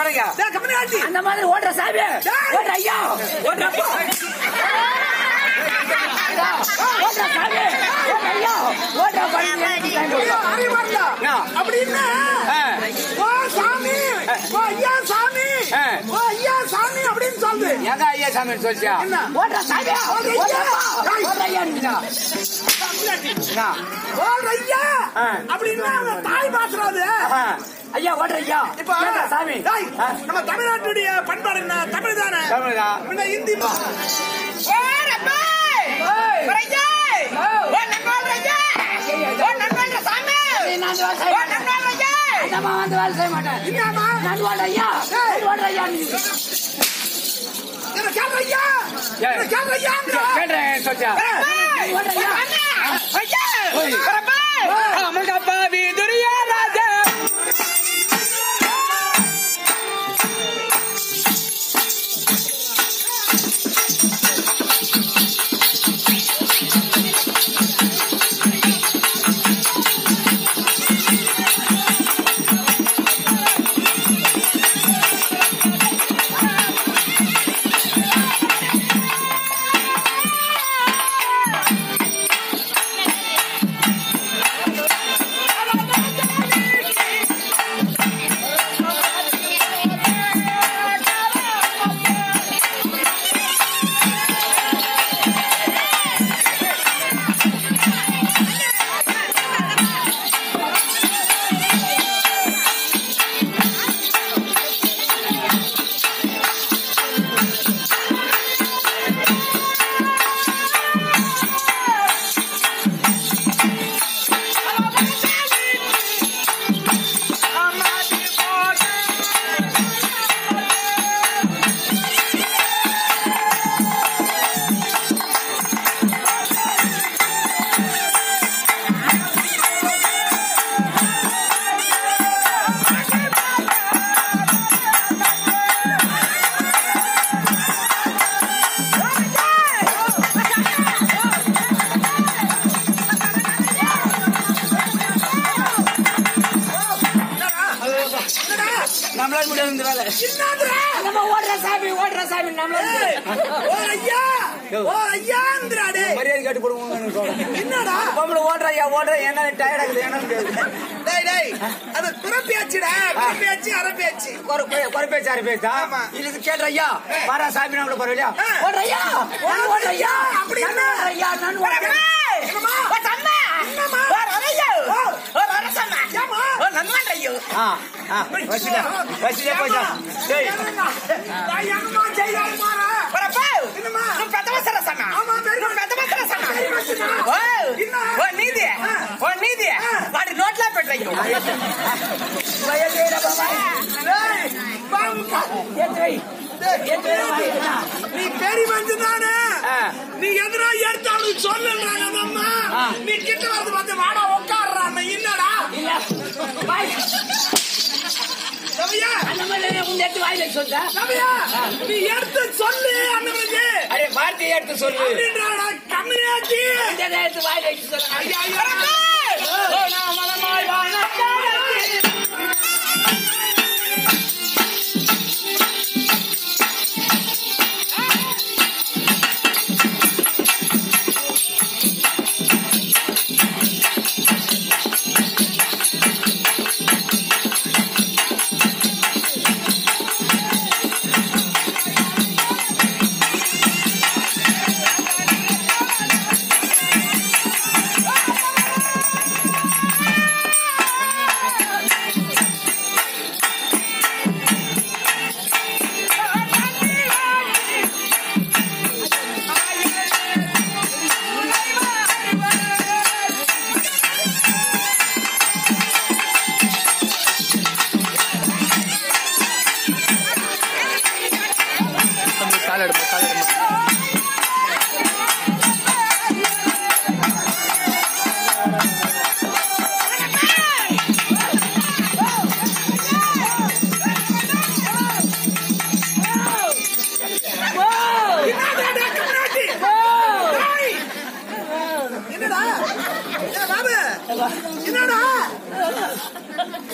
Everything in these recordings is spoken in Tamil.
வணங்க டேய், கம்பெனி ஆண்டி. அந்த மாதிரி ஓடுற சாமி ஓடுற ஐயா ஓடுற அப்பா ஓடுற சாமி ஓடுற ஐயா ஓடுற ஐயோ, அறிவாளா. என்ன? அப்படின்னா, ஆ. ஓ சாமி, ஓ ஐயா சாமி, ஆ. ஓ ஐயா சாமி அப்படின்னு சொல்லுது. எங்க ஐயா சாமி சொல்லியா என்ன? ஓடுற சாமி ஓடுற அப்பா ஓடுற ஐயா நீங்க என்ன? ஓ ஐயா ஆ. அப்படின்னா அவங்க தாய் பாசுரம் அது. ஆ. ஐயா ஓடுற ஐயா இப்ப ஓடுற சாமி டேய், ஆ. நம்ம தமிழ்நாட்டுடைய பண்பாடு என்ன தமிழ் தானே தமிழா? முன்ன ஹிந்தி பா- நான் வந்து வேலை செய்ய மாட்டேன். அந்தம்மா வந்து வேலை செய்ய மாட்டேன் என்னம்மா? நான் ஓடுற ஐயா நான் ஓடுற ஐயா நீங்க என்ன கேட்க ஐயா ஏய். என்ன கேட்க ஐயாங்கிற? கேட்டேன் சொல்லியா ஓடுற ஐயா அமுக பாவி துரியா ராஜா நம்மளால முடியாது இந்த வேலை என்னதுடா? நம்ம ஓடுற சாமி ஓடுற சாமி நம்மளால ஏய், ஓ ஐயா ஓ ஐயாங்கிறா டேய். மரியாதை கேட்டு போடுவோம் என்னடா பொம்பளை ஓடுற ஐயா ஓடுற என்ன டயர்ட் ஆகுது என்ன டேய் டேய் அது குறப்பியாச்சுடா குறப்பியாச்சு அரப்பியாச்சு குறைப்பேச்சு அரை பேசா ஆமா. இது கேட்ட ஐயா பாரா சாமி நம்மள பரவாயில்லையா ஓடுற ஐயா நான் ஓடுற ஐயா அப்படி நான் என்ன? ஓடுற ஐயா நான் ஓடுற ஐயா என்னம்மா? என்னம்மா? ஏம்மா? ஆ ஆ வச்சிடா வச்சிடா போச்சா டேய் என்னம்மா? நான் என்னம்மா செய்தாலும் மாறா? என்னம்மா? ஆமா, பெரிய மனுஷனா. பெரிய மனுஷனா? என்ன? டேய், பாவுக்கா. ஏத்து வை ஏத்து வை வாங்கிக்கடா. நீ பெரிய மனுஷன் தானே ஆ. நீ எதுனா எடுத்தாலும் சொல்லுன்றாங்க அந்த அம்மா ஆ. நீ கிட்ட வந்து பார்த்து வாடா உட்காடுறான் என்னடா இல்ல வாய் ரவியா அந்த மாதிரி உங்க எடுத்து வாயில சொல்ற ரவியா நீ எடுத்து சொல்லு அண்ணனுக்கு அரே வார்த்தையை எடுத்து சொல்லு அப்படின்றாடா கம்மியாச்சு இந்த எடுத்து வாயில வச்சு சொல்ற ஐயா ஐயா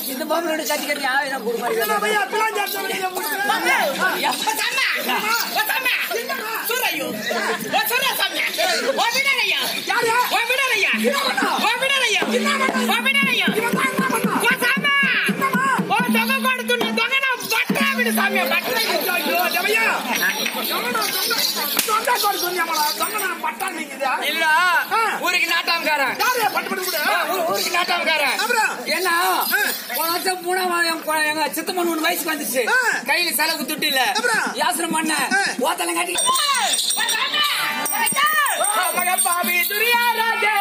இந்த பொம்பளை கட்டி கட்டி ஆயுதம் கொடுப்பாரு என்ன பையா பிளான் சாப்பிட்டு முடிச்சு இல்லடா ஊருக்கு நாட்டாம்காரன் ஊருக்கு நாட்டாம்காரன் அப்புறம்? என்ன போன வருஷம் மூணாம் என் கொ- எங்க சித்தம்மன் ஒண்ணு வயசுக்கு வந்துச்சு ஆ. கையில செலவு குத்துட்டு இல்ல அப்புறம்? யாசனம் பண்ண ஆ. ஓத்தலம் கட்டி பாவி துரியா ராஜா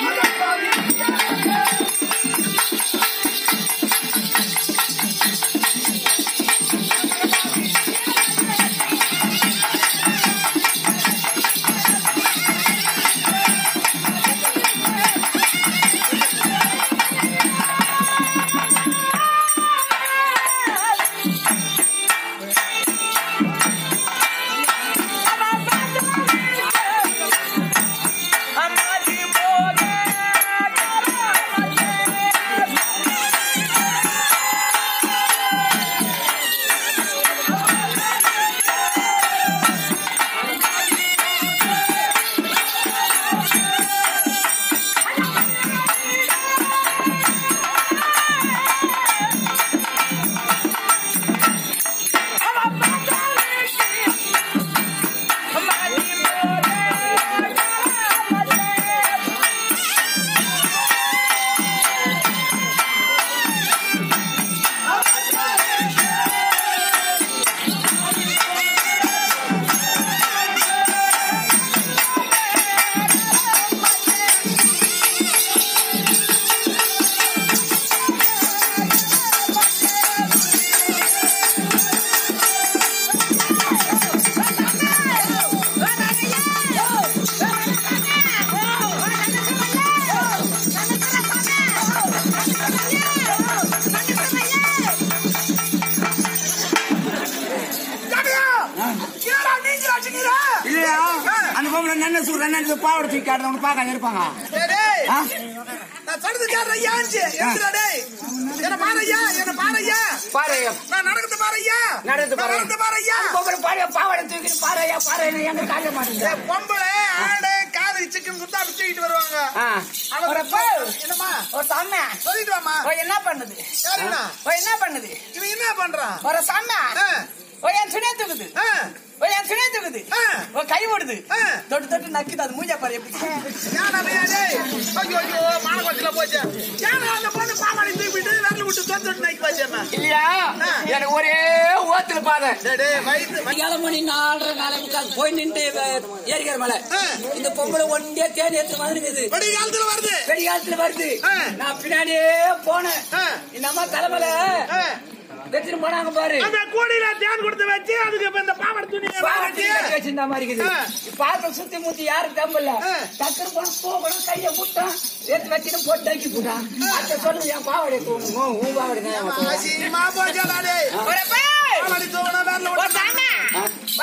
இல்லையா அந்த பொம்பளை நன்ன சூர் நன்ன பாவடை தூக்கி காட்டுறவங்க பார்க்க இருப்பாங்க ஆ? நான் சொல்றது கேட்ற ஐயாச்சு எந்திரா டேய் என்ன பாரையா என்ன பாரையா பாரு நான் நடக்குது பாரையா நடந்து பாரு நடக்குது பாரையா அந்த பொம்பளை பாரு பாவாடை தூக்கி பாறையா பாறை எங்க காட்ட மாட்டேங்குது பொம்பளை ஆடு காது சிக்கன் குத்தா அப்படி தூக்கிட்டு வருவாங்க ஆ. அவளை ஒரு அப்பா, என்னம்மா ஒரு சாமி சொல்லிட்டு வாமா ஓ, என்ன பண்ணுது சரிண்ணா ஓ, என்ன பண்ணுது இவன் என்ன பண்றான் ஒரு சாமி ஆ. ஓ என் சுனே தூக்குது ஆ, ஓ என் சுனே தூக்குது ஆ. ஓ கை ஓடுது ஆ. தொட்டு தொட்டு நக்குது அது மூஞ்சா பாரு எப்படி ஏன்டா பையா டேய் ஐயோ ஐயோ மானகோட்டில போச்சு ஏன்டா அந்த பொண்ணு பாவாடை தூக்கிட்டு விரல் விட்டு தொட்டு தொட்டு நைக்கு போச்சேம்மா இல்லையா ஆ. எனக்கு ஒரே ஓத்துல பாதை டேய் டேய் வயித்து அதிகாலை மணி நாலரை நாளை முக்கால் போய் நின்று ஏறிக்கிற மலை ஆ. இந்த பொம்பளை ஒன்றே தேடி எடுத்து வந்துருக்குது வெடி காலத்துல வருது வெடி காலத்துல வருது ஆ. நான் பின்னாடியே போனேன் ஆ. இந்த அம்மா தலைமலை ஆ. வச்சுட்டு போனாங்க பாரு அந்த கோடியில தேன் கொடுத்து வச்சு அதுக்கு இப்ப இந்த பாவாடை துணி பாவத்தி கட்டி வச்சிருந்த மாதிரி இருக்குது ஆ. பார்த்த சுத்தி முத்தி யாருக்கு தம்பில்ல ஆ. டக்குனு போன போகணும் கைய முட்டான் எடுத்து வச்சுட்டு போட்டு தக்கி போட்டான் அத்தை சொல்லுங்க என் பாவாடை தூணும் உன் பாவாடை தான் என் பாவாடை. அசிங்கமா போச்சாடா டேய் பாவாடை தூக்கினா வேறல விட்டு ஆ.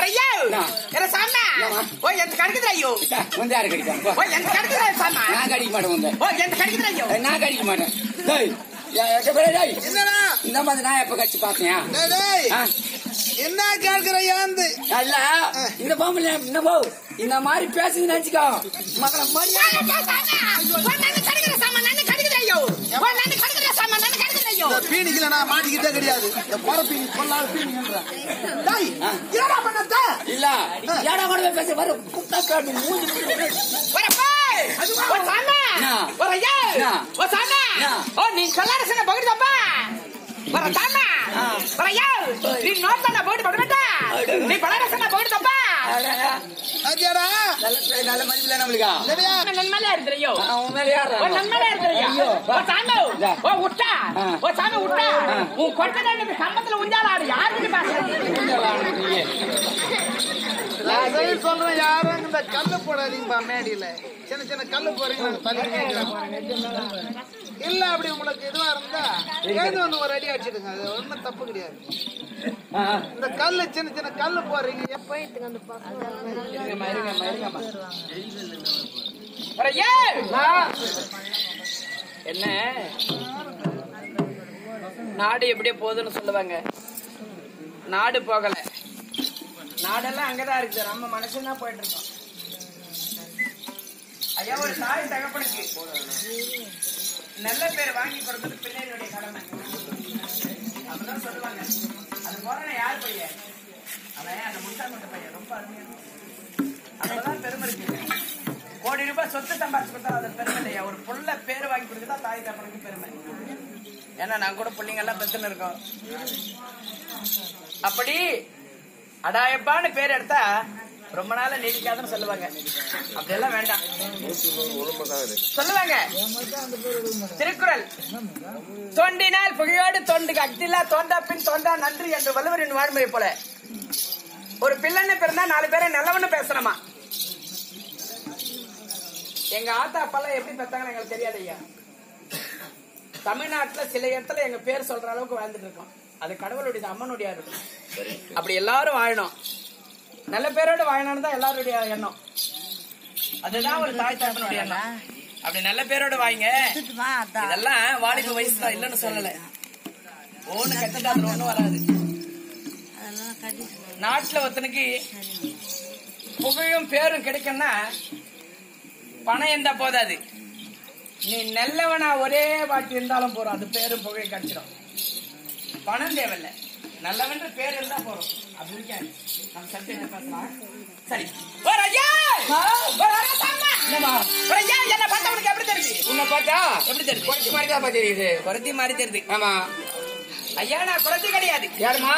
வந்து யாரு கடிப்பாங்க போ. நான் கடிக்க மாட்டேன் வந்து நான் கடிக்க மாட்டேன் டேய், ஏ- எங்க பேரு டேய்? என்னடா இந்த மாதிரி நான் எப்ப கட்சி பாத்தியா டேய் டேய் என்ன கேட்கிற ஏந்து அல்ல இந்த பொம்பளை என்ன போ இந்த மாதிரி பேசுங்க நினைச்சுக்கோ மக்களை மாதிரி இந்த பீனிக்கல நான் மாட்டிக்கிட்டே கிடையாது இந்த குறை பீனி கொள்ளாத பீனின்றேன் டேய் என்னடா பண்ணத்த இல்ல ஏடா கூட போய் பேச வர குட்டா காட்டு மூஞ்சி மூஞ்சி. நீ ಕಲ್ಲಾಡಿಸಿನ ಬಗ್ದಪ್ಪ ಬರ ತಾಮ ಬರ ಯಾವ ನೀ ನೋಡ್ತಾನ ಬೋಡಿ ಬಡ್ಬೇಟ ನೀ ಬಳ್ಳಾರಸನ ಬಗ್ದಪ್ಪ அடடா, அடியாடா நல்ல பேர், நல்ல மதிப்பில்ல நம்மளுக்கா சரியா ನನ್ನ ಮೇಲೆ ಇರ್ತೀರಯ್ಯೋ அவன் மேல யாரா ಓ ನನ್ನ ಮೇಲೆ ಇರ್ತೀರಯ್ಯೋ ಅಯ್ಯೋ, ಓ ಸಾಮು ಯಾ. ಓ ಉಟ್ಟ ಹಾ. ಓ ಸಾಮು ಉಟ್ಟ ಹಾ. ಉ ಕೊಟ್ಟದ ನಿಮಗೆ ಸಂಬಂಧದಲ್ಲಿ ಉಂಜಾಲ ಆಡು ಯಾರು ನಿಮಗೆ நான் சரி சொல்றேன் யாரும் இந்த கல்லு போடாதீங்கப்பா மேடியில சின்ன சின்ன கல்லு போறீங்க நாங்க தள்ளி நிக்கிறோம். இல்ல அப்படி உங்களுக்கு இதுவா இருந்தா ஏது வந்து ஒரு அடி அடிச்சிடுங்க அது ஒண்ணும் தப்பு கிடையாது இந்த கல்லு சின்ன சின்ன கல்லு போடுறீங்க எப்ப என்ன நாடு எப்படியோ போகுதுன்னு சொல்லுவாங்க நாடு போகல நாடெல்லாம் அங்கதான் இருக்குது நம்ம மனசுதான் தான் போயிட்டு இருக்கோம் ஐயா ஒரு தாய் தகப்பனுக்கு நல்ல பேர் வாங்கி கொடுத்தது பிள்ளைகளுடைய கடமை அப்படிதான் சொல்லுவாங்க அது போறான யார் பையன் அவன் அந்த முட்டாமட்ட பையன் ரொம்ப அருமையா அதுதான் பெருமை இருக்கு கோடி ரூபாய் சொத்து சம்பாதிச்சு கொடுத்தா அது பெருமை இல்லையா ஒரு புள்ள பேர் வாங்கி கொடுத்தா தாய் தகப்பனுக்கு பெருமை ஏன்னா நான் கூட பிள்ளைங்க எல்லாம் பெத்துன்னு இருக்கோம் அப்படி அடாயப்பான்னு பேர் எடுத்தா ரொம்ப நாள நீடிக்காதுன்னு சொல்லுவாங்க அப்படியெல்லாம் வேண்டாம் சொல்லுவாங்க திருக்குறள் தோண்டினால் புகையோடு தோண்டுக அக்தில்லா தோண்டா பின் தோண்டா நன்றி என்று வள்ளுவரின் வாழ்முறை போல ஒரு பிள்ளைன்னு பிறந்தா நாலு பேரை நல்லவன்னு பேசணுமா எங்க ஆத்தா அப்பாலாம் எப்படி பெத்தாங்கன்னு எங்களுக்கு தெரியாது ஐயா தமிழ்நாட்டுல சில இடத்துல எங்க பேர் சொல்ற அளவுக்கு வாழ்ந்துட்டு இருக்கோம் அது கடவுளுடைய அம்மனுடைய இருக்கும் அப்படி எல்லாரும் வாழணும் நல்ல பேரோட வாழணும்னு தான் எல்லாருடைய எண்ணம் அதுதான் ஒரு தாய் தகப்பனுடைய எண்ணம் அப்படி நல்ல பேரோட வாங்க இதெல்லாம் வாலிப வயசு தான் இல்லைன்னு சொல்லல ஒண்ணு கத்துட்டா அதுல ஒண்ணும் வராது நாட்டுல ஒருத்தனுக்கு புகழும் பேரும் கிடைக்கும்னா பணம் இருந்தா போதாது நீ நல்லவனா ஒரே வாட்டி இருந்தாலும் போறோம் அது பேரும் புகழ் கிடைச்சிடும் பணம் தேவையில்ல நல்லவன்ற பேர் இருந்தா போறோம் அப்படி இருக்காது நம்ம சட்டு என்ன பேசலாம் சரி ஒரு ஐயா ஒரு அரசாங்க ஒரு ஐயா என்ன பார்த்தா உனக்கு எப்படி தெரியுது உன்னை பார்த்தா எப்படி தெரியுது குறைச்சி மாதிரி தான் தெரியுது குறைத்தி மாதிரி தெரியுது ஆமா ஐயா நான் குறைத்தி கிடையாது யாருமா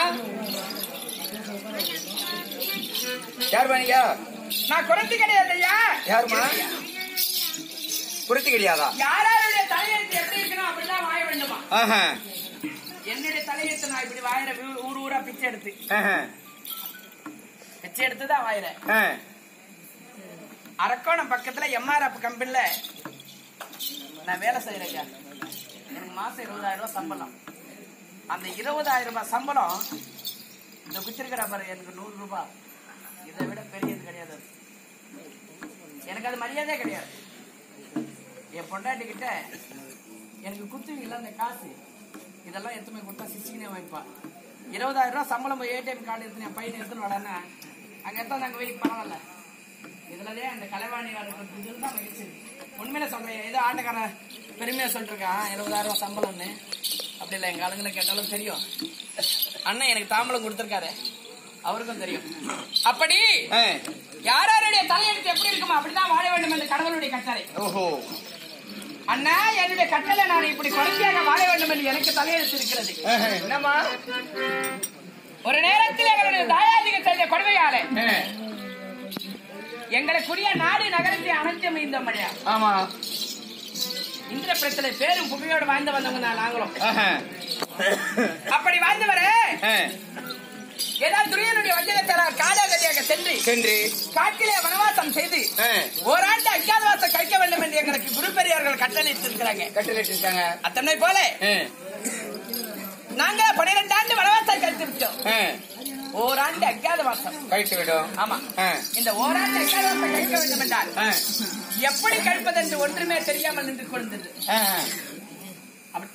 யார் பண்ணீங்க நான் குறைத்தி கிடையாது ஐயா யாருமா குறைச்சி கிடையாதா யாராருடைய தலையெழுத்து எப்படி இருக்கணும் அப்படிதான் வாழ வேண்டுமா ஆஹா என்னுடைய தலையெழுத்து நான் இப்படி வாயிற ஊர் ஊரா பிச்சை எடுத்து ஆஹா பிச்சை எடுத்து தான் வாயிறேன் ஆ. அரக்கோணம் பக்கத்துல எம்ஆர்எஃப் கம்பெனில நான் வேலை செய்யறேன் ஐயா எனக்கு மாசம் இருபதாயிரம் ரூபாய் சம்பளம் அந்த இருபதாயிரம் ரூபாய் சம்பளம் இந்த குச்சிருக்கிற பாரு எனக்கு நூறு ரூபாய் இதை விட பெரியது கிடையாது அது. எனக்கு அது மரியாதையே கிடையாது என் பொண்டாட்டி கிட்ட எனக்கு குத்துவீங்களா அந்த காசு இதெல்லாம் எத்தனை கொடுத்தா சிக்ஸ்டினே வாங்கிப்பா இருபதாயிரம் ரூபாய் சம்பளம் போய் ஏடிஎம் கார்டு எடுத்து என் பையனை எடுத்துன்னு வரேன்னா அங்க எடுத்து அங்க போய் பரவாயில்ல இதுலதே அந்த கலைவாணி வாழ்க்கை இதுல தான் மகிழ்ச்சி உண்மையில சொல்றேன் ஏதோ ஆட்டக்காரன் பெருமையா சொல்லிருக்கான் இருபதாயிரம் ரூபாய் சம்பளம்னு அப்படி இல்லை எங்க ஆளுங்களை கேட்டாலும் தெரியும் அண்ணன் எனக்கு தாம்பலம் கொடுத்துருக்காரு அவருக்கும் தெரியும் அப்படி ஆ. யாராருடைய தலையெழுத்து எப்படி இருக்குமோ அப்படிதான் வாழ வேண்டும் என்று கடவுளுடைய கட்டளை ஓஹோ அண்ணா என்னுடைய கட்டளை நான் இப்படி குறைச்சியாக வாழ வேண்டும் என்று எனக்கு தலையெழுத்து இருக்கிறது ஆஹா. என்னம்மா ஒரு நேரத்தில் எங்களுடைய தாயாதிக செய்த கொடுமையாலே ஆ. எங்களுக்குரிய நாடு நகரத்தை அனைத்தும் இந்த மழையா ஆமா இந்திர பிரச்சனை பேரும் புகையோடு வாழ்ந்து வந்தவங்க தான் நாங்களும் ஆஹா. அப்படி வாழ்ந்தவரே ஆ. ஏதாவது துரியனுடைய வஞ்சகத்தாரால் காடாகதியாக சென்று சென்று காட்டிலே வனவாசம் செய்து ஆ. ஓராண்டு அஜாதவாசம் கழிக்க வேண்டும் என்று எங்களுக்கு குரு பெரியார்கள் கட்டளையிட்டிருக்கிறாங்க கட்டளைட்டு இருக்காங்க அத்தனை போல ஆ. நாங்க பன்னிரெண்டு ஆண்டு வனவாசம் கழித்து விட்டோம் ஆ. ஓராண்டு அஜாதவாசம் கழித்து விடும் ஆமா ஆ. இந்த ஓராண்டு அஜாதவாசம் கழிக்க வேண்டும் என்றால் ஆ. எப்படி கழிப்பது என்று ஒன்றுமே தெரியாமல் நின்று கொண்டது ஆ. அப்படி-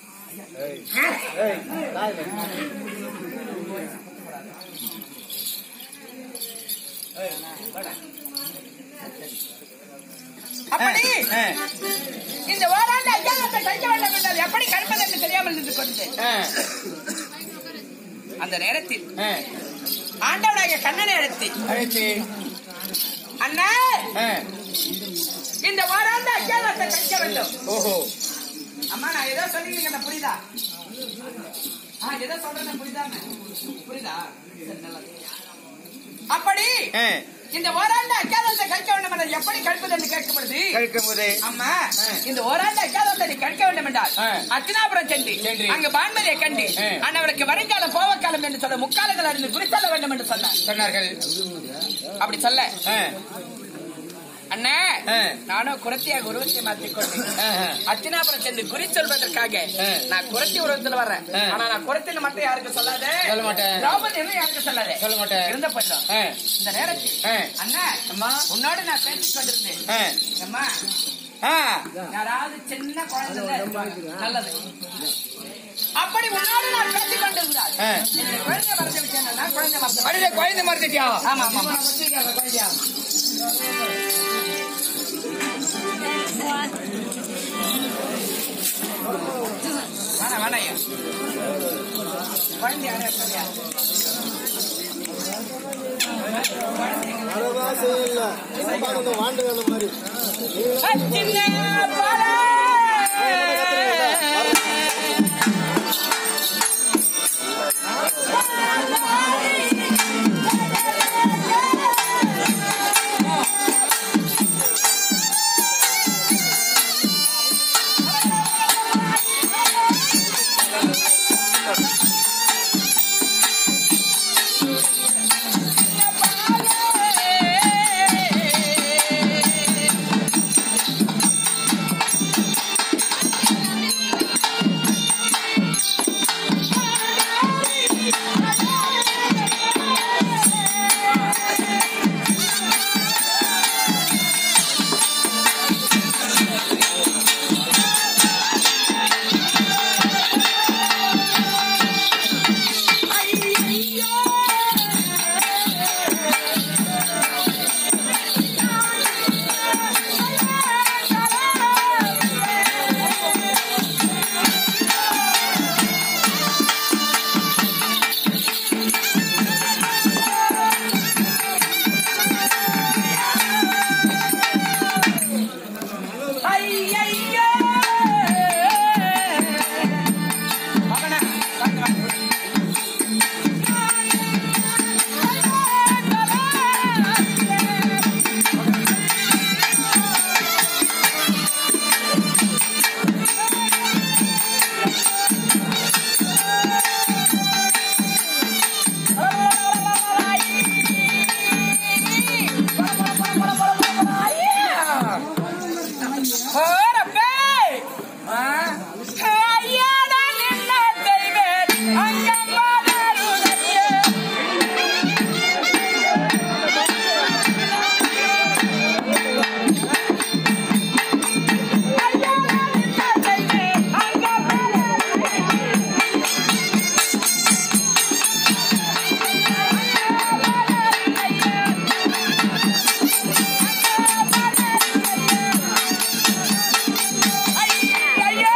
அப்படி ஆ. இந்த ஓராண்டு அஜாதத்தை கழிக்க வேண்டும் என்றால் எப்படி கழிப்பது என்று தெரியாமல் நின்று கொண்டது ஆ. அந்த நேரத்தில் ஆ. ஆண்டவனாகிய கண்ணனை அழைத்து அழைத்து அண்ணா ஆ. இந்த ஓராண்டு அஜாதத்தை கழிக்க வேண்டும் ஓஹோ அம்மா நான் ஏதோ சொல்லிருக்கேன் புரியுதா ஆ ஏதோ சொல்றேன் புரியுதா புரியுதா சரி, நல்லது. அப்படி ஆ. இந்த ஓராண்டு அஜாதத்தை கழிக்க வேண்டும் என்றால் எப்படி கழிப்பது என்று கேட்கப்படுது கழிக்கும் போது அம்மா இந்த ஓராண்டு அஜாதத்தை நீ கழிக்க வேண்டும் என்றால் ஆ. அத்தினாபுரம் சென்று சென்று. அங்கு பான்மதியை கண்டு ஆ. அன்னவருக்கு வருங்காலம் போவக்காலம் என்று சொல்ல முக்காலங்கள் அறிந்து குறித்தள்ள வேண்டும் என்று சொன்னார் சொன்னார்கள் அப்படி சொல்ல ஆ. அண்ணா ஆ. நானும் குரத்தியாக உருவத்தை மாற்றிக்கொண்டேன் ஆஹா. அத்தினாபுரம் சென்று குறி சொல்வதற்காக ஆ. நான் குரத்தி உருவத்தில் வர்றேன் ஆ. ஆனா நான் குரத்தின்னு மட்டும் யாருக்கு சொல்லாத சொல்ல மாட்டேன். திரௌபதி யாருக்கு சொல்லாத சொல்ல மாட்டேன். இருந்த போயிடும் ஆ. இந்த நேரத்தில் ஆ. அண்ணா அம்மா. உன்னோட நான் பேசிக் கொண்டிருந்தேன் ஆ. அம்மா ஆ. யாராவது சின்ன குழந்தை இருந்தா நல்லது அப்படி உன்னோடு நான் பேசிக் கொண்டிருந்தால் ஆ. என்னுடைய குழந்தை மறந்து விட்டேன் நான் குழந்தை மறந்து அடடே குழந்தை மறந்துட்டியா ஆமா ஆமா ஆமா. குழந்தையா வேணாம் வேணாம் ஐயா குழந்தையா குழந்தையா சின்ன பாலே ஐயையோ! மகனே, வாங்க, வாங்க. ஓரப்பே! ஐயாடா நின்ன தெய்வே, அங்கம்மா தருணையே. ஐயாடா நின்ன தெய்வே, அங்கம்மா தருணையே. ஐயோ!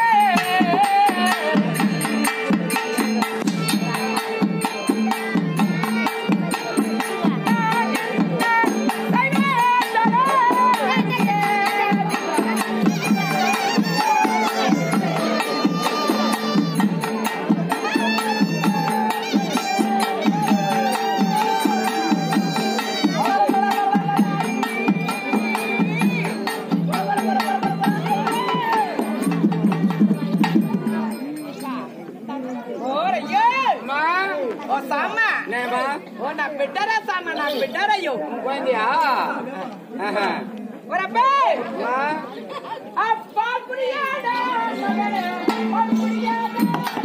ఓరయ్యో! ఓ సామ! என்னம்மா ఓ నా బిడ్డరా సామ, నా బిడ్డరయ్యో. குழந்தையா ஆஹா. ఓరబ్బే! அம்மா, ఆ పాపుడియాడా మగనే, పాపుడియాడా.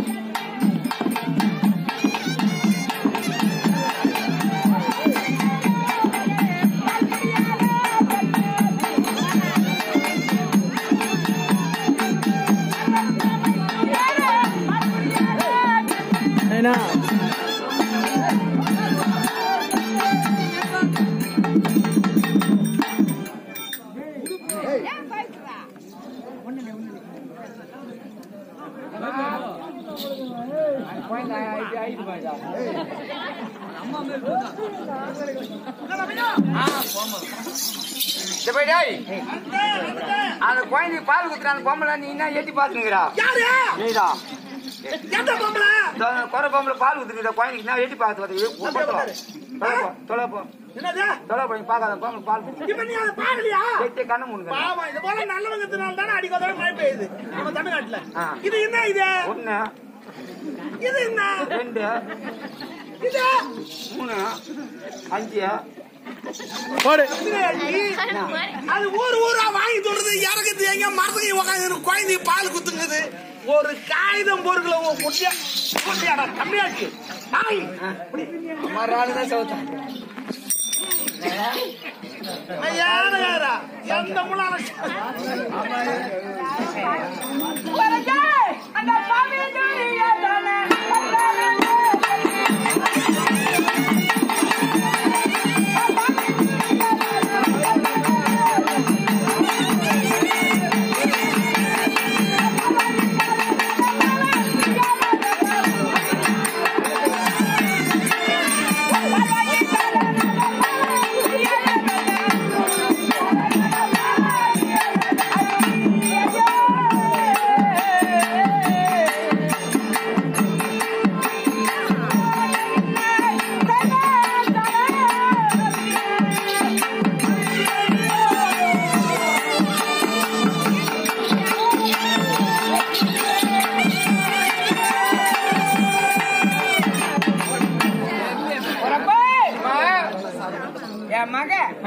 இந்த போய் டேய். அந்த குழந்தை பால் குத்துற அந்த பொம்பளை நீ என்ன ஏத்தி பாத்துனுங்கிறா யாரு நீதா எந்த பொம்பளை இந்த குறை பொம்பளை பால் குத்துக்கிற குழந்தைக்கு நான் ஏத்தி பார்த்து பார்த்து தொலை போ என்னது தொலை போய் பார்க்காத பொம்பளை பால் குத்து இப்ப நீ அதை பாக்கலையா கேட்டு கண்ணு முடுங்க பாவம் இது போல நல்லவங்கத்தினால தானே அடிக்கோதான மழை பெய்யுது நம்ம தமிழ்நாட்டுல ஆ. இது என்ன இது ஒண்ணு இது என்ன ரெண்டு இது மூணு அஞ்சு அது ஊர் ஊரா வாங்கி சொல்றது இறக்குது எங்க மரத்துக்கு உட்காந்து குழந்தை பால் குத்துங்குது ஒரு காகிதம் பொருட்களை குட்டியா குட்டியாடா கம்மியாச்சு நாய் மறாளுதான் சவுத்தம் யாரு யாரா எந்த முன்னால அந்த பாவி மக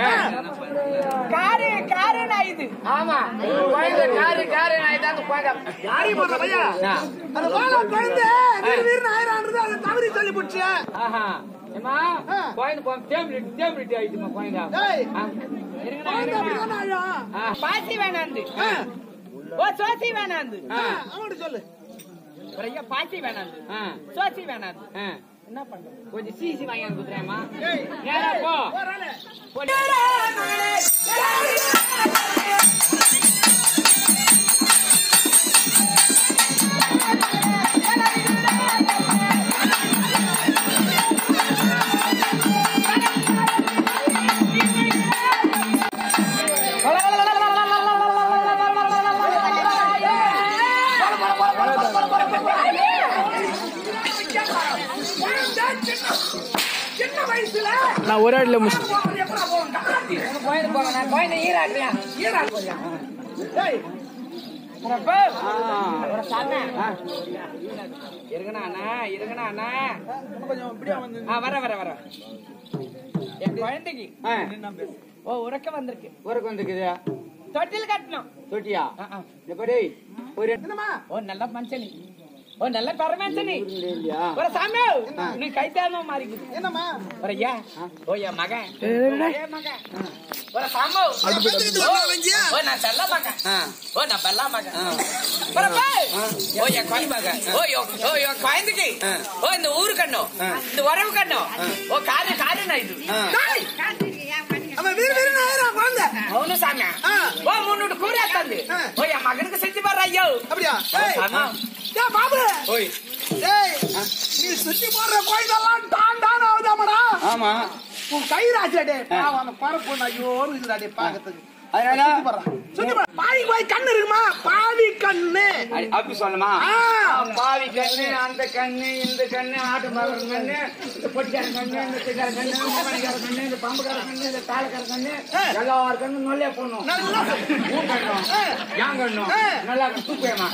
காரு காரு நாயுது ஆமா குழந்தை காரு காரு நான் இதாங்க குழந்தை யாரி போடுற பையா அது போல குழந்தை வீரன் ஆயிரான்றது அதை தவறி சொல்லி போச்சியா ஆஹா ஏமா குழந்தை போ டேபிள் டேபிள் ஆயிடுமா குழந்தை டேய் ஆ. குழந்தை அப்படிதானே ஆயிடும் ஆ. பாசி வேணாந்து ஓ சோசி வேணாந்து அவன்கிட்ட சொல்லு ஐயா பாசி வேணாந்து ஆ. சோசி வேணாந்து ஆ. என்ன பண்றது கொஞ்சம் சீசி வாங்கி வந்து குடுறேம்மா ஏய் நேரா போ போறானே சின்ன வயசுல நான் ஒரு அடியில் முடிச்சு குழந்தை போங்க நான் குழந்தை ஈராடுறியா ஈராடு போறியா ஏய் இருங்கண்ணா அண்ணா இருங்கண்ணா அண்ணா கொஞ்சம் இப்படியா வந்து ஆ வர வர வர என் குழந்தைக்கு ஆ. ஓ உறக்க வந்திருக்கு ஊருக்கு வந்துக்குது தொட்டில் கட்டணும் தொட்டியா ஆ, ஆ. இந்த படி ஒரு என்னம்மா ஓ நல்ல மனுஷனி ஓ நல்ல பரமேசனி இல்லையா ஒரு சாமி நீ கைத்தானோ மாறிக்குது என்னம்மா ஒரு ஐயா ஓ என் மகன் ஏன் மகன் ஒரு சாமு ஓ நான் செல்ல மகன் ஓ நான் பெல்லா மகன் ஒரு பாய். ஓ என் குழந்தை மகன் ஓ யோ ஓ என் குழந்தைக்கு ஓ இந்த ஊரு கண்ணோ இந்த உறவு கண்ணோ ஓ காரு காரு நான் இது அவன் வீர வீரன் ஆயிரம் குழந்தை అవును సామ్య ఓ మున్నూడు కూరేస్తుంది ఓ ఆ మగనికి సెంచి బారు అయ్యో அப்படியா ஏய் సామా ஏய் பாபு ஓய் ஏய் நீ சுத்தி போடுற கோயிலெல்லாம் டான் டான் ஆகுதாமடா ஆமா உன் கை ராஜாடே பாவம் அந்த பரப்பு ஐயோ இருக்குதாடே பாக்கிறதுக்கு அதனால சுத்தி போடுறான் சுத்தி போடுறான் பாவி போய் கண்ணு இருக்குமா பாவி கண்ணு அடி- அப்படி சொல்லுமா ஆ. பாவி கண்ணு அந்த கண்ணு இந்த கண்ணு ஆட்டு மகர் கண்ணு இந்த பொட்டிக்கார கண்ணு இந்த திக்கார கண்ணு இந்த மணிக்கார கண்ணு இந்த பம்புக்கார கண்ணு இந்த தாளக்கார கண்ணு எல்லார் கண்ணு நொல்லே போடணும் நல்லா உன் கண்ணும் என் கண்ணும் நல்லா தூக்குவேமா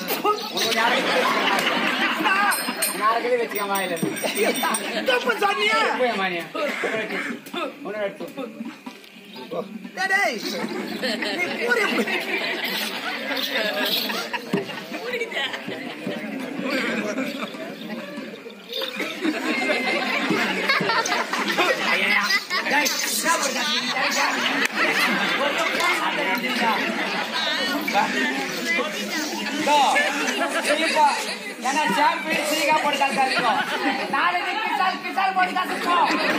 நாளைக்கு வச்சுக்க வாயில தப்பு சொன்னியா தூக்குவேமா நீ உன்னை எடுத்து டேய், டேய் நீ பூரி சரிப்பா ஏன்னா சாம்பியன் சீகா போட்டு கலக்காதுக்கோ நாளைக்கு பிசால் பிசால் போட்டு கலந்துக்கோ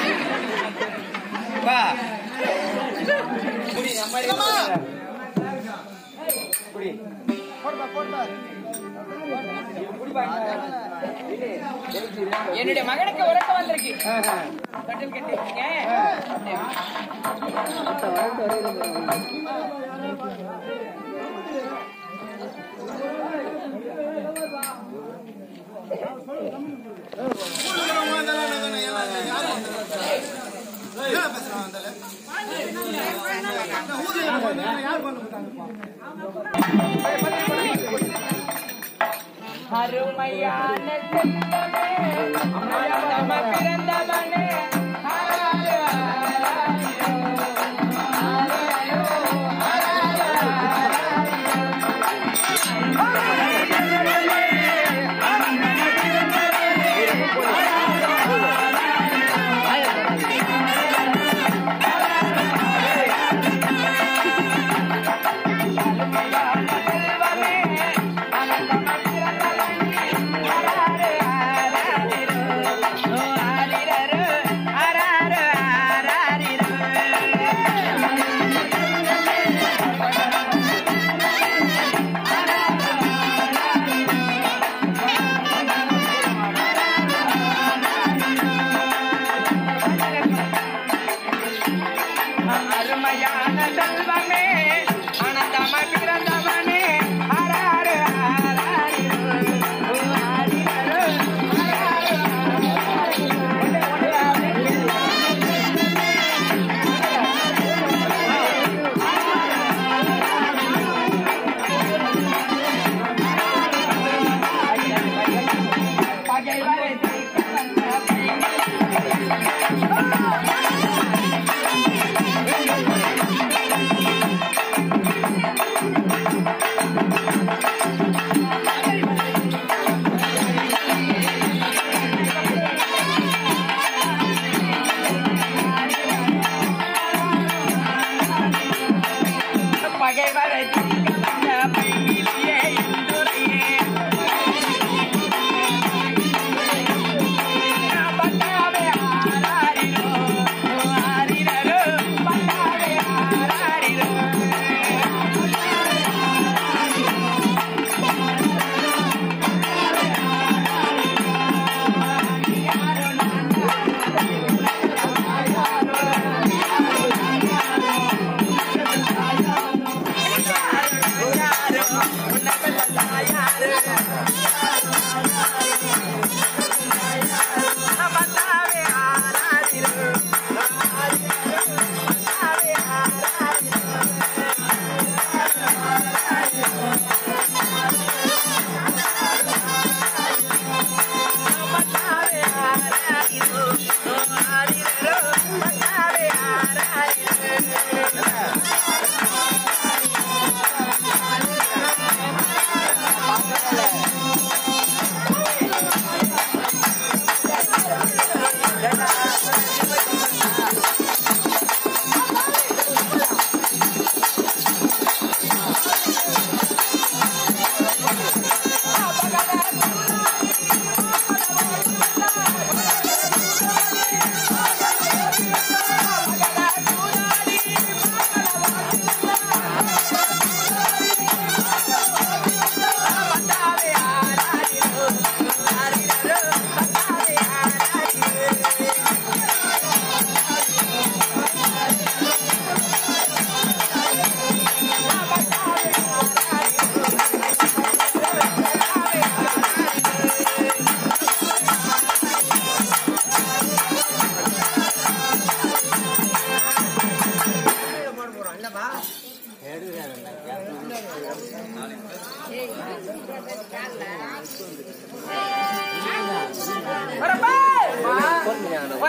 பா குடி நம்ம குடி போடுப்பா போடுப்பா குடி பாருங்க என்னுடைய மகனுக்கு உறக்க வந்திருக்கு தொட்டில் கட்டிருக்கீங்க அருமையான செல்வமே, அமரமா பிறந்தவனே ஆராயோ, ஆராயோ, ஆராயோ, செல்வமே, அமரமா பிறந்தவனே ஆராயோ, ஆராயோ, ஆராயோ,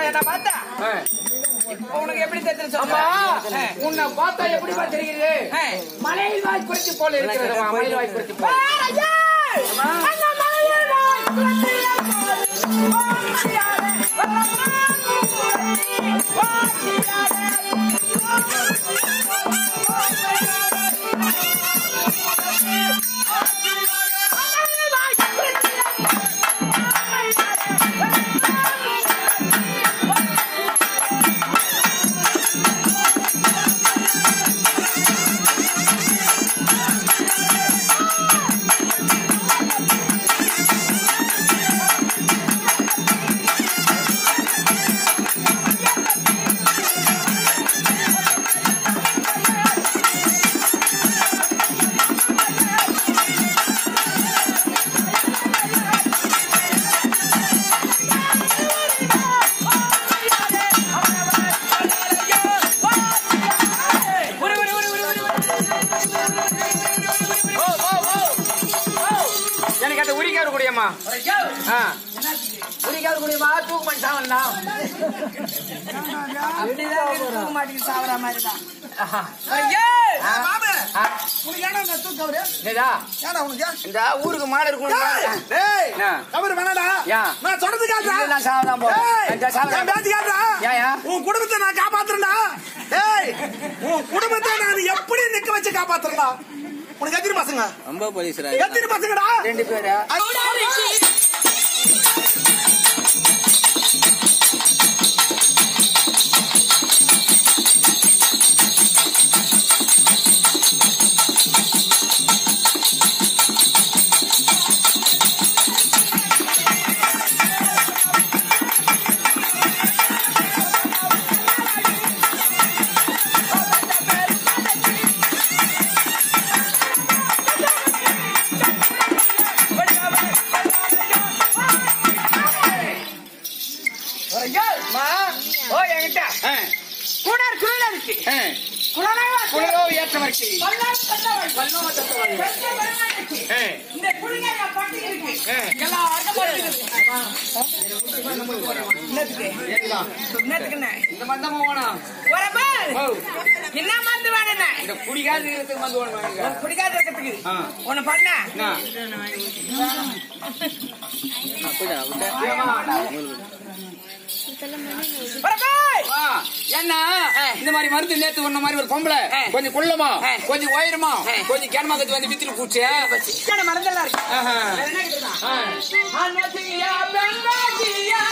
என்ன பார்த்தா ஆ. இப்ப உனக்கு எப்படி தெரிஞ்சு அம்மா சொல்லுமா உன்னை பார்த்தா எப்படி தெரிகிறது மலையில் வாய் குறிச்சி போல இருக்கிறது மலையில் வாய் குறிச்சி போல ஓ, ஓ, ஓ. ஓ. எனக்கு அந்த உரிக்காரு குடியம்மா ஆ. உரிக்காரு குடியம்மா தூக்கு பண்ணி சாவலாம் மாட்டிக்கு சாவற மாதிரிதான் ஆஹா. மாமே ஆ. உனக்கு ஏன்னா இந்த தூக்கு கவரு இதா, ஏடா உனக்கு இந்த ஊருக்கு மாடு இருக்கும் டேய் ஆ. கவரு வேணாடா ஏன்? நான் சொல்றது கேட்டா நான் சாவதான் போறேன் இந்த சாவதான் என் பேச்சு கேட்டா ஏன், ஏன்? உன் குடும்பத்தை நான் காப்பாத்துறேன்டா டேய் உன் குடும்பத்தை நான் எப்படி நிக்க வச்சு காப்பாத்துறேன்டா உனக்கு எத்தனை பசங்க ரொம்ப போலீஸ்ரா எத்தனை பசங்கடா ரெண்டு பேரு அம்மா, ஓ என்கிட்ட ஆ. கூடார் குரல் இருக்கு ஆ. குரலாக குளிரோ ஏற்றவர்க்கு பல்லாறு பல்லவன். வல்லோ தத்துவர்கள். பெரிய வரலாற்றுக்கு. ஆ. இந்த குடிநீர் பட்டி இருக்கு ஆ. எல்லாம் அடப்படுகிறது என்னத்துக்கு என்னத்துக்குண்ணே இந்த மந்தமா வேணாம் வரப்பா ஓ. என்ன மருந்து வேணுண்ணே இந்த குடிக்காது இருக்கிறதுக்கு மந்து வேணும் வேணுங்க. குடிக்காத இருக்கிறதுக்கு ஆ. ஒண்ணு பண்ண என்ன? வரப்பா ஆ, என்ன இந்த மாதிரி மருந்து நேத்து ஒண்ண மாதிரி ஒரு பொம்பளை ஆ. கொஞ்சம் குள்ளமா ஆ. கொஞ்சம் உயரமா ஆ. கொஞ்சம் கேனமாக்கத்து வந்து வித்துல பூச்சு என்ன மருந்தெல்லாம் இருக்கு ஆஹா. வேற என்ன கேக்குறா ஆ. அன்னதியா பெண்ணாகியா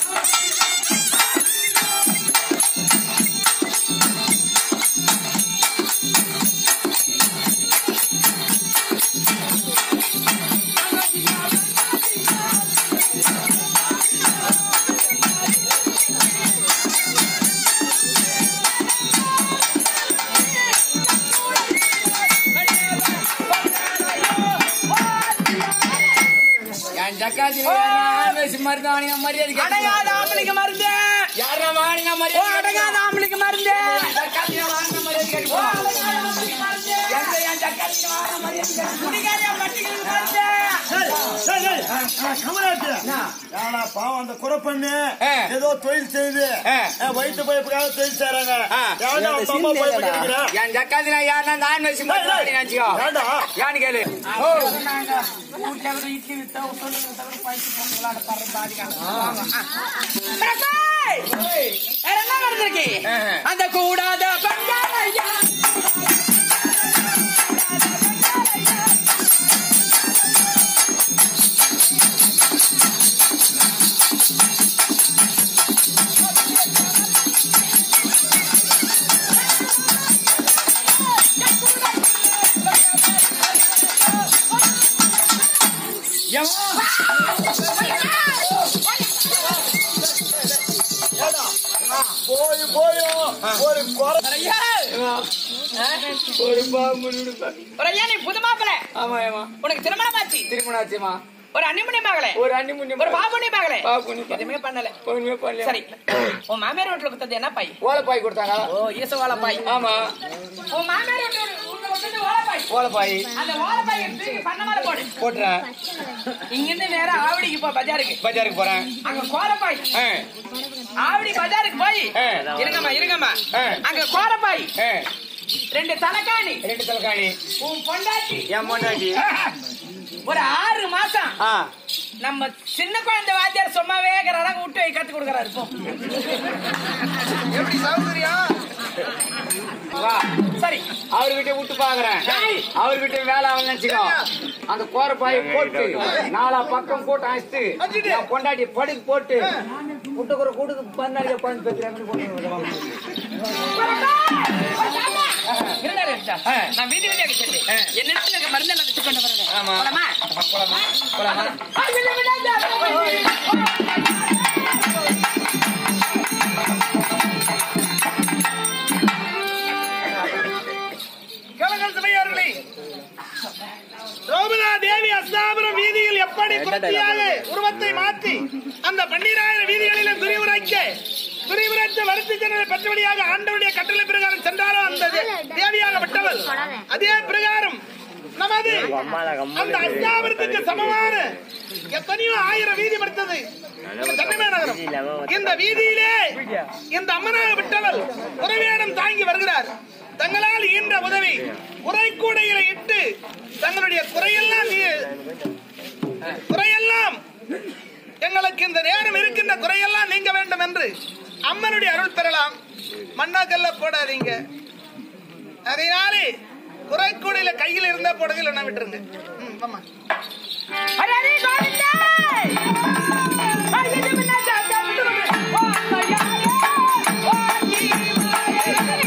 என் ஜக்காத்தி மருந்து வாங்கின மரியாதை அடங்காத ஆம்பளைக்கு மருந்து யாரா வாங்கின ஓ மரியாதை அடங்காத ஆம்பளைக்கு மருந்து ஜக்காத்தி வாங்கின மரியாதை ஓ கேட்போம் அடங்காத ஆம்பளைக்கு மருந்து எந்த என் ஜக்காத்தி வாங்கின மரியாதை கேட்போம் குடிக்காத பட்டிகளுக்கு மருந்து ஏடா பாவம் அந்த குறப்பண்ணு ஆ. ஏதோ தொழில் செய்து ஆ. ஆ, வயிற்று பைப்புக்காக தொழில் செய்யறாங்க ஆ. ஏன்டா உன் அம்மா பைப்பு கிடைக்கிற என் ஜக்காத்தி யாருன்னா நான் வயசு மருந்து வாங்கி நினைச்சுக்கோ ஏன்டா யான்னு கேளு ஓ நாங்க வீட்டுல இருக்கிற இட்லி வித்தா சொல்லுங்க தவிர பைசு பொங்கலாட படுற பாதிக்காங்க வேற என்ன நடந்திருக்கு ஆஹா. அந்த கூடாத பெண்களையா போய் போயும் ஒரு குறை ஒரு பாம்பு ஒரு ஐயா நீ புது மாப்பிள ஆமா ஆமா உனக்கு திருமணம் ஆச்சு திருமணம் ஆச்சுமா ஒரு அன்னிமணி மகளே ஒரு அண்ணி முன்னி ஒரு பாபுனி மகளே பாபுனி மகளே. எதுவுமே பண்ணல ஒண்ணுமே பண்ணல சரி உன் மாமியார் வீட்டுல கொடுத்தது என்ன பாய் ஓலைப்பாய் கொடுத்தாங்க ஓ ஈசவாழ பாய் ஆமா உன் மாமியார் வீட்டுல உள்ள கொடுத்தது ஓலப்பாய் ஓலைப்பாய் அந்த ஓலப்பாய் தூக்கி பண்ண மேல போடு போட்டுறேன் இங்கிருந்து நேரா ஆவடிக்கு போ பஜாருக்கு பஜாருக்கு போறேன் அங்க கோலப்பாய் ஆ, ஆவடி பஜாருக்கு போய் ஆ. இருங்கம்மா இருங்கம்மா ஆ. அங்க கோரப்பாய் ஆ, ரெண்டு தலைக்காணி ரெண்டு தலைக்காணி உன் பொண்டாட்டி என் பொண்டாட்டி ஒரு ஆறு மாசம் ஆ நம்ம சின்ன குழந்தை வாத்தியார் சும்மாவே ரகம் விட்டு வை கத்து கொடுக்கறாரு இப்போ எப்படி சௌகரியம் வா சரி அவர்கிட்ட விட்டு பாக்குறேன் ஏய். அவர்கிட்ட வேலை அவன் நினைச்சுக்கோ அந்த கோரப்பாயை போட்டு நாலா பக்கம் போட்டு அழைச்சிட்டு வச்சுட்டு. என் பொண்டாட்டி படுக்கு போட்டு முட்டைக்குற கூட்டுக்கு பந்தாடிய உட்காந்து பேசுறாங்கன்னு போட்டு இருந்தாரு இருந்தா. நான் வீடு வீடியாக சென்று என் இடத்துல இருக்க மருந்தெல்லாம் வச்சு கொண்டு வரேன் ஆமா. போலாமா? போலாமா ஆ, இல்லை, இல்லை, இல்லை. கலகல் சபையார்களே ரோமதா தேவி அஸ்தாபுரம் வீதியில் எப்படி பக்தியாக உருவத்தை மாற்றி அந்த பன்னீராயிரம் வீதிகளிலும் துரிவுரைக்க துரிவுரைத்த வருத்தி ஜனங்களை பெற்றபடியாக ஆண்டவருடைய கட்டளை பிரகாரம் சென்றாரோ அந்த தே- தேவியாக விட்டவள் அதே பிரகாரம் நமது அந்த அஸ்தாபுரத்துக்கு சமமான எத்தனையோ ஆயிரம் வீதி படுத்தது இந்த சென்னை நகரம் இந்த வீதியிலே இந்த அம்மனாக விட்டவள் உறவேடம் தாங்கி வருகிறார் தங்களால் ஈன்ற உதவி குறைக்கூடையில இட்டு தங்களுடைய குறையெல்லாம் நீ- குறையெல்லாம் எங்களுக்கு இந்த நேரம் இருக்கின்ற குறையெல்லாம் நீங்க வேண்டும் என்று அம்மனுடைய அருள் பெறலாம் மண்ணாக்கல்ல போடாதீங்க அதனாலே குறைக்கூடையில கையில் இருந்தா போடுங்க இல்லைன்னா விட்டுருங்க ம், ஆமா ஹரி, ஹரி, கோவிந்தா! ஹரி, ஹரி, விநாயகா, விட்டு விடு. ஓ, ஐயாயே, ஓ, ஜீவாயே.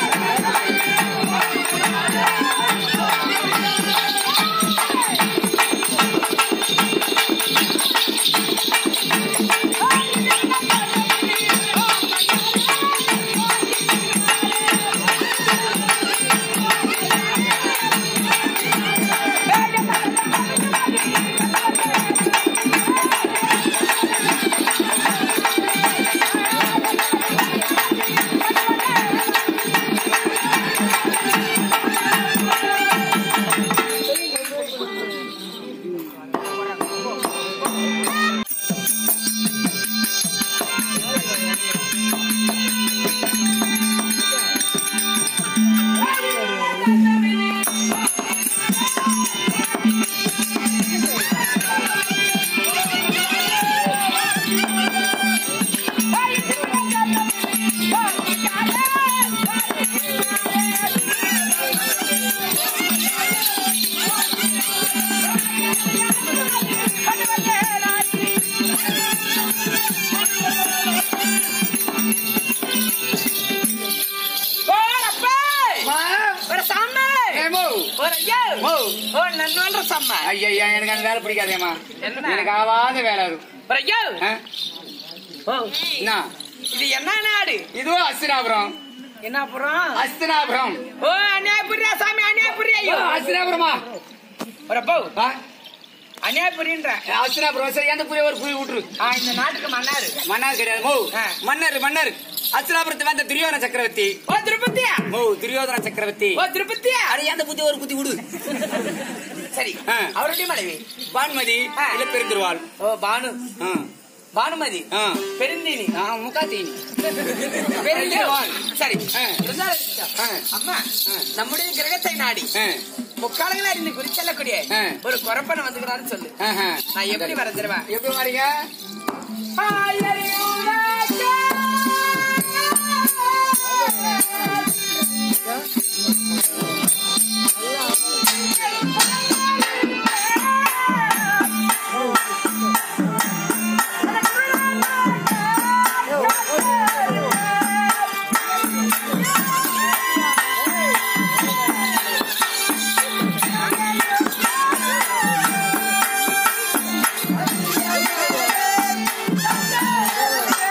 போடப்பா! ஒரு சாமி! ஏமோ ஒரு ஐயா! ஓ. ஓ, நன்னோன்ற சாமி. ஐயா எனக்கு அந்த வேலை பிடிக்காதேம்மா என்ன? எனக்கு ஆவாத வேலை அது ஒரு ஐயா! ஆ? ஓ, என்ன இது என்ன நாடு இதுவும் அஸ்தினாபுரம் என்ன அப்புறம் அஸ்தினாபுரம் ஓ அநியாயபுரியா சாமி அநியாயபுரியா ஐயோ அஸ்தினாபுரமா ஒரு போ ஆ? அநியாயபுரின்ற அஸ்தினாபுரம் சரி எந்த புரிய ஒரு புரிய விட்டுரு ஆ, இந்த நாட்டுக்கு மன்னாரு மன்னர் கிடையாது மோ ஆ. மன்னர் மன்னர் அஸ்தினாபுரத்து வந்த துரியோதன சக்கரவர்த்தி ஓ திருப்பதியா மோ துரியோதன சக்கரவர்த்தி ஓ திருப்பதியா அட எந்த புத்தி ஒரு புத்தி விடு சரி ஆ. அவருடைய மனைவி பான்மதி ஆ. இல்ல பெருந்திருவாள் ஓ பானு ஆ. பானுமதி ஆ. பெருந்தினி ஆ, முக்காத்தீனி பெருந்திருவாள் சரி ஆ. இருந்தாலும் இருக்கட்டும். ஆ. அம்மா நம்முடைய கிரகத்தை நாடி ஆ. முக்காலங்களா இருந்து குறிச்செல்லக்கூடிய ஆ. ஒரு குறப்பனை வந்துக்கிறான்னு சொல்லு ஆஹா. நான் எப்படி வர தருவேன் எப்படி வரீங்க Thank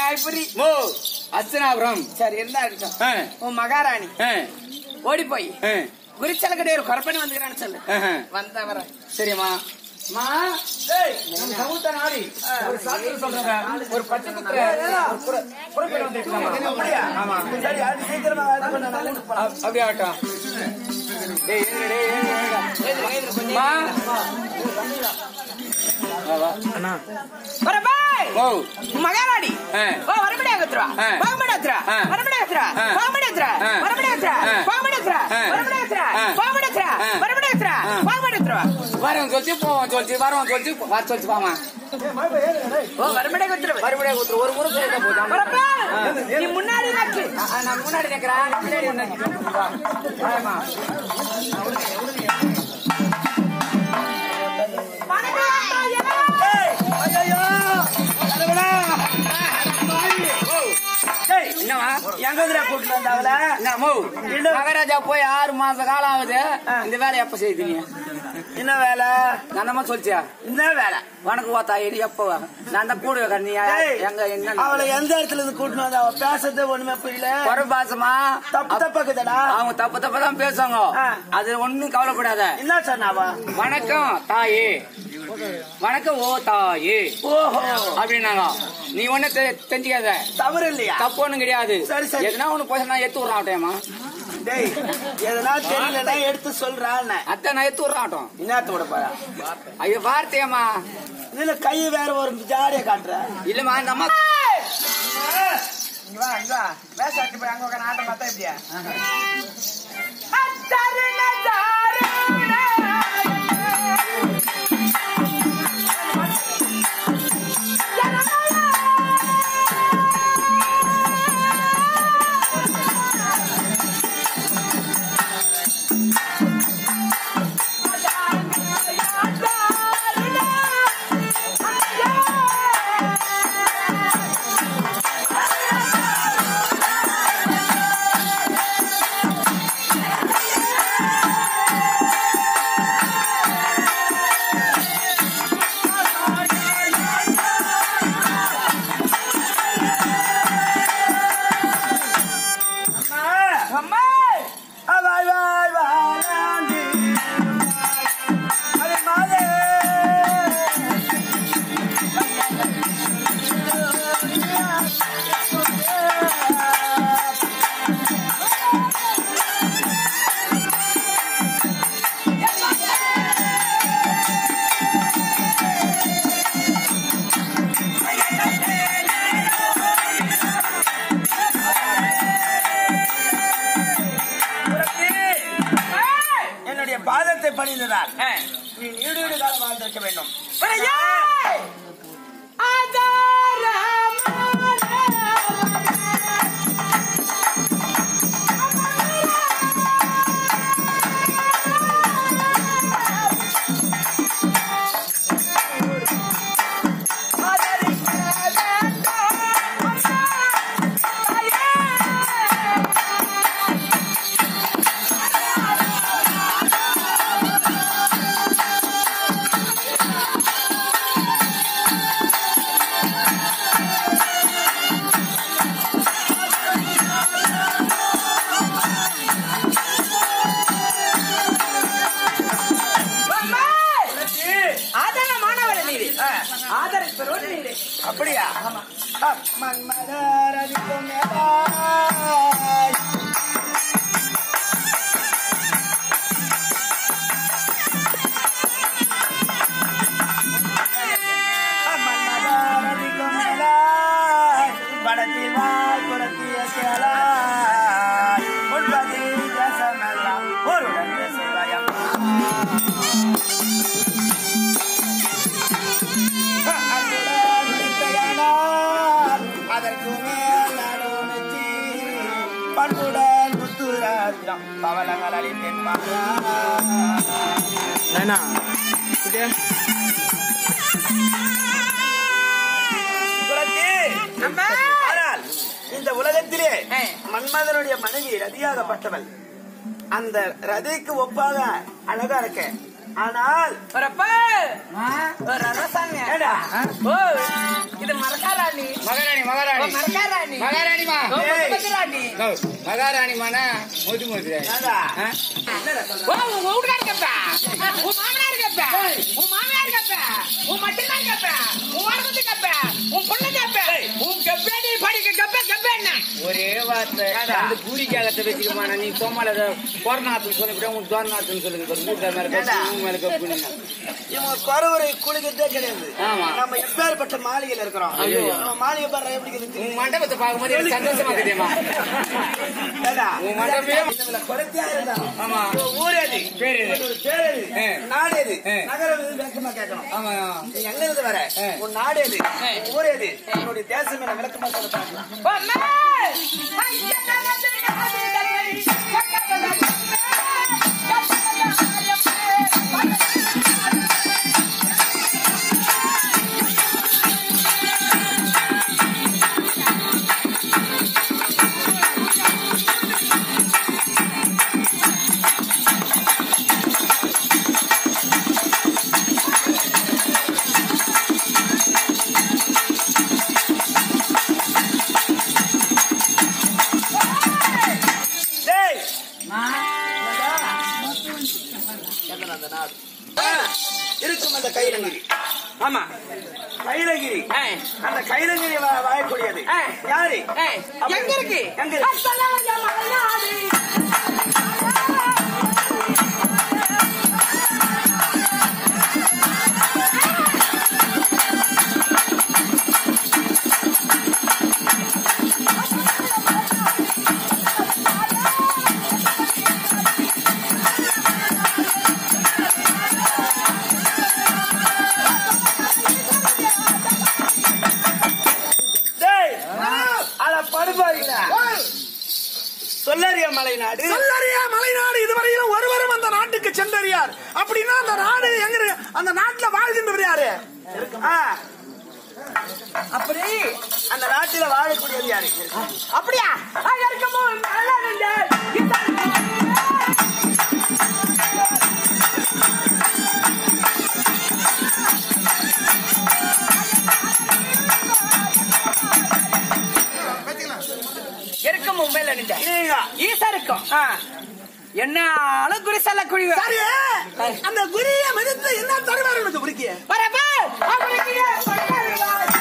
ராயபுரி மோ அச்சனாபுரம் சரி இருந்தா இருக்கட்டும் ஆ, உன் மகாராணி ஆ, ஓடி போய் ஆ, குறிச்சல கிடையாது கொரப்பணி வந்துக்கிறான்னு சொல்லு ஆஹா. வந்த வர சரிம்மா மா நம்ம சமூக நாடி ஒரு சாத்திர சொல்றாங்க ஒரு பச்சை குத்துற ஒரு புற- புறப்பேர் வந்திருக்காமா ஆமா சரி அது சீக்கிரமா இது பண்ணு, நான் வீட்டுக்கு போலாம். அப்- அப்படியே ஆகட்டும் டேய் ஏறு, டேய், ஏறு, ஏறு. மா வா, வா. வரபாய் ஓ மகாராணி ஆ. ஓ வரபடி ஆகத்ரா ஆ. பாகமடி ஆகத்ரா ஆ. வரபடி ஆகத்ரா ஆ. பாகமடி ஆகத்ரா ஆ. வரபடி ஆகத்ரா ஆ. பாகமடி ஆகத்ரா ஆ. வரபடி ஆகத்ரா ஆ. பாகமடி ஆகத்ரா ஆ. வரபடி ஆகத்ரா ஆ. பாகமடி ஆகத்ரா வரோம் சொல்லிச்சு போவோம் சொல்லிச்சு வரோம் சொல்லிச்சு போ- வர சொல்லிச்சு பாமா ஓ வரபடி ஆகத்ரா மறுபடியும் குத்துரு ஒரு முறை சொல்லிட்டா போதும் வரப்பா நீ முன்னாடி நக்கு ஆ, ஆ, நான் முன்னாடி நிக்கிறேன் நீ பின்னாடி நிக்கிறேன். வா. வாயம்மா. ஏய், ஐயையோ, தலைவனா. டேய், என்னவா எங்க வந்துடா கூட்டிட்டு வந்த அவளை? என்ன மோ மகாராஜா போய் ஆறு மாச காலம் ஆகுது இந்த வேலை எப்ப செய்யுது நீ என்ன வேலை நன்னமா சொல்லிச்சியா என்ன வேலை வணக்கம் வா தாயி நீ எப்போ வா? நான் தான் கூட நீ டேய், எங்க என்ன அவளை எந்த இடத்துல இருந்து கூட்டிட்டு வந்த அவ பேசுறது ஒண்ணுமே புரியல குறை பாசமா தப்பு தப்பாக்குதடா அவங்க தப்பு தப்பு தான் பேசுவாங்க ஆ. அது ஒண்ணும் கவலைப்படாத என்ன சொன்னாவா வணக்கம் தாயே வணக்கம் ஓ தாயே ஓஹோ அப்படின்னாங்க நீ ஒண்ணு தெரிஞ்சுக்காத தவறு இல்லையா தப்பு ஒண்ணும் கிடையாது சரி, சரி. எதுனா ஒண்ணு போய் நான் எத்து விடுறான் ஆட்டோமா டேய் எதனா தெரியலன்னா எடுத்து சொல்றான்னு அத்தை நான் எத்து விடுறான் ஆட்டம் என்னத்த விட போற ஐயோ வார்த்தையம்மா இதுல கை வேற ஒரு ஜாடிய காட்டுற இல்லம்மா இந்த அம்மா இங்க வா இங்க வா வேசாட்டு போய் அங்க உட்காந்து ஆட்டம் பார்த்தா எப்படியா அம்மா வாய் வாய் வாழாண்டி அது மாதே என்னுடைய பாதத்தை பணிந்ததால் நீ நீடு நீடு காலம் வாழ்ந்திருக்க வேண்டும் ஆதார மாணவர் நீரு ஆதார பெறுவது நீரு அப்படியா மன்மதரதிக்கும் மேலாய். மன்மதரதிக்கும் மேலாய். படத்தில் வாய் புறத்திய சேலாய். உண்பதி தேசமெல்லாம் ஒருடன் பேசுவாயம்மா. அன்புடன் விழித்தயானால் அதற்கு மேல் நடுநிச்சி. பண்புடன் முத்துராஜம் பவளங்கள் அளித்தேன் பாரா. குலத்தி, ஆனால் இந்த உலகத்திலே ஆ. மன்மதனுடைய மனைவி ரதியாகப்பட்டவள் அந்த ரதிக்கு ஒப்பாக அழகா இருக்க ஆனால் வரப்ப ஒரு அரசாங்க ஏடா ஓ இது மரக்காராணி மகாராணி ஓ, மகாராணி மரக்காராணி மகாராணிமா ஓ, முத்துமதிராணி. மகாராணிமானா மோதி மோதி ஏடா ஓ, உன் வீட்டுக்காரர் கப்ப. உன் மாமனார் கப்ப. உன் மாமியார் கப்ப. உன் மச்சினார் கப்ப. உன் மருமதி கப்ப. உன் பொண்ணு கப்ப. உன் கப்பேடி படிக்க கப்ப கப்ப என்ன? ஒரே வார்த்தை அந்த பூரி கேகத்தை வச்சுக்கமான நீ சோமால கொரோனாத்துன்னு சொல்லிவிட்டா உன் தோரநாத்துன்னு சொல்லுங்க வீட்டு மேல கப்பு உன் மேல கப்பு இவங்க குறவரை குளிக்கிறதே கிடையாது ஆமா. நம்ம எப்பேற்பட்ட மாளிகையில இருக்கிறோம் ஐயோ. நம்ம மாளிகை பாரு எப்படி இருக்குது உன் மண்டபத்தை பார்க்கும்போது எனக்கு சந்தோஷமா தெரியுமா ஏடா, உன் மண்டபமே இதுல குறைத்தியா இருந்தா ஆமா உன் ஊர் எது? பேரு எது? உன்னோட பேர் எது? ஆ. நாடு எது? ஆ. நகரம் எது? விளக்கமா கேட்கணும். ஆமா நீ எங்க இருந்து வர? ஆ. உன் நாடு எது? உன் ஊர் எது? உன்னுடைய தேசம் என்ன? விளக்கமா சொல்ல பார்க்கலாம். ஓ, அம்மா. ஐயா, நான் வந்து கப்பேடி. கப்பேடி. டேய், என்னடா அந்த நாடு? ஆ, இருக்கும் அந்த கைலகிரி ஆமா கைலகிரி ஆ. அந்த கைலகிரி வா- வாழக்கூடியது ஆ. யாரு ஏய், எங்க இருக்கு எங்க இருக்கு? அஸ்ஸலாமு அலைக்கும். டேய், அட படுபாருங்களா சொல்லறிய மலை நாடு சொல்லறியா மலைநாடு இதுவரையிலும் ஒருவரும் அந்த நாட்டுக்கு சென்றறியார் அப்படின்னா அந்த நாடு எங்க இருக்கு? அந்த நாட்டுல வாழ்கின்றவர் யாரு ஆ. அப்படி அந்த நாட்டில வாழக்கூடியது யாரு அப்படியா ஆ, இருக்குமோ நல்லா இருங்க. இருக்கும் மும்பைல நின்ற நீங்க ஈசா இருக்கும் என்னாலும் குறி சொல்ல குழிவு சரி அந்த குரிய மதித்து என்ன தருவார் எனக்கு குறுக்கிய வரப்பா அவனுக்கு பட்டாரிவாய்.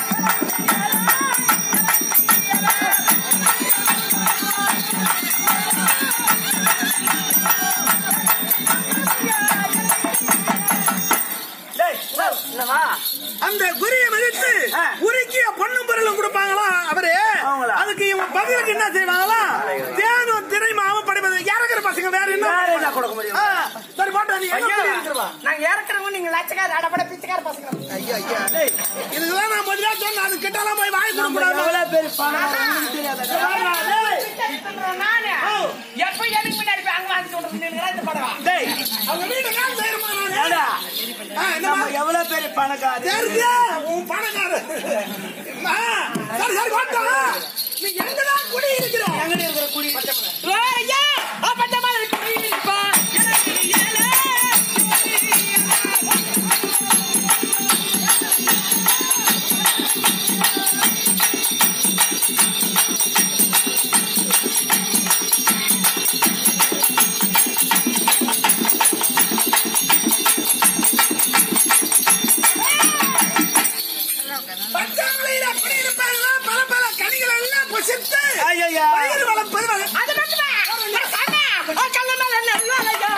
டேய், என்னவா அந்த குரிய மதித்து ஆ. உருக்கிய பொண்ணும் பொருளும் கொடுப்பாங்களா அவரு அவங்களா? அதுக்கு இவன் பதிலுக்கு என்ன செய்வாங்களா தேனும் திரைமாவும் படிப்பது இறக்குற பசங்க வேற என்ன வேற என்ன கொடுக்க முடியும்? ஆ, சரி போட்டா நீ என்ன ஐயா, சொல்லி இருக்கிறவா நாங்க இறக்குறவங்க நீங்க லட்சக்கார அடப்பட பிச்சைக்கார பசங்க ஐயா ஐயா டேய் இதுதான் நான் முதல்ல சொன்னேன் அது கிட்டலாம் போய் வாங்கி கொடுக்க நம்ம கூடாது எவ்வளவு பேர் பணம் உங்களுக்கு தெரியாதா? வாடா, டேய். நானு எப்ப எனக்கு முன்னாடி போய் அங்க வாங்கி சொல்றது நீங்க இந்த படம் டேய், அவங்க வீட்டு கால் செய்யணுமா நானு? ஏடா, ஆ, என்னம்மா? நம்ம எவ்வளவு பேர் பணக்காரர் தெரியுது, உன் பணக்காரர். அம்மா, சரி, சரி, போட்டா. நீ எங்கதான் குடி இருக்கிற? எங்கடி இருக்கிற குடி ஐயா அப்பட்டமா இருப்பா எனக்கு ஏழை பச்சாமலையில குடி இருப்பாங்களா? பல பல கனிகள் எல்லாம் புசித்து ஐயையா. வயிறு வளர்ப்பது வகை. அது மட்டுமே ஒரு சாமி ஒரு கல்ல மேல நல்லா ஐயா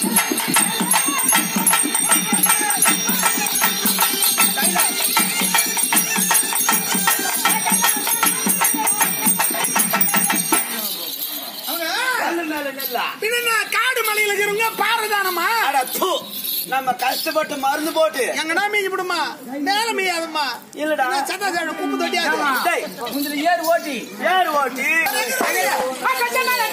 அவங்க கல்லு மேல நெல்லா பின்ன என்ன, காடு மலையில இருக்கிறவங்க பாரதானமா அட தூ நம்ம கஷ்டப்பட்டு மருந்து போட்டு எங்கடா மீதி விடுமா மேல மீயாதுமா இல்லடா சட்டா சாடு குப்பு தொட்டியா டேய், கொஞ்சம் ஏறு ஓட்டி ஏர் ஓட்டி கொஞ்சம் மேல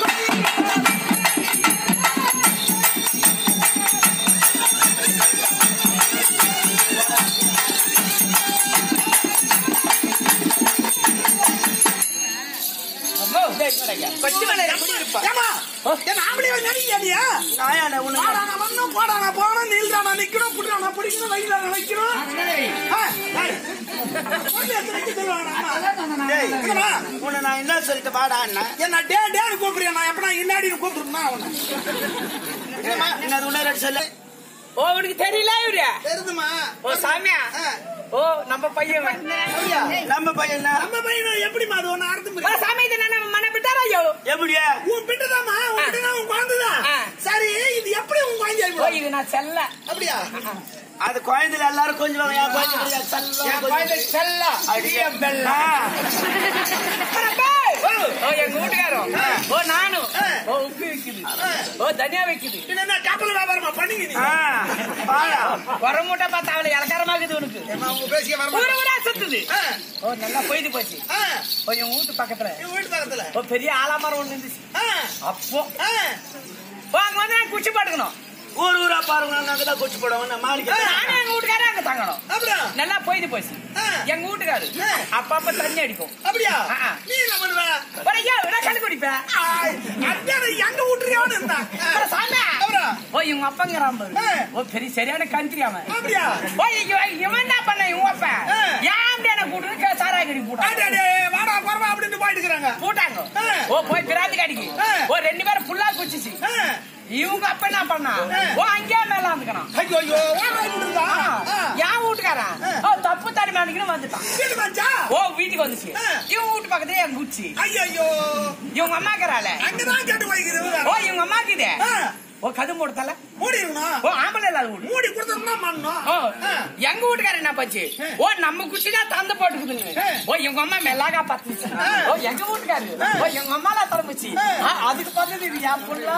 டேய், என்னடா? கொச்சி மேல குடி இருப்பா ஏமா என்ன ஆம்பளை நடிகையா நீ நாயாண்ட உனக்கு ஆடான மண்ணும் போடா நான் போனோம் நில்றா நான் நிக்கணும் புடுறா நான் பிடிக்கணும் வைடா நான் வைக்கணும் ஆ, டேய். வந்து எத்தனை நிக்க சொல்லுவாங்க அம்மா? டேய், என்னம்மா? உன்னை நான் என்ன சொல்லிட்டு வாடா அண்ணா என்ன டே டேன்னு கூப்பிடுறியா நான் எப்படா இன்னாடி கூப்பிட்டுருந்தா அவனை என்னம்மா என்ன அது உன்ன ரெண்டு சொல்லு ஓ உனக்கு தெரியல இவரு தெரியுதுமா ஓ சாமியா ஓ நம்ம பையன் நம்ம பையன் தான். நம்ம பையன் எப்படிமா அது ஒண்ணு அர்த்தம் ஓ புரியுது? சாமி இது நான் மன விட்டாரா ஐயோ எப்படியா உன் பிட்டுதாம்மா உன் பிட்டுதான் உன் குழந்தைதான் ஆ. சரி இது எப்படி உன் குழந்தை ஓ இது நான் செல்ல அப்படியா அது குழந்தைல எல்லாரும் கொஞ்சம் என் குழந்தை கிடையாது. செல்லம் என் கொஞ்சம். குழந்தை செல்லம் அடியே பெல்லா. ஓ எங்க வீட்டுக்காரன் ஓ நானும் ஓ உப்பு வைக்குது ஓ தனியா வைக்குது பின்ன என்ன கப்பல் வியாபாரமா பண்ணீங்க நீங்க ஆ, வாடா. வர மூட்டை பார்த்தா அவளை இலக்காரமாக்குது உனக்கு ஏம்மா, உங்க பேசிய வர ஊரு ஊரா சுத்துது ஆ, ஓ நல்லா போயிட்டு போச்சு ஆ, ஓ என் வீட்டு பக்கத்துல என் வீட்டு பக்கத்துல ஓ பெரிய ஆலாமரம் ஒண்ணு இருந்துச்சு ஆ, அப்போ ஆ. ஓ அங்க வந்து நான் குச்சி பாட்டுக்கணும் ஊர் ஊரா பாருங்க நாங்க தான் கூச்சு போடுவோம் நான் மாளிகை நானும் எங்க வீட்டுக்காரன் அங்க தங்கணும் அப்படியா நல்லா போயிட்டு போச்சு ஆ. எங்க வீட்டுக்காரு ஆ. அப்பப்ப தண்ணி அடிக்கும் அப்படியா ஆ, ஆ. நீ என்ன பண்ணுவ ஒரு ஐயா நான் கண்ணு குடிப்பேன் ஆய், அதான் எங்க வீட்டுறியான்னு இருந்தா அப்புறம் சாமி. அப்புறம் ஓ இவங்க அப்பங்கிறான் பாரு ஆ. ஓ பெரிய சரியான கந்திரி அவன் அப்படியா ஓ இவன் இவன் என்ன பண்ண இவன் அப்ப ஆ. ஏன் அப்படி என்ன கூட்டு சாராய கடி அடே, போட்டாங்க அடே, வாடா குறவா அப்படின்னு போயிட்டு இருக்கிறாங்க போட்டாங்க ஆ. ஓ போய் பிராந்தி கடிக்கு ஆ. ஓ ரெண்டு பேரும் புல்லா குச்சிச்சு ஆ. இவங்க அப்ப என்ன பண்ணா ஆ. ஓ அங்கேயே மேல வந்துக்கணும் ஐயோ ஐயோ வாடா இப்படி இருந்தா ஆ. என் வீட்டுக்காரன் ஆ. ஓ தப்பு தடி மேனிக்கணும் வந்துட்டான் வீடு வந்துச்சா ஓ வீட்டுக்கு வந்துச்சு ஆ. இவங்க வீட்டு பக்கத்துல என் குச்சி ஐயோ ஐயோ இவங்க அம்மாக்கிறாள அங்கதான் கேட்டு வைக்கிறது ஓ இவங்க அம்மாக்குது ஆ. ஓ கது மூடத்தல மூடி இருக்கணும் ஓ ஆம்பளை இல்லாத வீடு மூடி கொடுத்தா பண்ணணும் ஓ ஆ. எங்க வீட்டுக்காரர் என்ன பச்சு ஓ நம்ம குச்சி தான் தந்து போட்டுக்குதுங்க ஆ. ஓ எங்க அம்மா மெல்லாகா பத்துச்சு ஆ. ஓ எங்க வீட்டுக்காரு ஆ. ஓ எங்க அம்மா தான் திறந்துச்சு ஆ. அதுக்கு பார்த்தது இது என் புள்ளா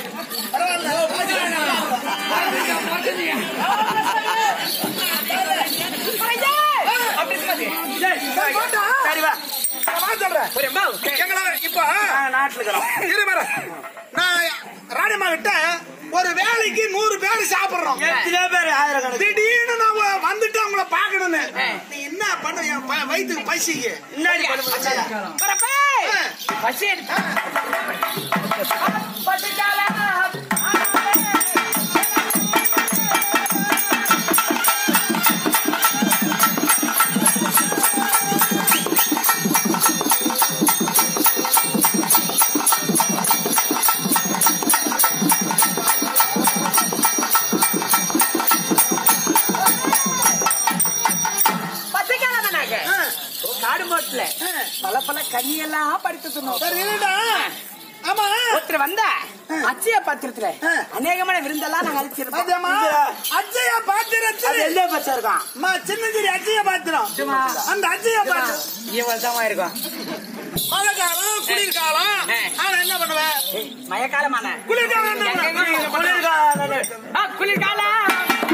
அப்படி இருக்காது. சரி, போட்டா? சரி வா நான் சொல்றேன் ஒரு அம்மா, எங்களை இப்ப நாங்க நாட்டுல இருக்கிறோம் இரு பாரு. நான் ராணியம்மா கிட்ட ஒரு வேலைக்கு நூறு பேர் சாப்பிடுறோம் எத்தனை பேர் ஆயிரம் கணக்கு திடீர்னு நான் வ- வந்துட்டு அவங்கள பாக்கணும்னு நீ என்ன பண்ண என் ப- வயித்துக்கு பசிக்கு முன்னாடி பண்ண வரப்பே. பசி எடுத்தா. பட்டுச்சாலா. பட்டுச்சாலா நாங்க. காடு மோட்டுல பல பல கண்ணியெல்லாம் பறித்து தின்னோம். சரி இருடா ஆமா ஒருத்தர் வந்த அச்சய பத்திரத்துல அநேகமான விருந்தெல்லாம் நாங்க அழிச்சிருப்போம் அதேமா அஜய அது பாத்திரத்தில் எந்த பச்சை இருக்கான் அம்மா, சின்னஞ்சிரி அஜய பாத்திரம் சும்மா. அந்த அஜய பாத்திரம் இவள் தான் இருக்கும் மழை காலம் குளிர்காலம் ஆ. ஆனா என்ன பண்ணுவேன் மழைக்காலமான குளிர்காலம் என்ன பண்ணுவேன்? குளிர்காலம் ஆ, குளிர்காலம்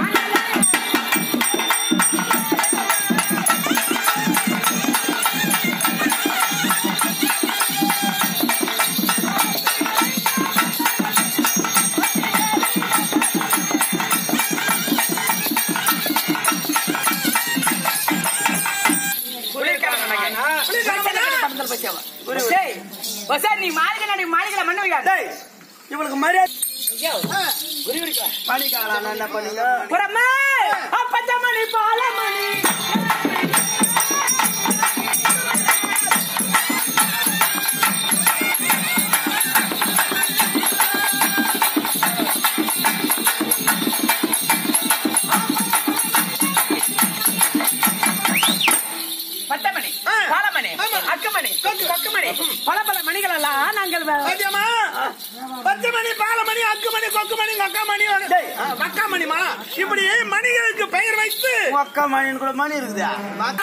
குளிர்காலம் நீ மாளிகை நடி மாளிகைல மண்ணு வைக்காத டேய், இவனுக்கு மரியாதை ஐயோ, உரி உரிக்க. பணிக்காலம் என்ன பண்ணீங்க புறமே பச்சை மணி பாலமணி பச்சை மணி ஆ. பாலமணி ஆமா. அக்கமணி கொக்குமணி பல பல மணிகள் எல்லாம் நாங்கள் வ- சத்தியமா பத்து மணி பால மணி அக்கு மணி கொக்கு மணி நக்கா மணி மக்கா மணிமா இப்படி மணிகளுக்கு பெயர் வைத்து உங்க அக்கா மணின்னு கூட மணி இருக்குதா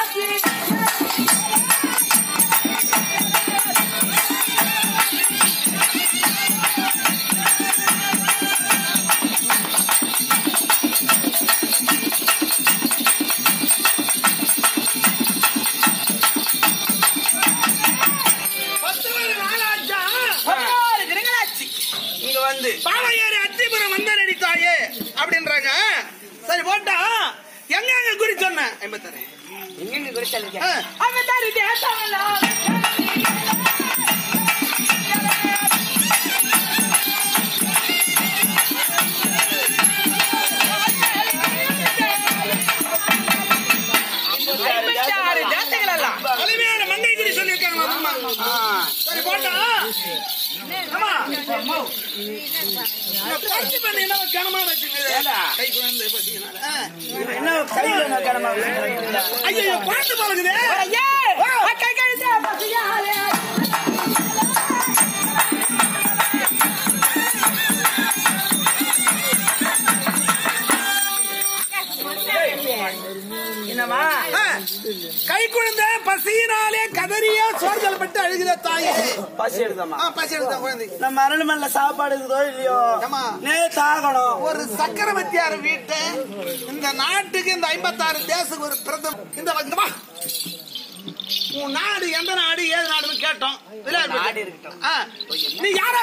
பத்து மணி நாளாச்சா பதினாறு தினங்களாச்சு இங்க வந்து பாவையாரி அத்திபுரம் வந்த நடித்தாயே அப்படின்றாங்க சரி போட்டா எங்க எங்க குறி சொன்ன ஐம்பத்தாறு எங்கெங்க குறிச்சல் ஆ. அங்க தாரி தேசமெல்லாம் பருத்தி பண்ணி என்ன கனமா வச்சுங்க ஏண்டா? கை குழந்தை பத்தினால என்ன கையில என்ன கிளம்ப வைக்கிறீங்க? ஐயோ குழந்தை பழகுதே என்னவா கை குழந்தை பசியினாலே கதறிய சோறுதல் பட்டு அழுகிற தாய் பசி எடுத்தாமா ஆ, பசி எடுத்த குழந்தை நம்ம அரண்மனையில சாப்பாடு இருக்குதோ இல்லையோ ஏம்மா? நேத்து ஆகணும் ஒரு சக்கரவர்த்தியார் வீட்டை இந்த நாட்டுக்கு இந்த ஐம்பத்தாறு தேசத்துக்கு ஒரு பிரதம இந்த இங்க வா உன் நாடு எந்த நாடு ஏது நாடுன்னு கேட்டோம் விளையாட்டு நாடு இருக்கட்டும். ஆ, நீ யாரா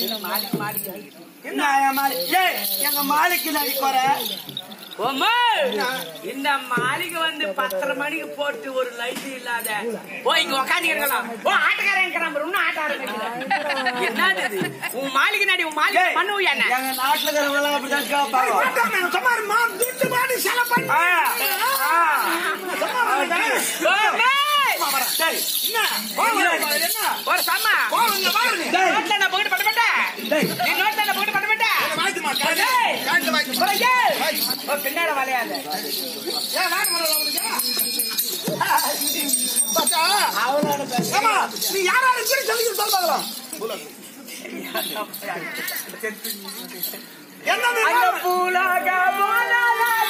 என்ன என் மாலி- ஏய், எங்க மாலிக்கு நடி குறை ஓமா இந்த மாளிகை வந்து பத்தரை மணிக்கு போட்டு ஒரு லைட் இல்லாத ஓ இங்க உக்காந்து இருக்கலாம் ஓ ஆட்டக்காரன் இருக்கிறான் பாரு, இன்னும் ஆட்ட ஆரம்பிக்கல என்னது இது? உன் மாளிகை நாடி உன் மாளிகை ஏய், பண்ணுவியா என்ன எங்க நாட்டுல இருக்கிறவங்க எல்லாம் அப்படிதான் கேட்பாங்க சும்மா இருமா, துட்டு மாடி செல பண்ணி ஆ, ஆ. சும்மா வரேன். ஓமே! சரி என்ன கோவம் வருமா? என்ன ஒரு சம்மா கோவம் இங்க வாருங்க டேய், நோட்ல நான் போட்டு பண்ண மாட்டேன் டேய், நீ நோட்ல நான் போட்டு பண்ண மாட்டேன் வாய்க்குமா டேய். காய்ச்சல் வாய்க்குமா புறக்கே. ஓ, பின்னால வளையாத ஏன் வாங்க வரல உங்களுக்கு பாத்தா ஆமா நீ யாரா இருக்கு சொல்லி சொல்ல பார்க்கலாம் என்னது அந்த பூலாக பூலாக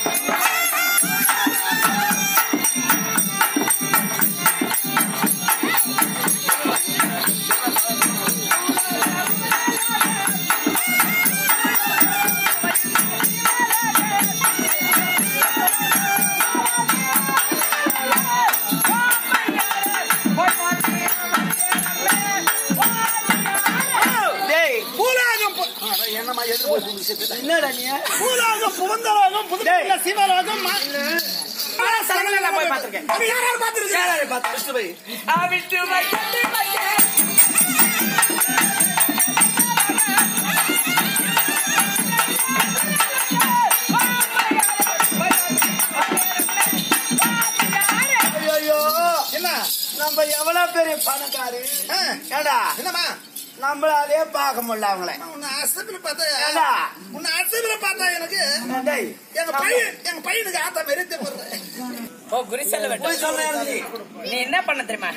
டேய், பூலாகம் பு- ஆ, அதான் என்னம்மா எதிர்ப்பு போய் விஷயத்துல என்னடா நீ பூலாகம் புவந்தலாகம் புதுப்பிள்ள சிவலாகம் மா- சகல நான் போய் பார்த்திருக்கேன். அது யாராவது பார்த்திருக்கீங்க? யாராரு பார்த்து வச்சுட்டு போய். அவிட்டு வைக்கட்டு வைக்க ஐயையோ, என்ன நம்ம எவ்வளவு பெரிய பணக்காரு ஆ, ஏடா என்னம்மா நம்மளாலே பார்க்க முடியல அவங்கள உன்னை அசம்பிளி பார்த்தா ஏண்டா உன்னை அசம்பிளி பார்த்தா எனக்கு டேய், எங்க பையன் எங்க பையனுக்கு ஆத்தா மெரித்து போடுறேன் ஓ குரு செல்ல வேண்டும் போய் சொல்றேன் நீ. நீ என்ன பண்ண தெரியுமா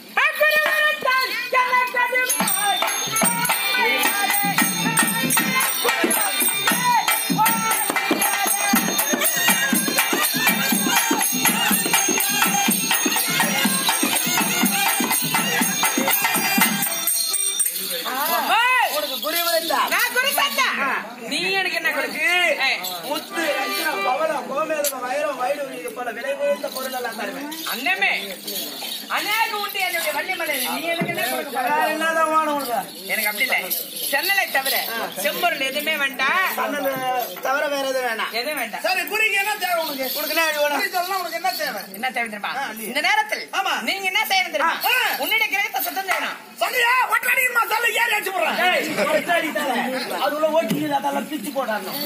உனக்கு புரியவே இல்ல நான் குரு சத்தா நீ எனக்கு என்ன கொடுக்கு முத்து ரத்தினம், பவளம் கோமேதகம் வைரம் வைடூரி இது போல விலை உயர்ந்த பொருள் எல்லாம் தருவேன் அண்ணமே அநேக உண்டு என்னுடைய வள்ளிமலை நீ எனக்கு என்ன கொடுக்க போற? வேற என்னதான் வேணும் உனக்கு எனக்கு அப்படி இல்லை சென்னலை தவிர செம்பொருள் எதுவுமே வேண்டாம் அண்ணன் தவிர வேற எதுவும் வேணாம் எதுவும் வேண்டாம் சரி குறிக்கு என்ன தேவை உனக்கு உனக்கு என்ன வேணும் குறி சொல்லலாம் உனக்கு என்ன தேவை என்ன தேவை தெரியுமா ஆ, நீ. இந்த நேரத்தில் ஆமா. நீங்க என்ன செய்யணும் தெரியுமா ஆ. உன்னுடைய கிரகத்தை சுத்தம் செய்யணும் சொல்லியா ஒட்டடிக்குமா சொல்லு ஏறி அடிச்சு போடுறேன் ஏய், ஒருத்தன் அடித்தாலே, அதுல ஓட்டிக்குது, அதெல்லாம் பிச்சு போடாதணும்.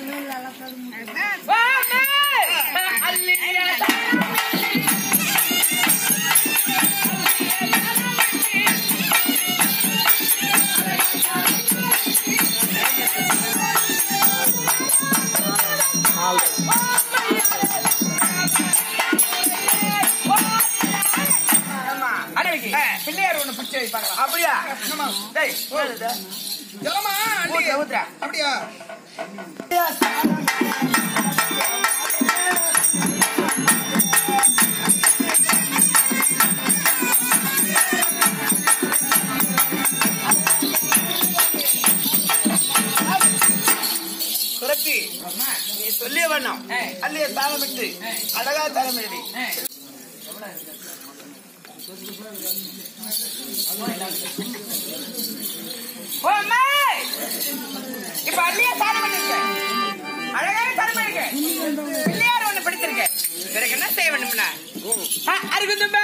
வாமே! அல்லியா அடவிக்கு பிள்ளையார் ஒண்ணு பிடிச்சி வைப்பாங்க அப்படியா டேய், என்னது? ஜலமா அள்ளி ஊத்துறா, ஊத்துறா. அப்படியா சுரப்பி, நீ சொல்லிய வேண்டாம் ஏய். அல்லைய தாளமிட்டு அழகா தலைமையிடி ஓ அம்மா இப்ப அள்ளியா சாதம் பண்ணிருக்கேன் அழகான சாதம் பண்ணிருக்கேன் பிள்ளையார் ஒண்ணு பிடிச்சிருக்கேன் பிறகு என்ன செய்ய வேண்டும்னா அருகுந்தும்பா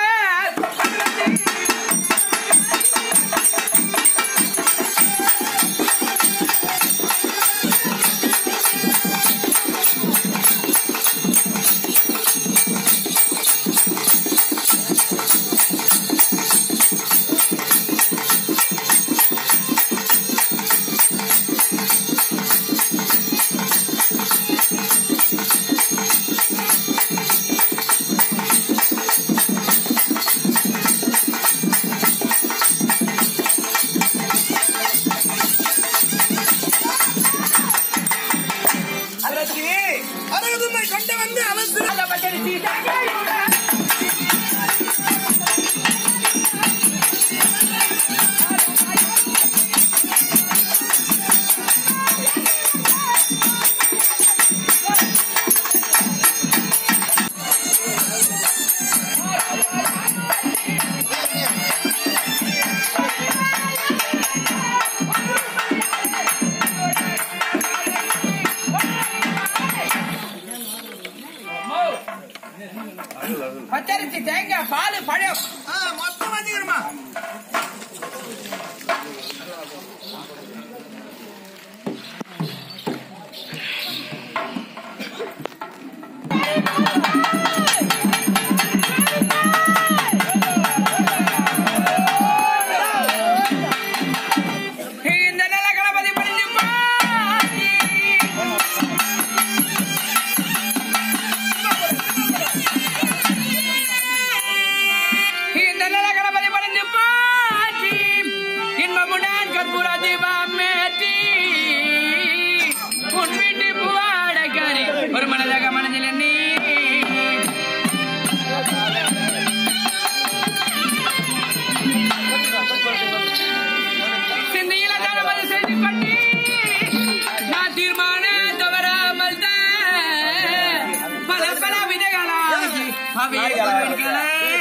ஆவியை குருவின்களே.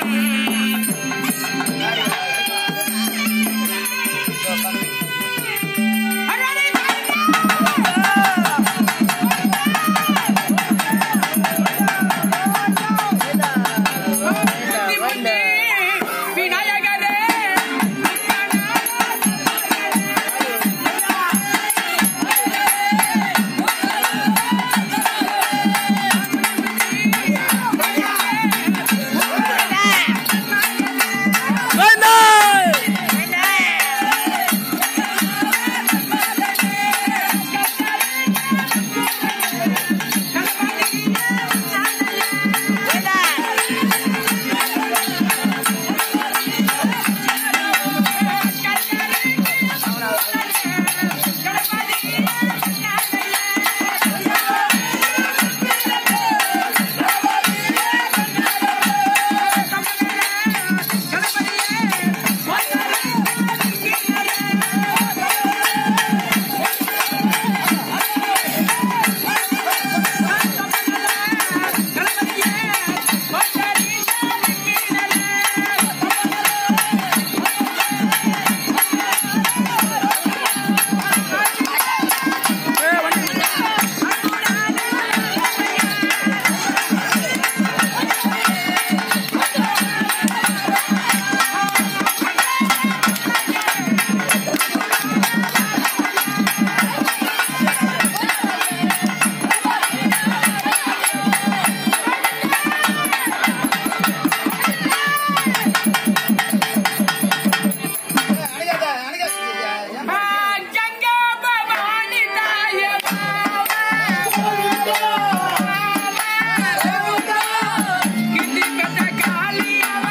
விநாயகரே அணிகாத, அணிகாத. கங்கா பவானி தாயே கிட்டி கட்ட காளி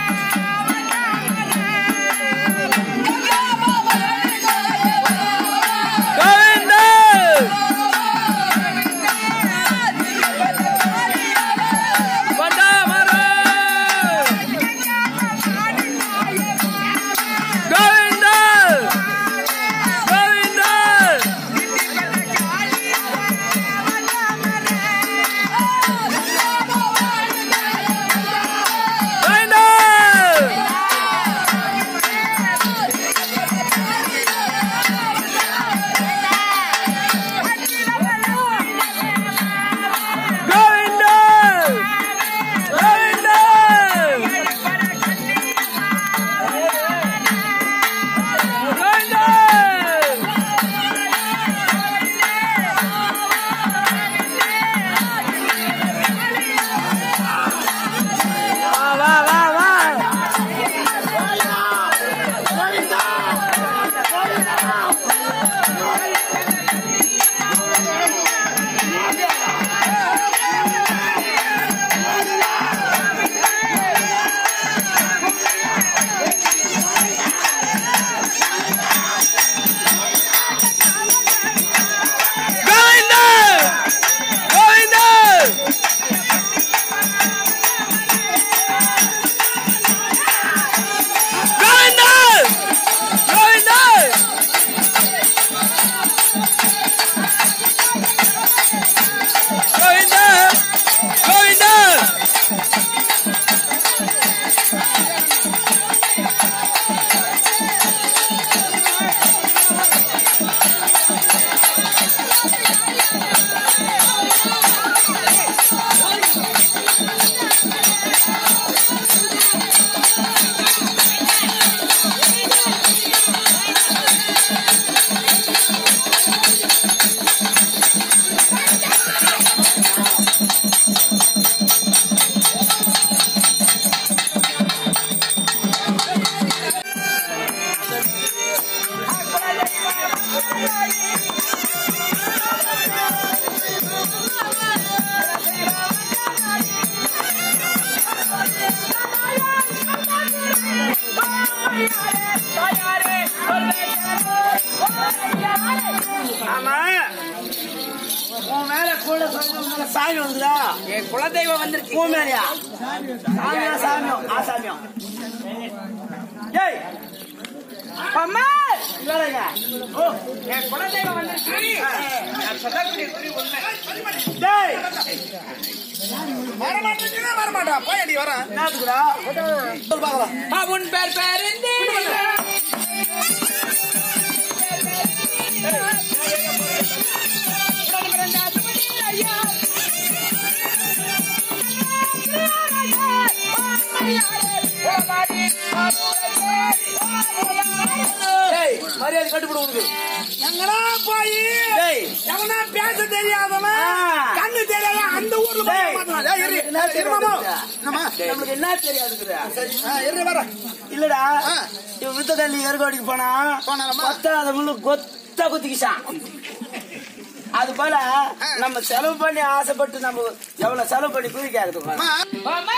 ஆமா உன் மேல கூட சொல்ல உன் மேல சாமி வந்துதா என் குலதெய்வம் வந்திருக்கு உன் மேலயா சாமியா சாமியம் ஆ சாமியம் ஏய் அம்மா வேலைங்க என் குலதெய்வம் வந்திருக்கு நான் சொல்லக்கூடிய குறி உண்மை டேய் வரமாட்டேன்னா வரமாட்டா போய் அடி வரேன் என்னத்துக்குடா சொல்லு பார்க்கலாம் உன் பேர் பேருந்து டேய் மரியாதை கட்டுப்படு உனக்கு எங்கடா போய் டேய் எவனா பேச தெரியாதவன் ஆ. கண்ணு தெரியாத அந்த ஊர்ல போய் டேய். ஏமாத்துவான். டேய், இரு. என்ன இரு மாமா. தெரியாது? என்னம்மா? நம்மளுக்கு என்ன தெரியாதுக்குது சரி, ஆ, இரு வரேன். இல்லடா ஆ. இவன் வித்த தள்ளி கருக்காடிக்கு போனா போனாலாமா? பத்தாத முள்ளு கொத்த குத்திக்கிச்சான் அது போல நம்ம செலவு பண்ணி ஆசைப்பட்டு நம்ம எவ்வளவு செலவு பண்ணி குதிக்காது அம்மா,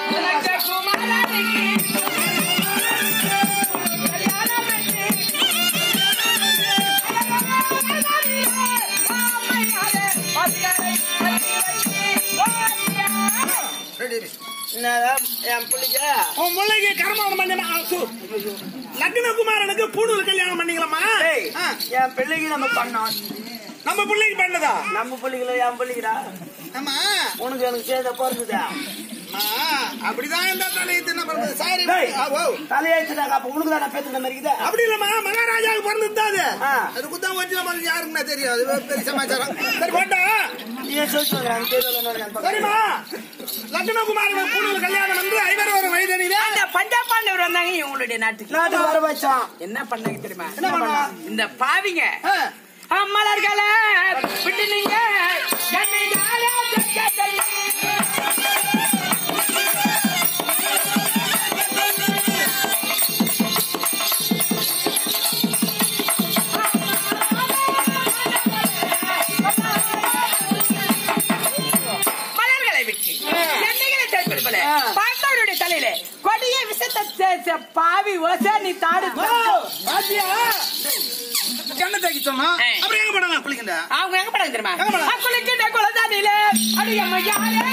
ரெடி, ரெடி. என்னதான் என் பிள்ளைங்க உன் முல்லைக்கு கர்மாவனம் பண்ணி லக்ன குமாரனுக்கு பூணூல் கல்யாணம் பண்ணிக்கலாமா டேய், ஆ, என் பிள்ளைக்கு நம்ம பண்ணோம் நம்ம பிள்ளைக்கு பண்ணதா நம்ம பிள்ளைங்கள என் பிள்ளைங்கடா ஆமா உனக்கு எனக்கு சேர்ந்த பிறந்ததா அம்மா, அப்படிதான் இந்த தலையை தின்ன பிறந்தது. சாரி டேய். ஆ, ஓ. தலையாச்சுனாக்கா அப்ப உனக்கு தான் பேசுற மாதிரி இருக்குதா அப்படி இல்லம்மா மகாராஜாவுக்கு பிறந்தது அது ஆ. அதுக்கு தான் வச்சு நம்மளுக்கு யாருக்குன்னா தெரியும் அது பெரிய சமாச்சாரம் சரி போட்டா நீ சொல்லிட்டு எனக்கு தெரியல சரிம்மா லக்னகுமாரன் பூணூல் கல்யாணம் என்று ஐவர் ஒரு வயதனிலே அந்த பஞ்சாப் பாண்டவர் வந்தாங்க இவங்களுடைய நாட்டுக்கு நாட்டுக்கு வர வச்சான் என்ன பண்ணாங்க தெரியுமா என்ன பண்ணா? இந்த பாவிங்க ஆ, அம்மலர்களே விட்டு நீங்க என்னை நானே தூக்கி மலர்களை விட்டு எண்ணெய்களை தெளிப்பது ஆ. பார்த்தவருடைய தலையில கொடிய விஷத்தை தேய்ச்ச பாவி ஓசை நீ தாடு பாத்தியா என்ன தேக்கி சொன்னா ஆ. அப்புறம் எங்க பண்ணலாம் குளிக்கின்ற அவங்க எங்க படம் தெரியுமா எங்க படம்? குளிக்கின்ற குலதானில அடியம்மா யாரே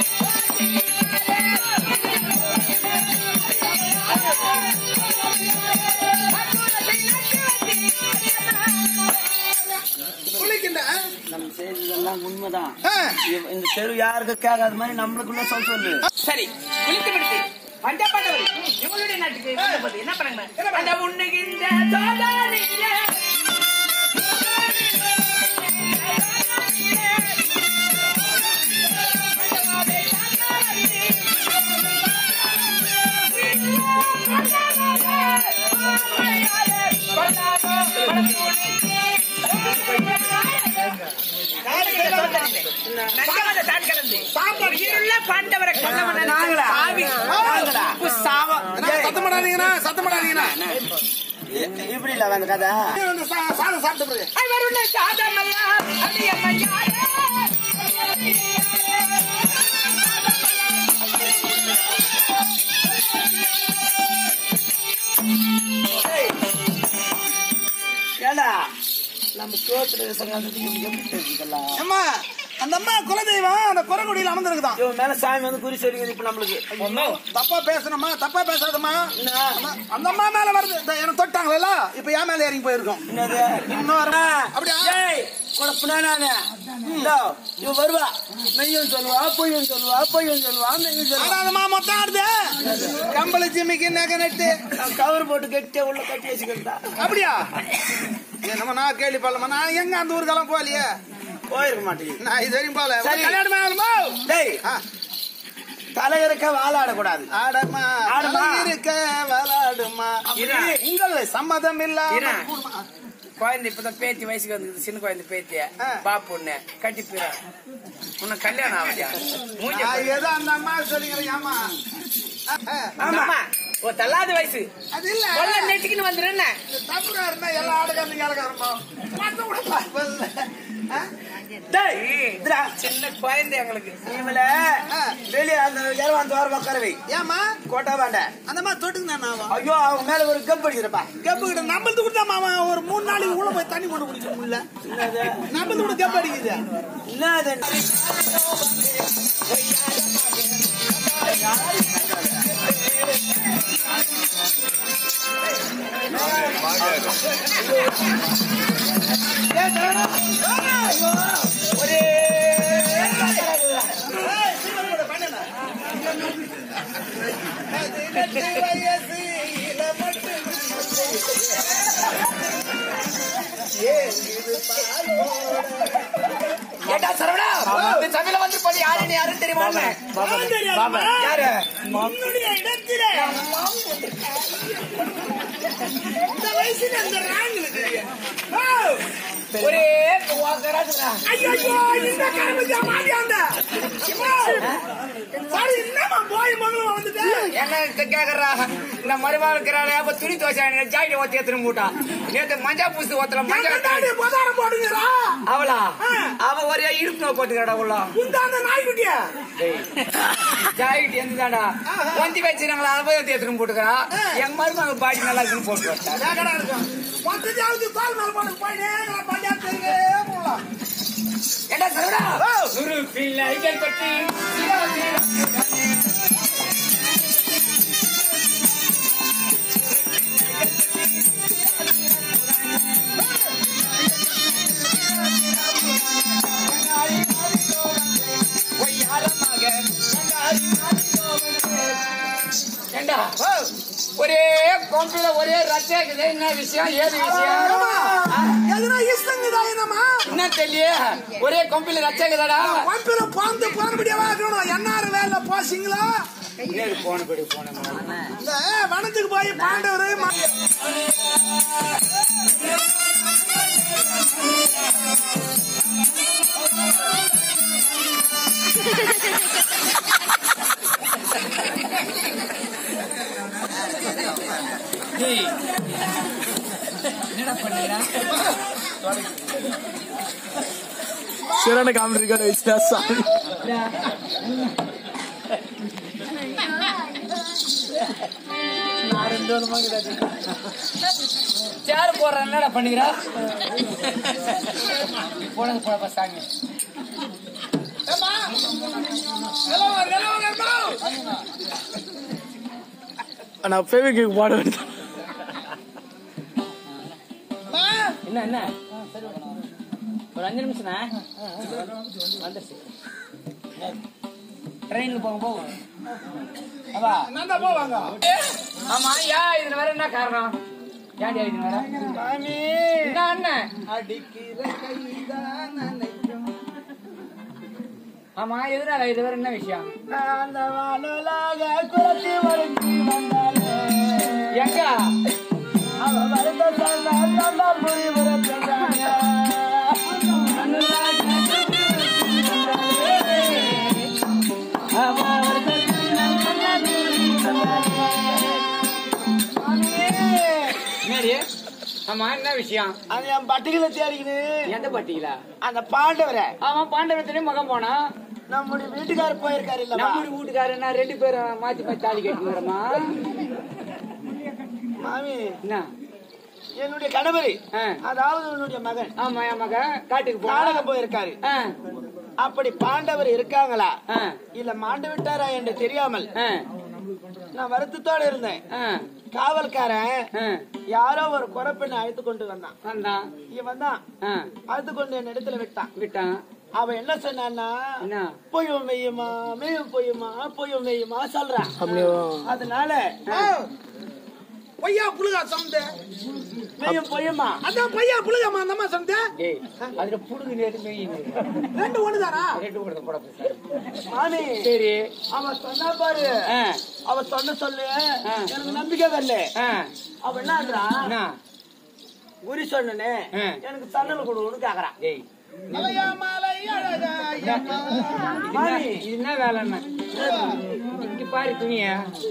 குளிக்கின்ற நம்ம செய்ததெல்லாம் உண்மைதான் ஆ, இவ- இந்த தெரு யாருக்கு கேட்காத மாதிரி நம்மளுக்குள்ள சொல் சொல்லு சரி குளித்து விடுத்து பஞ்சப்பாண்டவர் இவங்களுடைய நாட்டுக்கு வந்தபோது என்ன பண்ணாங்க அந்த உண்ணுகின்ற சோதனையிலே பாண்டவரை கொல்லவன நாங்களா? நாங்களா? சாவம் என்ன, சத்தம் போடாதீங்கண்ணா சத்தம் போடாதீங்கண்ணா இ- இப்படி இல்ல அந்த கதை நீ வந்து சா- சாதம் சாப்பிட்ட பிறகு அவருடைய சாதமையா அடியம்மையாரே ஏடா நம்ம சோத்துல சங்காந்தத்துக்கு இவனுக்கு எப்படி தெரிஞ்சுக்கலாம் அம்மா அந்த அம்மா குலதெய்வம் அந்த குரங்குடியில் அமர்ந்திருக்குதான் இவன் மேல சாமி வந்து குறி சொல்லிக்குது இப்ப நம்மளுக்கு தப்பா பேசணுமா தப்பா பேசாதம்மா என்ன? அம்மா, அந்த அம்மா மேல வருது இந்த எனக்கு தொட்டாங்களா இப்ப என் மேல இறங்கி போயிருக்கோம் என்னது இன்னொரு அப்படியா ஏய், குழப்புனா நானு. இந்தா, இவ வருவா மெய்யும் சொல்லுவா பொய்யும் சொல்லுவா பொய்யும் சொல்லுவா மெய்யும் சொல்லுவா ஆடாதம்மா மொத்தம் ஆடுது கம்பளி ஜிம்மிக்கு நகை நட்டு நான் கவர் போட்டு கட்டி உள்ள கட்டி வச்சுக்கிட்டா அப்படியா என்னம்மா நான் கேள்வி பண்ணலாமா நான் எங்க அந்த ஊருக்கெல்லாம் போகலையே போயிருக்க மாட்டேங்குது நான் இது வரையும் போகல சரி. கல்யாணம் ஆகணுமா டேய் ஆ, தலை இருக்க வாழாடக்கூடாது ஆடம்மா ஆடுமா. தலை இருக்க விளாடுமா இரு. உங்கள் சம்மதம் இரு. இல்லாம குழந்தை இப்பதான் பேத்தி வயசுக்கு வந்து சின்ன குழந்தை பேத்திய ஆ. பாப்பு ஒண்ணு கட்டி போயிடா உன்னை கல்யாணம் ஆகலையா மூஞ்ச நான் ஏதோ அந்த அம்மா சொல்லிக்கிறேன் ஆமா ஆமா ஓ தள்ளாத வயசு அது இல்ல கொல்ல நெட்டிக்கின்னு வந்துடுறேன் இந்த தப்புரா இருந்தா எல்லா ஆடுகாரங்க இறக்காரமா மத்த கூட பார்ப்பதில்ல. ஆ? டேய் இதுடா, சின்ன குழந்தை எங்களுக்கு இவள ஆ. வெளியே அந்த இரவான் தோற உட்கார வை ஏம்மா கோட்டா வேண்ட அந்த மாதிரி தொட்டுக்கு நான் ஆவா ஐயோ அவங்க மேல ஒரு கப் அடிக்கிறப்பா கப்பு கிட்ட நம்மளுக்கு கொடுத்தா மாமா ஒரு மூணு நாளைக்கு உள்ள போய் தண்ணி கொண்டு குடிக்க முடியல என்னது நம்மளுக்கு கூட கப்பு அடிக்குது என்னது ஏய், வயசு இளமட்டு ஏட்டா சரவணா இந்த சபையில வந்து போய் யாரு நீ யாரும் தெரியுமா யாரு உன்னுடைய இடத்திலே இந்த வயசுல அந்த ராங்களுக்கு ஒரே வாக்கராஜா ஐயோ இந்த கருமஜா மாடியாண்ட சாரி என்னமா போய் மங்கள வந்துட்டு என்ன கேக்குறா இந்த மருமகள் இருக்கிறாளே அப்ப துணி துவச்சா ஜாக்கெட் ஒத்தி எத்தனை மூட்டா நேத்து மஞ்சா பூசி ஒத்தல மஞ்சா எங்கடாடி போதாரம் போடுங்கடா அவளா அவ ஒரே இடுப்பு நோய் போட்டுக்கடா உள்ள இந்த அந்த நாய்க்குட்டிய ஜாக்கெட் எந்ததாடா ஒந்தி வச்சிருக்காங்களா அதை போய் ஒத்தி எத்தனை போட்டுக்கிறா எங்க மருமகள் பாடி நல்லா இருக்குன்னு போட்டு வச்சா வேகடா இருக்கும் மொத்தத்தையாவது பால் மேல போட்டு போயினே நான் பண்டியா தெரியே போலாம் என்ன சரவணா ஒரு பிள்ளைகள் பற்றி ஏண்டா ஒரே கொம்பில ஒரே ரச்சை இருக்குது என்ன விஷயம் ஏது விஷயம் ஆ? எதுனா இஷ்டங்குதா என்னமா என்ன தெரியல ஒரே கொம்பில ரச்சை இருக்குதாடா பம்பில பாந்து போனபடியாவா இருக்கணும் என்னாரு வேலை போசிங்களா நேரு போன படி போன இந்த வனத்துக்கு போய் பாண்டவர் சிறன காமெடி கடை வச்சுட்டா சாமி சேர் போடுற என்னடா பண்ணுகிறா போனது போட சாமி நான் ஃபேவிக்கு பாட வேண்டியது என்ன என்ன ஒரு அஞ்சு நிமிஷம்னா வந்துருச்சு ட்ரெயின்ல போங்க போகும் அப்பா நான் போவாங்க ஆமா ஏன் இதுல வேற என்ன காரணம் ஏன்டி இதுல வேற சாமி என்ன அண்ணன் அடிக்கிற கைதான் நினைக்கும் ஆமா எதுனால இது வேற என்ன விஷயம் அந்த வானலாக குரத்தி ஒருத்தி வந்தாலே எங்க அவ வருத்த தந்தா தந்தா புரி புறத்தாங்க மேரி ஆமா என்ன விஷயம் அது என் பட்டிகளை தேடிக்கிது எந்த பட்டியலா அந்த பாண்டவரை ஆமா பாண்டவத்திலயும் முகம் போனா நம்முடைய வீட்டுக்காரர் போயிருக்காரு இல்லமா நம்ம வீட்டுக்காரர் நான் ரெண்டு பேரும் மாத்தி மாத்தி தாலி கட்டி வரமா மாமி என்ன என்னுடைய கணவர் ஆ. அதாவது உன்னுடைய மகன் ஆமா என் மகன் காட்டுக்கு போனா நாடகம் போயிருக்காரு ஆ, அப்படி பாண்டவர் இருக்காங்களா ஆ, இல்ல மாண்டு விட்டாரா என்று தெரியாமல் ஆ, நான் வருத்தத்தோட இருந்தேன் ஆ, காவல்காரன் ஆ. யாரோ ஒரு குறப்பெண்ணை அழைத்து கொண்டு வந்தான் வந்தான் இவன் தான் ஆ, அழைத்து கொண்டு என் இடத்துல விட்டான் விட்டான் அவன் என்ன சொன்னான்னா என்ன பொய்யும் மெய்யுமா மெய்யும் பொய்யுமா பொய்யும் மெய்யுமா சொல்றான் அதனால பொய்யா புழுகா சமந்த மெய்யும் பொய்யுமா அதான் பொய்யா புழுகாமா அந்த அம்மா சமந்த டேய் அதுல புடுங்க நேரு மெயின் ரெண்டு ஒண்ணுதானா ரெண்டு கூட போட போய் மாமி சரி அவன் சொன்னா பாரு ஆ, அவ சொன்ன சொல்லு எனக்கு நம்பிக்கை வரல ஆ, அவ என்னன்றான் என்ன குறி சொன்னனே ஆ. எனக்கு சன்னல் கொடுன்னு கேக்குறான் டேய் மாமி இது என்ன வேலைன்னு இங்க பாரு துணிய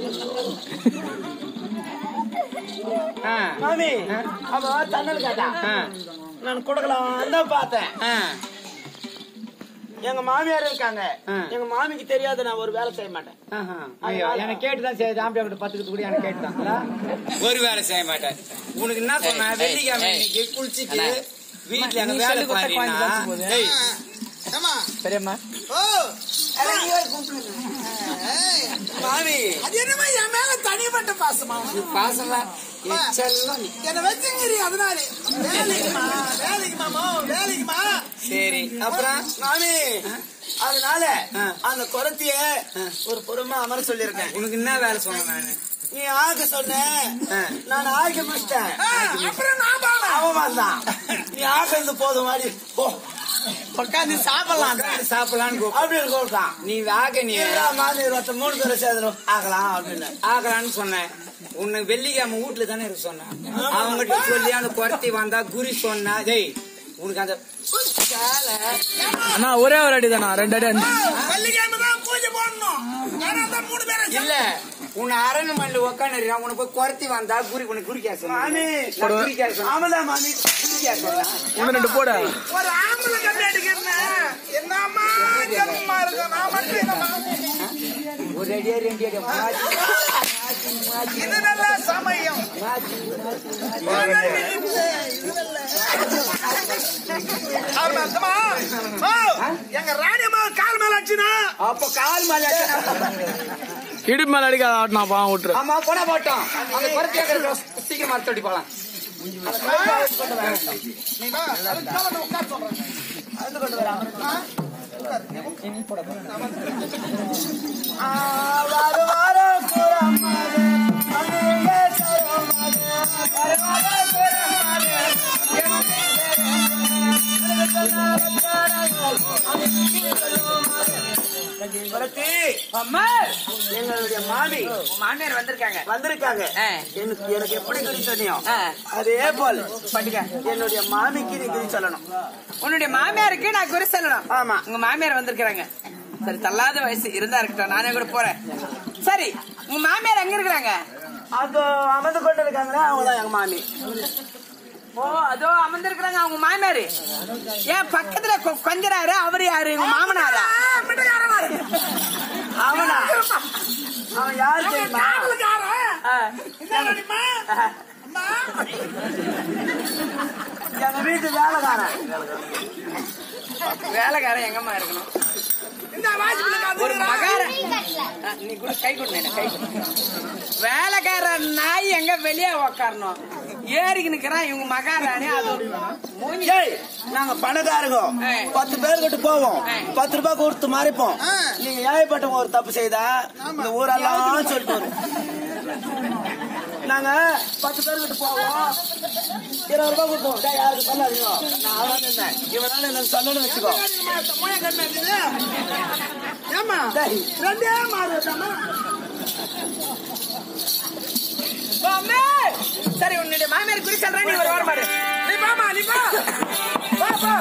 ஆ, மாமி அவ சன்னல் கேட்டா ஆ, நான் கொடுக்கலாம் தான் பார்த்தேன் ஆ. எங்க மாமியார் இருக்காங்க ஆ. எங்க மாமிக்கு தெரியாத நான் ஒரு வேலை செய்ய மாட்டேன் ஆஹா. ஐயோ, எனக்கு கேட்டுதான் சரி ஆம்பளை கிட்ட பத்துக்கிட்டு கூட எனக்கு கேட்டுதான் ஒரு வேலை செய்ய மாட்டேன் உனக்கு என்ன சொன்ன வெள்ளிக்கிழமை இன்னைக்கு குளிச்சுட்டு வீட்டுல எங்க வேலை பாருன்னா பெரியம்மா ஓ மாமி அது என்னமா என் மேல தனிப்பட்ட பாசமா பாசமா எச்செல்லாம் நீ. என்ன வச்சுங்கிறீ அதனால வேலைக்குமா வேலைக்குமாமா வேலைக்குமா சரி அப்புறம் மாமி அதனால அந்த குரத்திய ஒரு பொறுமை அமர சொல்லியிருக்கேன் உனக்கு என்ன வேலை சொன்னேன் நானு நீ ஆக சொன்ன நான் ஆக முடிச்சிட்டேன் அப்புறம் நான் பாடா அவன் தான் நீ ஆகிறது போதும் வாடி போ உட்காந்து சாப்பிடலாம் சாப்பிடலான்னு கூப்பிட்டு. அப்படின்னு கூப்பிட்டான் நீ வேக நீ மாதிரி இருபத்தி மூணு பேரை சேர்ந்து ஆகலாம் அப்படின்னு ஆகலான்னு சொன்னேன் உன்னை வெள்ளிக்கிழமை வீட்டுல தானே இருக்க சொன்னேன் அவங்ககிட்ட சொல்லி அந்த குரத்தி வந்தா குறி சொன்னா டேய் உனக்கு அந்த சேலை அண்ணா ஒரே ஒரு அடி தானா ரெண்டு அடி அஞ்சு வெள்ளிக்கிழமை தான் பூஜை போடணும் ஆனா தான் மூணு பேரை இல்ல உன்னை அரணு மண்ணில் உட்காந்து உனக்கு போய் குரத்தி வந்தா குறி உனக்கு குறிக்க மாமி. சொன்னேன் குறிக்க சொன்னேன் ஆமதான் மாமி குறிக்க சொன்னேன் ஒண்ணு ரெண்டு போட ஒரு ஆம்பளை கம்பி அடிக்கிறேன் என்னம்மா ஜன்மமா இருக்கு நான் மட்டும் என்னம்மா ஒரு அடியா ரெண்டு அடியா மாத்தி இது நல்ல சமயம் அவர் அர்த்தமா? ஓ, எங்க ராணியம்மா கால் மேல அடிச்சுனா அப்ப கால் மேல இடுப்பு மேல அடிக்காத ஆட்டினா பாவம் விட்டுரு ஆமா போனா போட்டோம் அந்த குரத்தி இருக்கிற சீக்கிரம் மரத்தோடி போலாம் நீ வா, அதுக்கு மேல நான் உட்கார சொல்றேன். வார வார புறமாறு மண்ணிலே சரமாறு வார வார புறமாறு குரத்தி, அம்மா எங்களுடைய மாமி உன் மாமியார் வந்திருக்காங்க வந்திருக்காங்க ஆ. எனக்கு எனக்கு எப்படி குறி சொன்னியோ ஆ. அதே போல் என்னுடைய மாமிக்கு நீ குறி சொல்லணும் உன்னுடைய மாமியாருக்கு நான் குறி சொல்லணும் ஆமா. உங்க மாமியார் வந்திருக்கிறாங்க சரி தள்ளாத வயசு இருந்தா இருக்கட்டும் நானே கூட போறேன் சரி உங்க மாமியார் எங்க இருக்கிறாங்க அதோ அமர்ந்து கொண்டு இருக்காங்களா அவங்கதான் எங்க மாமி ஓ அதோ அமர்ந்திருக்கிறாங்க அவங்க மாமியாரு ஏன் பக்கத்துல கொ- கொஞ்சறாரு அவரு யாரு உங்க மாமனாரா அவனா அவன் யாரு தெரியுமா ஆ. எங்க வீட்டு வேலைக்காரன் வேலைக்காரன் எங்கம்மா இருக்கணும் ஒரு மகார ஆ, நீ கூட கை கொண்டு கை கொடு. வேலைக்கார நாய் எங்க வெளியே உக்காரணும் ஏறிக்கு நிக்கிறான் இவங்க மகாராணி அது ஒரு மூஞ்சி ஏய் நாங்க பணக்காரங்க ஆ. பத்து பேர் கிட்ட போவோம் ஆ. பத்து ரூபாய் கொடுத்து மாறிப்போம் நீங்க ஏழைப்பட்டவங்க ஒரு தப்பு செய்தா இந்த ஊரெல்லாம் சொல்லிட்டு வரும். நாங்க பத்து பேர் கிட்ட போவோம் இருபது ரூபாய் கொடுப்போம் டேய், யாருக்கு சொல்லாதீங்க நான் அவன் இருந்தேன் இவனால எனக்கு சொல்லணும்னு வச்சுக்கோ ஏமா டேய், ரெண்டே மாறு தாம்மா. அம்மே! சரி உன்னுடைய மாமியார் குறி சொல்றேன் நீ ஒரு வாரம் பாரு நீ பாமா நீ பா பா பா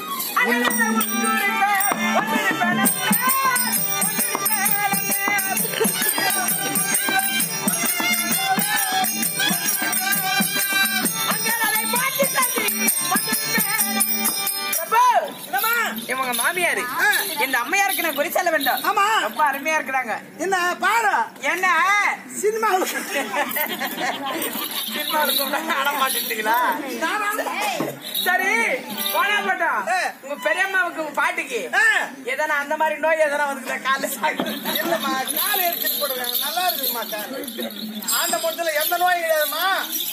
என்னம்மா? இவங்க மாமியாரு இந்த அம்மையாருக்கு நான் குறி சொல்ல வேண்டும் ஆமா. ரொம்ப அருமையா இருக்கிறாங்க என்ன பாரு என்ன சினிமாவுக்கு சினிமாவுக்கு ஆட மாட்டேன்றீங்களா சரி போனா போட்டோம் ஆ. உங்க பெரியம்மாவுக்கு உங்க பாட்டிக்கு ஆ. எதனா அந்த மாதிரி நோய் எதனா வந்து காலைல சாப்பிட்டு இல்லம்மா கால் எடுத்துட்டு போடுறாங்க நல்லா இருக்குமா கால் ஆண்ட பொறுத்தல எந்த நோயும் கிடையாதுமா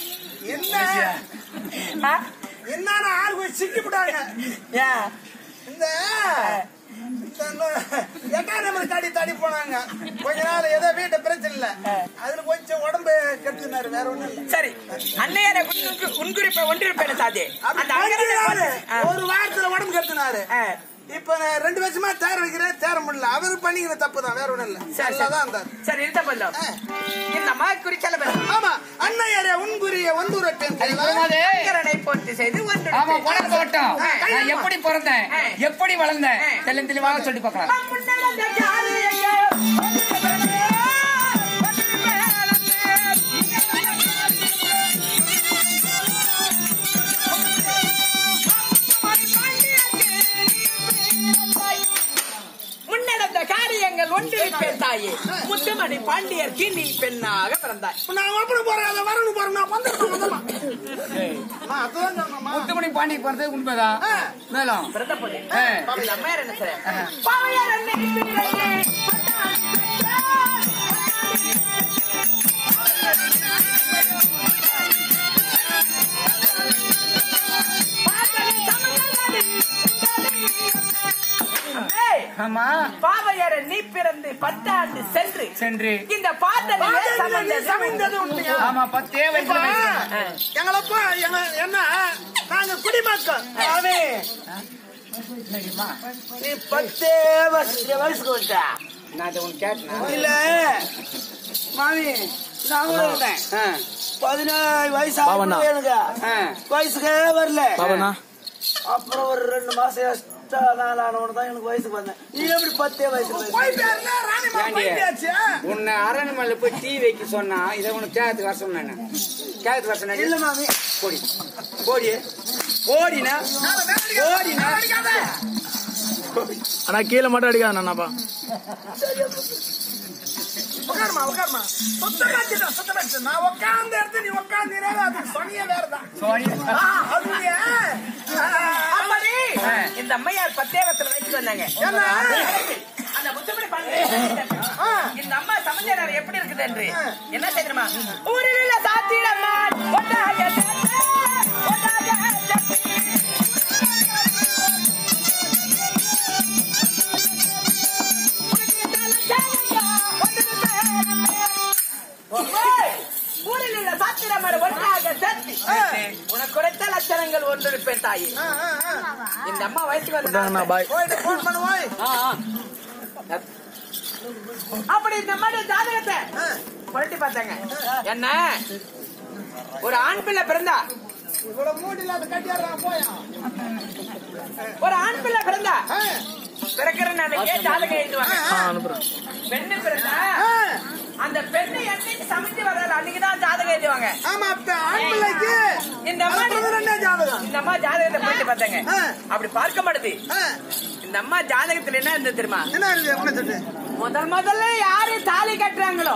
என்ன ஆ? என்னன்னு ஆள் போய் சிக்கி விட்டாங்க ஏன் இந்த இந்த நோ- எட்டாம் நம்பர் தடி தடி போனாங்க கொஞ்ச நாள் ஏதோ வீட்டு பிரச்சனை இல்ல அதுல கொஞ்சம் உடம்பு கெட்டுனாரு வேற ஒண்ணும் இல்ல சரி அன்னையார உன்குறிப்ப ஒன்றிருப்பேன் சாதி அப்படி அந்த அங்கனை கொஞ்ச நாள், ஆ. ஒரு வாரத்துல உடம்பு கெட்டுனாரு ஆ. இப்ப நான் ரெண்டு வருஷமா தேர வைக்கிறேன் தேர முடியல அவரு பண்ணிக்கிற தப்பு தான் வேற ஒண்ணும் இல்ல சரி தான் இருந்தாரு சரி இருந்த பந்தம் ஆ. இந்த அம்மா குறிச்சல ஆமா அன்னையரே உன்குரிய ஒன்றுரட்டேன் அங்கரனை போட்டு செய்து ஒன்று ஆமா போன போட்டோம் ஆ, நான் எப்படி பிறந்தேன் ஆ. எப்படி வளர்ந்தேன் ஆ. தெளிவு தெளிவாக சொல்லி பார்க்கலாம் முன்னெடுத்த காரியங்கள் ஒன்றிருப்பேன் தாயே முத்துமணி பாண்டியர்க்கு நீ பெண்ணாக பிறந்தாய் நான் அப்படி போறேன் அதை வரணும் போறேன் நான் வந்துட்டேன் வந்துடலாம். அம்மா, அதுதான் சொன்னேம்மா. முத்துமணி பாண்டி பிறந்தது உண்மைதான் மேலும் பிறந்த பொண்ணு ஆ. பாப்பா, இந்த அம்மையார் என்ன செய்ற? பாவையார் என்னை பிள்ளையே, ஏய், ஆமா பாவையர நீ பிறந்து பத்தாண்டு சென்று சென்று இந்த பாட்டலிலே சமந்தது சமைந்தது உண்மையா ஆமா பத்தே வயசுல வயசுல. எங்களப்பா எங்க என்ன நாங்க குடிமக்கள் மாமி என்னடிம்மா? நீ பத்தே வருஷம் வயசுக்கு வந்துட்டா நான் அதை உனக்கு கேட்டேனா இல்ல மாமி நான் கூட இருந்தேன் ஆ, பதினேழு வயசு பாவண்ணா. ஆகுது எனக்கு ஆ. வயசுக்கே வரல பாபண்ணா அப்புறம் ஒரு ரெண்டு மாசம் எக்ஸ்ட்ரா நாள் ஆனவன தான் எனக்கு வயசுக்கு வந்தேன் நீ எப்படி பத்தே வயசுக்கு வயசு போயிட்டாருல ராணிமா ஏண்டி? போயிட்டாச்சு உன்னை அரண்மனையில போய் டீ வைக்க சொன்னா இதை உனக்கு கேட்கறதுக்கு வர சொன்னேன் கேட்கறதுக்கு வர சொன்னேன் இல்ல மாமி போடி போடி போடினா போடினா அண்ணா கீழே மட்டும் அடிக்காத அண்ணாப்பா உட்காருமா உட்காருமா சுத்தமாச்சு சுத்தமாச்சு நான் உட்கார்ந்த இடத்துல நீ உட்கார்ந்தீரே அது சொனிய வேறதான் சோனி. ஆ, அதுலயே ஆ, அப்படி இந்த அம்மையார் பத்தேகத்துல வயசுக்கு வந்தாங்க என்ன அந்த முத்துமணி பாண்டிய இந்த அம்மா சமைச்சர் எப்படி இருக்குது என்று என்ன தெரியுமா ஊரில் உள்ள சாத்திரம்மா ஒன்றாக சேர்ந்து, ஒன்றாக சேர்ந்து. ஓய், ஊரில் உள்ள சாத்திரமர் ஒன்றாக சேர்த்து உனக்கு குறைத்த லட்சணங்கள் ஒன்று பெண் தாயி இந்த அம்மா வயசுக்கு அண்ணா வந்து பாய் போயிட்டு போன் பண்ணுவோய் அப்படி இந்த மாதிரி ஜாதகத்தை புரட்டி பார்த்தாங்க என்ன ஒரு ஆண் பிள்ளை பிறந்தா இவ்வளவு மூடில அது கட்டிடுறான் போயா ஒரு ஆண் பிள்ளை பிறந்தா பிறக்கிற நாளைக்கே ஜாதகம் எழுதுவாங்க ஆ அனுப்புறேன் பெண்ணு பிறந்தா அந்த பெண்ணு என்னைக்கு சமைச்சு வர்றாரு அன்னைக்குதான் ஜாதகம் எழுதுவாங்க ஆமா அப்ப ஆண் பிள்ளைக்கு இந்த அம்மா ரெண்டே ஜாதகம் இந்த அம்மா ஜாதகத்தை போயிட்டு பார்த்தாங்க ஆ. அப்படி பார்க்க மாட்டுது ஆ, இந்த அம்மா ஜாதகத்துல என்ன இருந்தது தெரியுமா என்ன இருக்கு உன்னை சொல்லு முதல் முதல்ல யாரு தாலி கட்டுறாங்களோ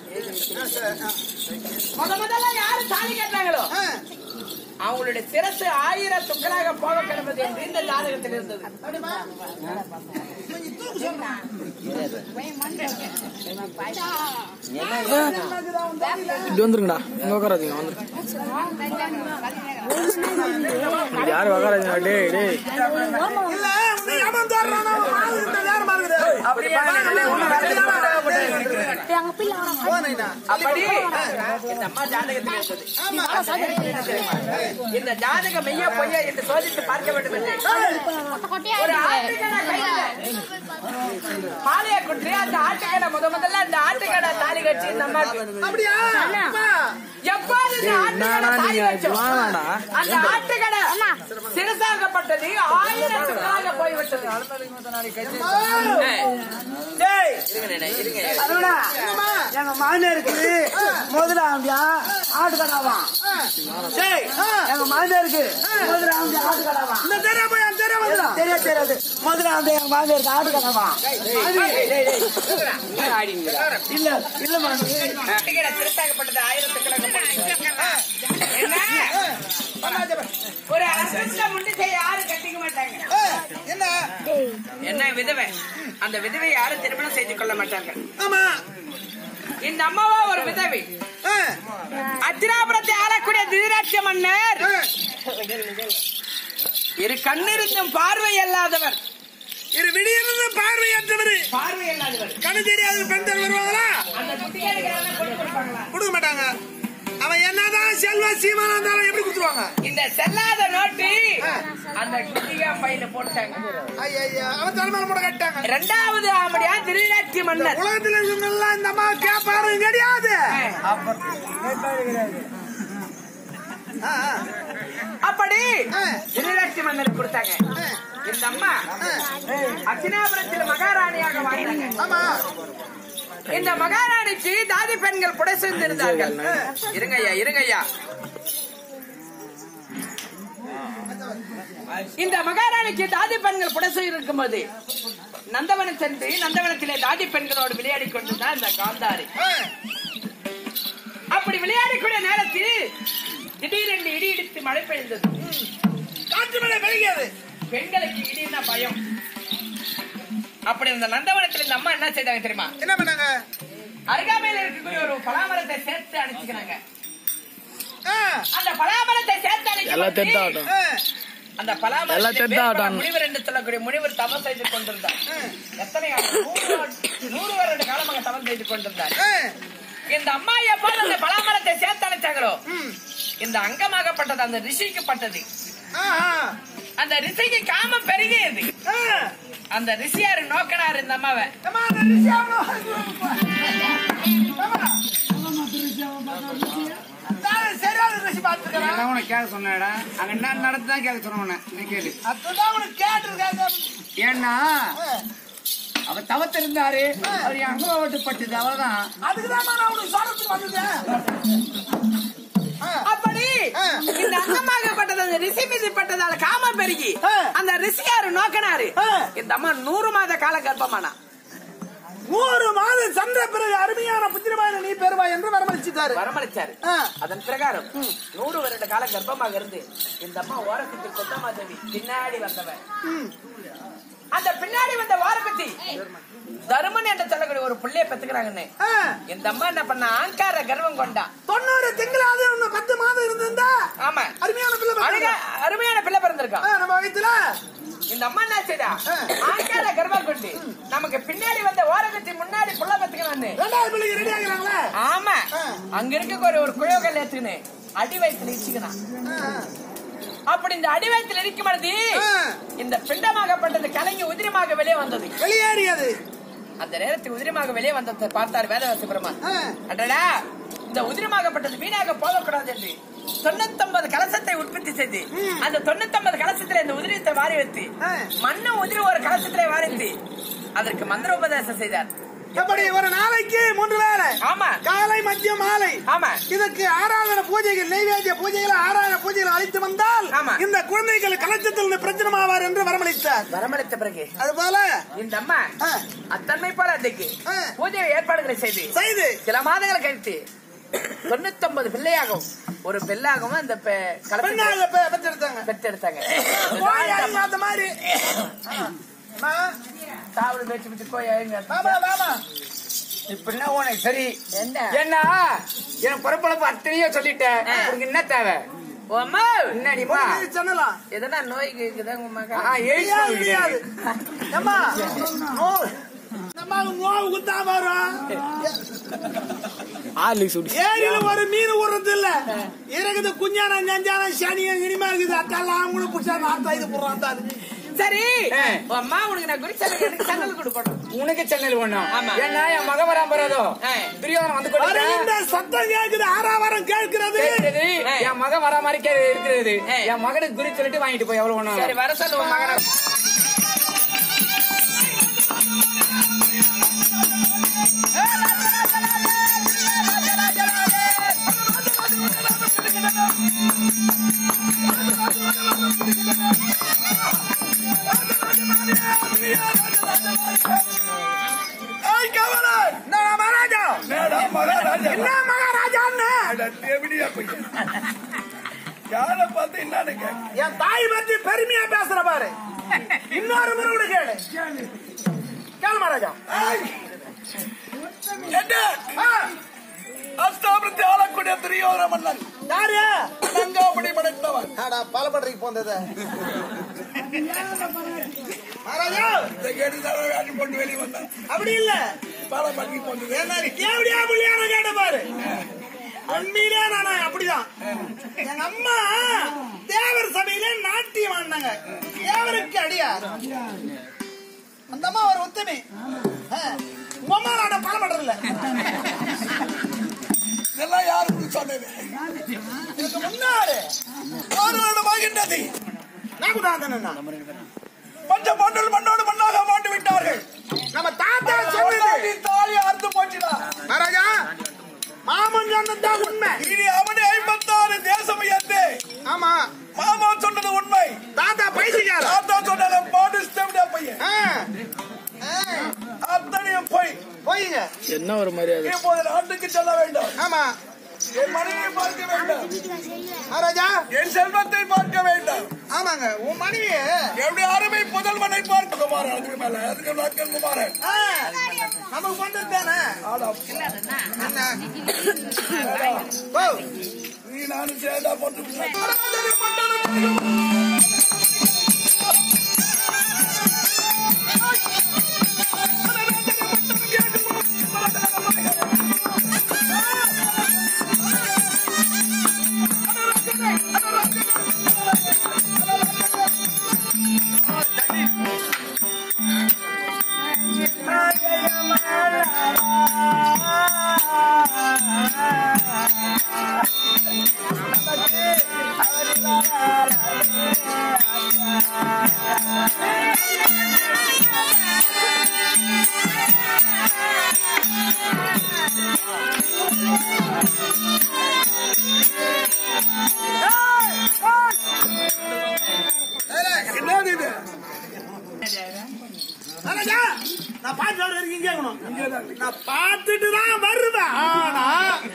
முத முதல்ல யாரு தாலி கட்டுறாங்களோ ஆ, அவங்களுடைய சிரசு ஆயிரம் துக்களாக போக கிடப்பது என்று இந்த ஜாதகத்தில் இருந்தது இப்படி வந்துருங்கடா இங்க உட்காராதீங்க வந்துரு இங்க யாரும் உட்காராதீங்க டேய் டேய் இல்ல உன்னை எவன் தர்றானோ அவன் வாழ்கின்ற நேரமா இருக்குது அப்படி பாருங்க, ஒண்ணும் வேலை போனேனா அப்படி இந்த அம்மா ஜாதகத்தில் இருந்தது இந்த ஜாதகம் மெய்யா பொய்யா என்று சோதித்து பார்க்க வேண்டும் என்று ஒரு ஆட்டுக்கடை கையில பாலைய குற்றி அந்த ஆட்டுக்கடை முத முதல்ல அந்த ஆட்டுக்கடை தாலி கட்டி இந்த அம்மா அப்படியா அம்மா, எப்போது இந்த ஆட்டுக்கடை என்னடா தாலி நீங்க கட்டும், வாங்கடா அந்த ஆட்டுக்கடை சிறுசாகப்பட்டது ஆயிரத்துக்காக போய்விட்டது டேய் இருங்க நே, இருங்க அருணா எங்க மாமியாருக்கு முதல்ல ஆம்பியா ஆட்டு கடாவான் டேய் எங்க மாமியாருக்கு முதல்ல ஆம்பியா ஆட்டு கடாவான் இந்த தெரிய போய் அந்த தெரிய வந்து தெரியாது தெரியாது முதல்ல ஆம்பியா எங்க மாமியாருக்கு ஆட்டு கடாவான் இல்ல இல்ல மாமி ஆட்டுக்கடை சிறுசாகப்பட்டது ஆயிரத்துக்காக என்ன ஒரு அரசு முன்னே யாரும் கட்டிக்க மாட்டாங்க என்ன என்ன விதவை அந்த விதவை யாரும் திருமணம் செய்து கொள்ள மாட்டாங்க ஆமா இந்த அம்மாவா ஒரு விதவை ஆ, அத்திராபுரத்தை ஆளக்கூடிய திருராட்சிய மன்னர் ஆ. இரு கண்ணிருந்தும் பார்வை அல்லாதவர் இரு விடியிருந்து பார்வையற்றவர் பார்வை அல்லாதவர் கண்ணு தெரியாத பெண்கள் வருவாங்களா அந்த குட்டிகளுக்கு யாராவது கொண்டு கொடுப்பாங்களா? கொடுக்க மாட்டாங்க அவன் என்னதான் செல்வ சீமானா இருந்தாலும் எப்படி கொடுத்துருவாங்க இந்த செல்லாத நோட்டு அந்த குட்டிகா பையில போட்டாங்க ஐயா அவன் தலைமையில கூட கட்டாங்க இரண்டாவது ஆமடியா திருராட்சி மன்னர் உலகத்துல இருக்கவங்க எல்லாம் இந்த அம்மா கேப்பாரும் கிடையாது ஆ, ஆ. அப்படி ஆ. திருராட்சி மன்னர் கொடுத்தாங்க இந்த அம்மா அச்சினாபுரத்தில் மகாராணியாக வாழ்ந்தாங்க ஆமா இந்த மகாராணிக்கு தாதி பெண்கள் புடை சென்றிருந்தார்கள் இருங்கய்யா இருங்கய்யா இந்த மகாராணிக்கு தாதி பெண்கள் புடை இருக்கும்போது நந்தவனம் சென்று நந்தவனத்திலே தாதி பெண்களோடு விளையாடி கொண்டிருந்தார் இந்த காந்தாரி ஆ, அப்படி விளையாடக்கூடிய நேரத்தில் திடீரென்று இடி இடித்து மழை பெய்தது காற்று மழை பெய்கிறது பெண்களுக்கு இடினா பயம் அப்படி இந்த நந்தவனத்தில் இந்த அம்மா என்ன செய்தாங்க தெரியுமா என்ன பண்ணாங்க அருகாமையில் இருக்கக்கூடிய ஒரு பலாமரத்தை சேர்த்து அணைச்சுக்கிறாங்க ஆ, அந்த பலாமரத்தை சேர்த்து எல்லாம் அணைக்கும் தெத்தாகட்டும் ஆ. அந்த பலாமரத்திலே எல்லாம் செத்தா வேப்ப ஆட்டாங்க. முனிவர் என்று சொல்லக்கூடிய முனிவர் தவம் செய்து கொண்டிருந்தார் எத்தனை ஆண்டு? நூறு ஆண்டு- நூறு வருட காலமாக தவம் செய்து கொண்டிருந்தார் இந்த அம்மா எப்போது அந்த பலாமரத்தை சேர்த்து அழைச்சாங்களோ இந்த அங்கமாகப்பட்டது அந்த ரிஷிக்கு பட்டது அந்த ரிஷிக்கு காமம் பெருகியது அந்த ரிஷியாரு நோக்கினார் இந்த அம்மாவை சரியான ரிஷி பார்த்துக்கிறேன் நான் உனக்கு கேட்க சொன்னேடா அங்க என்ன நடந்துதான் கேட்க சொன்ன உன்னை. நீ கேளு அதுதான் உனக்கு கேட்டிருக்காங்க ஏன்னா அவ தவத்திருந்தாரு அவர் என் அங்க ஓட்டுப்பட்டது அவ்வளவுதான் அதுக்குதான் நான் உனக்கு சொல்றதுக்கு வந்தேன் அப்படி இந்த அங்கமாகப்பட்டது அந்த ரிஷி மீது பட்டதால காமம் பெருகி ஆ. அந்த ரிஷியாரு நோக்கினாரு ஆ. இந்த அம்மா நூறு மாத கால கர்ப்பமானா நூறு மாதம் சென்ற பிறகு அருமையான புத்திரமான நீ பெறுவாய் என்று வரமளிச்சுட்டாரு வரமளிச்சாரு ஆ. அதன் பிரகாரம் நூறு வருட கால கர்ப்பமாக இருந்து இந்த அம்மா ஓரக்கத்தி கொத்தமா தேவி பின்னாடி வந்தவன் அந்த பின்னாடி வந்த வாரக்கத்தி தருமன் என்று சொல்லக்கூடிய ஒரு புள்ளைய பெத்துக்கிறாங்கன்னு ஆ. இந்த அம்மா என்ன பண்ண ஆங்கார கர்வம் கொண்டா தொண்ணூறு திங்களாவது இன்னும் பத்து மாதம் இருந்திருந்தா ஆமா அருமையான பிள்ளை அழகா பெற்றிருக்கா. அருமையான பிள்ளை பிறந்திருக்கான் ஆ, நம்ம வயித்துல இந்த அம்மா என்ன செய்தா ஆங்கார கர்வம் கொண்டு நமக்கு பின்னாடி வந்த ஓரக்கத்தி முன்னாடி புள்ள பெத்துக்கிறான்னு ரெண்டாவது பிள்ளைக்கு ரெடி ஆகிறாங்களே ஆமா அங்க இருக்க ஒரு ஒரு குழோகல் ஏத்துக்கினு அடி வயசுல இச்சுக்கிறான் அப்படி இந்த அடி வயசுல இருக்கும் பொழுது ஆ. இந்த பிண்டமாகப்பட்டது கலங்கி உதிரமாக வெளியே வந்தது வெளியேறியது அந்த நேரத்துக்கு உதிரமாக வெளியே வந்ததை பார்த்தார் வேதவாசி பெருமான் ஆ. அடடா இந்த உதிரமாகப்பட்டது வீணாக போகக்கூடாது என்று தொண்ணூத்தொன்பது கலசத்தை உற்பத்தி செய்து அந்த தொண்ணூத்தொன்பது கலசத்துல இந்த உதிரத்தை வாரி வைத்து ஆ. மண்ணும் உதிரி ஒரு கலசத்திலே வாரித்து அதற்கு மந்திர உபதேசம் செய்தார் எப்படி ஒரு நாளைக்கு மூன்று வேளை ஆமா காலை மதியம் மாலை ஆமா இதற்கு ஆராதன பூஜைகள் நைவேத்திய பூஜைகள் ஆராதன பூஜைகள் அழைத்து வந்தால் ஆமா. இந்த குழந்தைகள் கலச்சத்தில் பிரச்சனமாவார் என்று வரமளித்தார் வரமளித்த பிறகு அதுபோல இந்த அம்மா ஆ, அத்தன்மை போல அன்றைக்கு ஆ. பூஜை ஏற்பாடுகளை செய்து செய்து சில மாதங்கள் கழித்து தொண்ணூத்தொன்பது பிள்ளையாகவும் ஒரு பெல்லாகவும் அந்த பெ- கலசத்தை பெண்ணாக பெ- பெற்றெடுத்தாங்க பெற்றெடுத்தாங்க கோழி அழிங்க அந்த மாதிரி அம்மா, சாவடி பேச்சு பிடிச்சு போய் அழுங்க. பாபா பாபா இப்படின்னா உனக்கு சரி என்ன ஏன்னா என் பிறப்பளப்பு அத்தனையோ சொல்லிட்டேன் உனக்கு என்ன தேவை ஓ அம்மா என்னடிமா சொன்னலாம் எதனா நோய்க்கு இருக்குதா உங்க மகன் ஆ, எய்ட்ஸ் முடியாது, நோய் முடியாது. இருக்குது. அம்மா, நோவு. நம்ம நோவு குத்தா வரும் ஆளு சுடி ஏரியில ஒரு மீன் விடுறது இல்ல இருக்குது குஞ்சான நஞ்சான சனியம் இனிமா இருக்குது அத்தெல்லாம் கூட புடிச்சா நாத்தா இது போடுறான் தான் சரி ஆ. ஓ அம்மா உனக்கு நான் குறிச்சல எனக்கு சன்னல் கொடுக்கணும் உனக்கு சென்னல் வேணும் ஆமா. ஏன்னா என் மக வராம போறதோ ஆ. துரியோதனம் வந்து கொண்டிருக்கான். வருகின்ற சத்தம் கேக்குது ஆறாவரம் கேட்கிறது கேட்கிறது. ஆ. என் மகன் வரா மாதிரி கே- இருக்கிறது ஆ. என் மகனுக்கு குறி சொல்லிட்டு வாங்கிட்டு போய் எவ்வளவு வேணாலும். சரி வர சொல்லு உன் மகனை ஏய், கவலை. என்னடா மகாராஜா? என்ன மகாராஜான்னு? என் தாய் பத்தி பெருமையா பேசுற பாரு இன்னொரு முறை கூட கேளு கேளு மகாராஜா ஆ, அஷ்டாபுரத்தை ஆளக்கூடிய துரியோதன மன்னன் யாரு அடங்காபடி படைத்தவன் ஆடா பாலப்படைக்கு போந்தது மகாராஜா இந்த கேட்டு தான் வேட்டி போட்டு வெளியே வந்தான் அப்படி இல்ல பாலப்பட்டி போட்டு என்ன கேவடியா புள்ளியான கேட்ட பாரு உண்மையிலே நானா அப்படிதான் எங்க அம்மா தேவர் சபையில நாட்டியம் ஆடினாங்க தேவருக்கு அடியா அந்த அம்மா ஒரு உத்தமி ஆ, உங்க அம்மா நாட பாலப்படம் இல்ல இதெல்லாம் யாருக்கு சொன்னது இதுக்கு முன்னாடி ஆறுவருடமாகின்றது நான் குதாந்தனா பஞ்ச மண்டல் மண்ணோடு மண்ணாக மாண்டு விட்டார்கள் நம்ம தாத்தா சொன்னது அவனாடி தாலி அறுத்து போச்சுடா மகாராஜா மாமன் சொன்னதுதான் உண்மை இனி அவனே ஐம்பத்தாறு தேசம் உயர்ந்து ஆமா மாமா சொன்னது உண்மை தாத்தா பைசிக்கார தாத்தா சொன்னது பாடிஸ்டா பையன் ஆ, ஆ, அத்தனையும் போய் போயிங்க என்ன ஒரு மரியாதை இப்போது நாட்டுக்கு செல்ல வேண்டும் ஆமா என் மனைவியை பார்க்க வேண்டும் மகாராஜா என் செல்வத்தை பார்க்க வேண்டும் ஆமாங்க உன் மனைவி என்னுடைய அருமை புதல்வனை பார்க்க குமாரன் அதுக்கு மேல அதுக்கு நாட்கள் குமாரன் ஆ, நமக்கு வந்தது தானே என்ன ஓ நீ நானும் சேர்ந்தா போட்டு ராஜா, நான் பாட்டு சொல்ற வரைக்கும் இங்கே இருக்கணும். நான் பார்த்துட்டு தான் வருவேன் ஆனா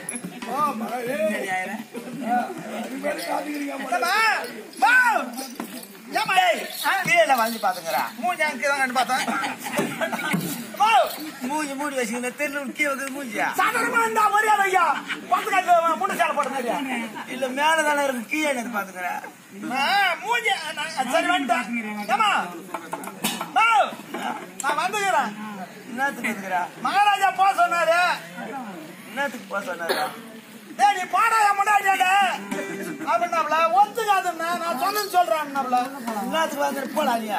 என்னம்மா? வா. ஏம்மா, ஏய், ஆ, கீழே வந்து பாத்துக்கிறா மூஞ்சி அங்க கீழே கண்டு பார்த்தேன். வா. மூஞ்சி மூடி வச்சுக்கிற தெருல கீழே வைக்கிறது மூஞ்சியா சாதாரணமா இருந்தா மரியாதை ஐயா. பத்துக்காட்டு மூணு சேலை போட்ட மாதிரியா? இல்ல மேல தானே இருக்கு கீழே எனக்கு பாத்துக்கிறா ஆ, மூஞ்சி நான் சரி வந்துட்டேன். ஏம்மா? வா. நான் வந்துக்கிறேன் என்னத்துக்கு இருக்கிறா மகாராஜா போ சொன்னாரு என்னத்துக்கு போக சொன்னாரா டேய் நீ போடா என் முன்னாடியாட அப்படின்னாப்ல ஒத்துக்காதுன்னா நான் சொன்னேன்னு சொல்றேன்னாப்ல என்னத்துக்கு வந்து போடா நீ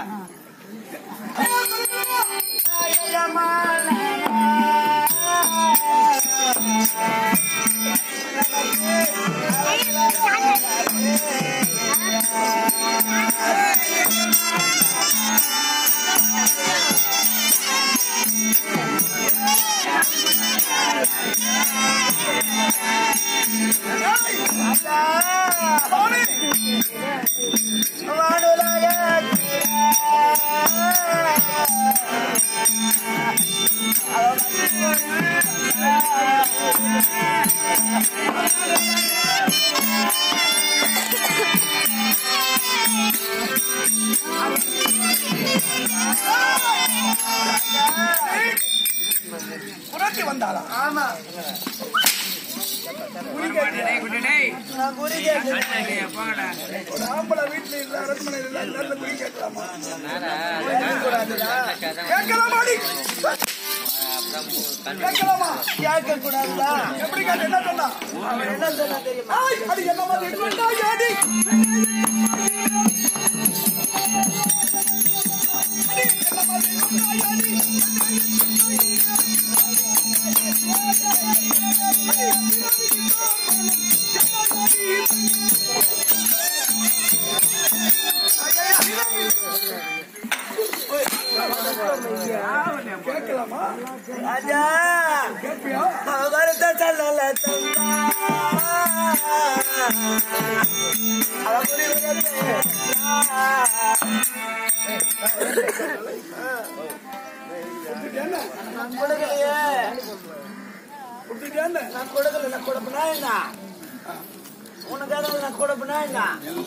புரட்டி வந்தாளா ஆமா நான் குறி கேட்டேன் ஆம்பளை வீட்டுல இல்ல அரண்மனை இல்ல நல்ல குடி கேட்கலாமா கூடாதுடா கேட்கலாமாடி கேட்கலாமா கேட்க கூடாதுடா எப்படி கேட்டு என்ன சொன்னா அவன் என்ன சொன்னா தெரியுமா ஆய், அடி என்ன மாதிரி இருக்கா ஏடி ராஜா அவரத்த சொல்லல தந்தா அவ புரியுது நான் கொடுக்கலையே நான் கொடுக்கல நான் கொடுப்பனா என்ன உனக்கு ஏதாவது நான் கொடுப்பனா என்ன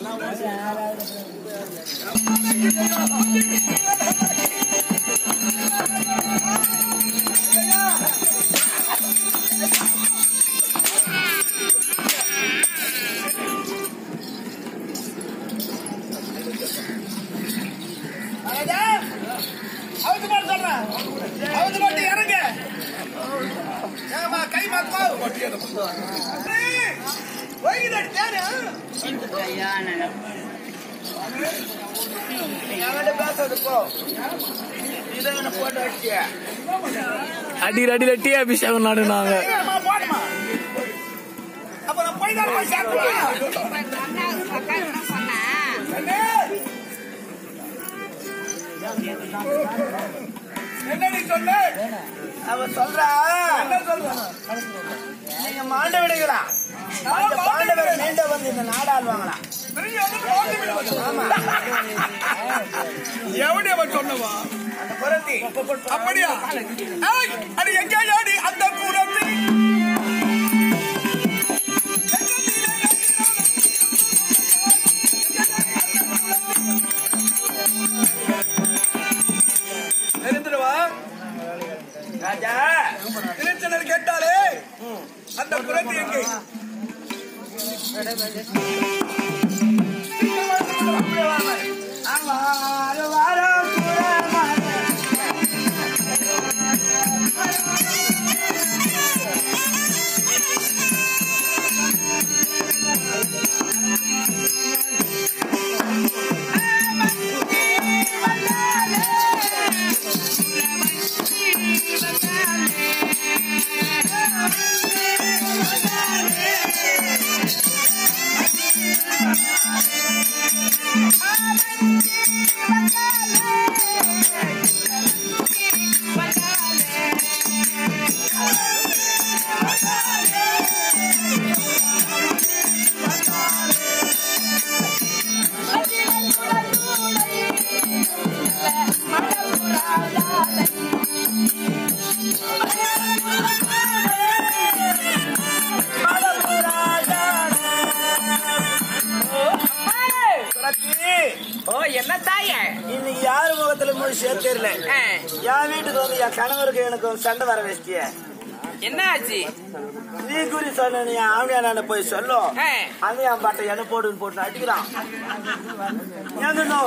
ராஜா, அவுத்து போட சொல்றேன். அவுத்து போட்டு இறங்கு. ஏம்மா, கை மாத்துமா? ஏய், வைகுதாடி தேனு. என்கிட்ட பேசாது போ இதை என்ன போட்டு வச்சியா அடிக்கிற அடியில டீ அபிஷேகம் நாடுனாங்க ஏம்மா, போடுமா. அப்ப நான் போய் தானே போய் சேர்த்துவேன். அண்ணே. என்னடி சொன்ன அவ சொல்றா என்ன சொல்ற நீங்க மாண்ட விடுங்களா அந்த பாண்டவர் மீண்ட வந்து இந்த நாடாளுவாங்களா திரும்பி வந்து போட்டு விடுவது. எவடி அவன் சொன்னவா அந்த புரட்டி அப்படியா ஏய், அது எங்கே ஆடி அந்த கூடத்தில் தெரிந்துடுவா ராஜா திருச்சனர் கேட்டாலே அந்த புறத்து எங்கே Thank you. கோபத்துல முடிச்சு தெரியல ஆ, என் வீட்டுக்கு வந்து என் கணவருக்கு எனக்கு ஒரு சண்டை வர வச்சிய என்ன ஆச்சு நீ குறி சொன்ன நீ ஆமியா நான் போய் சொல்லும் ஆ, அது என் பாட்டை என்ன போடுன்னு போட்டு அடிக்கிறான் எங்க நோ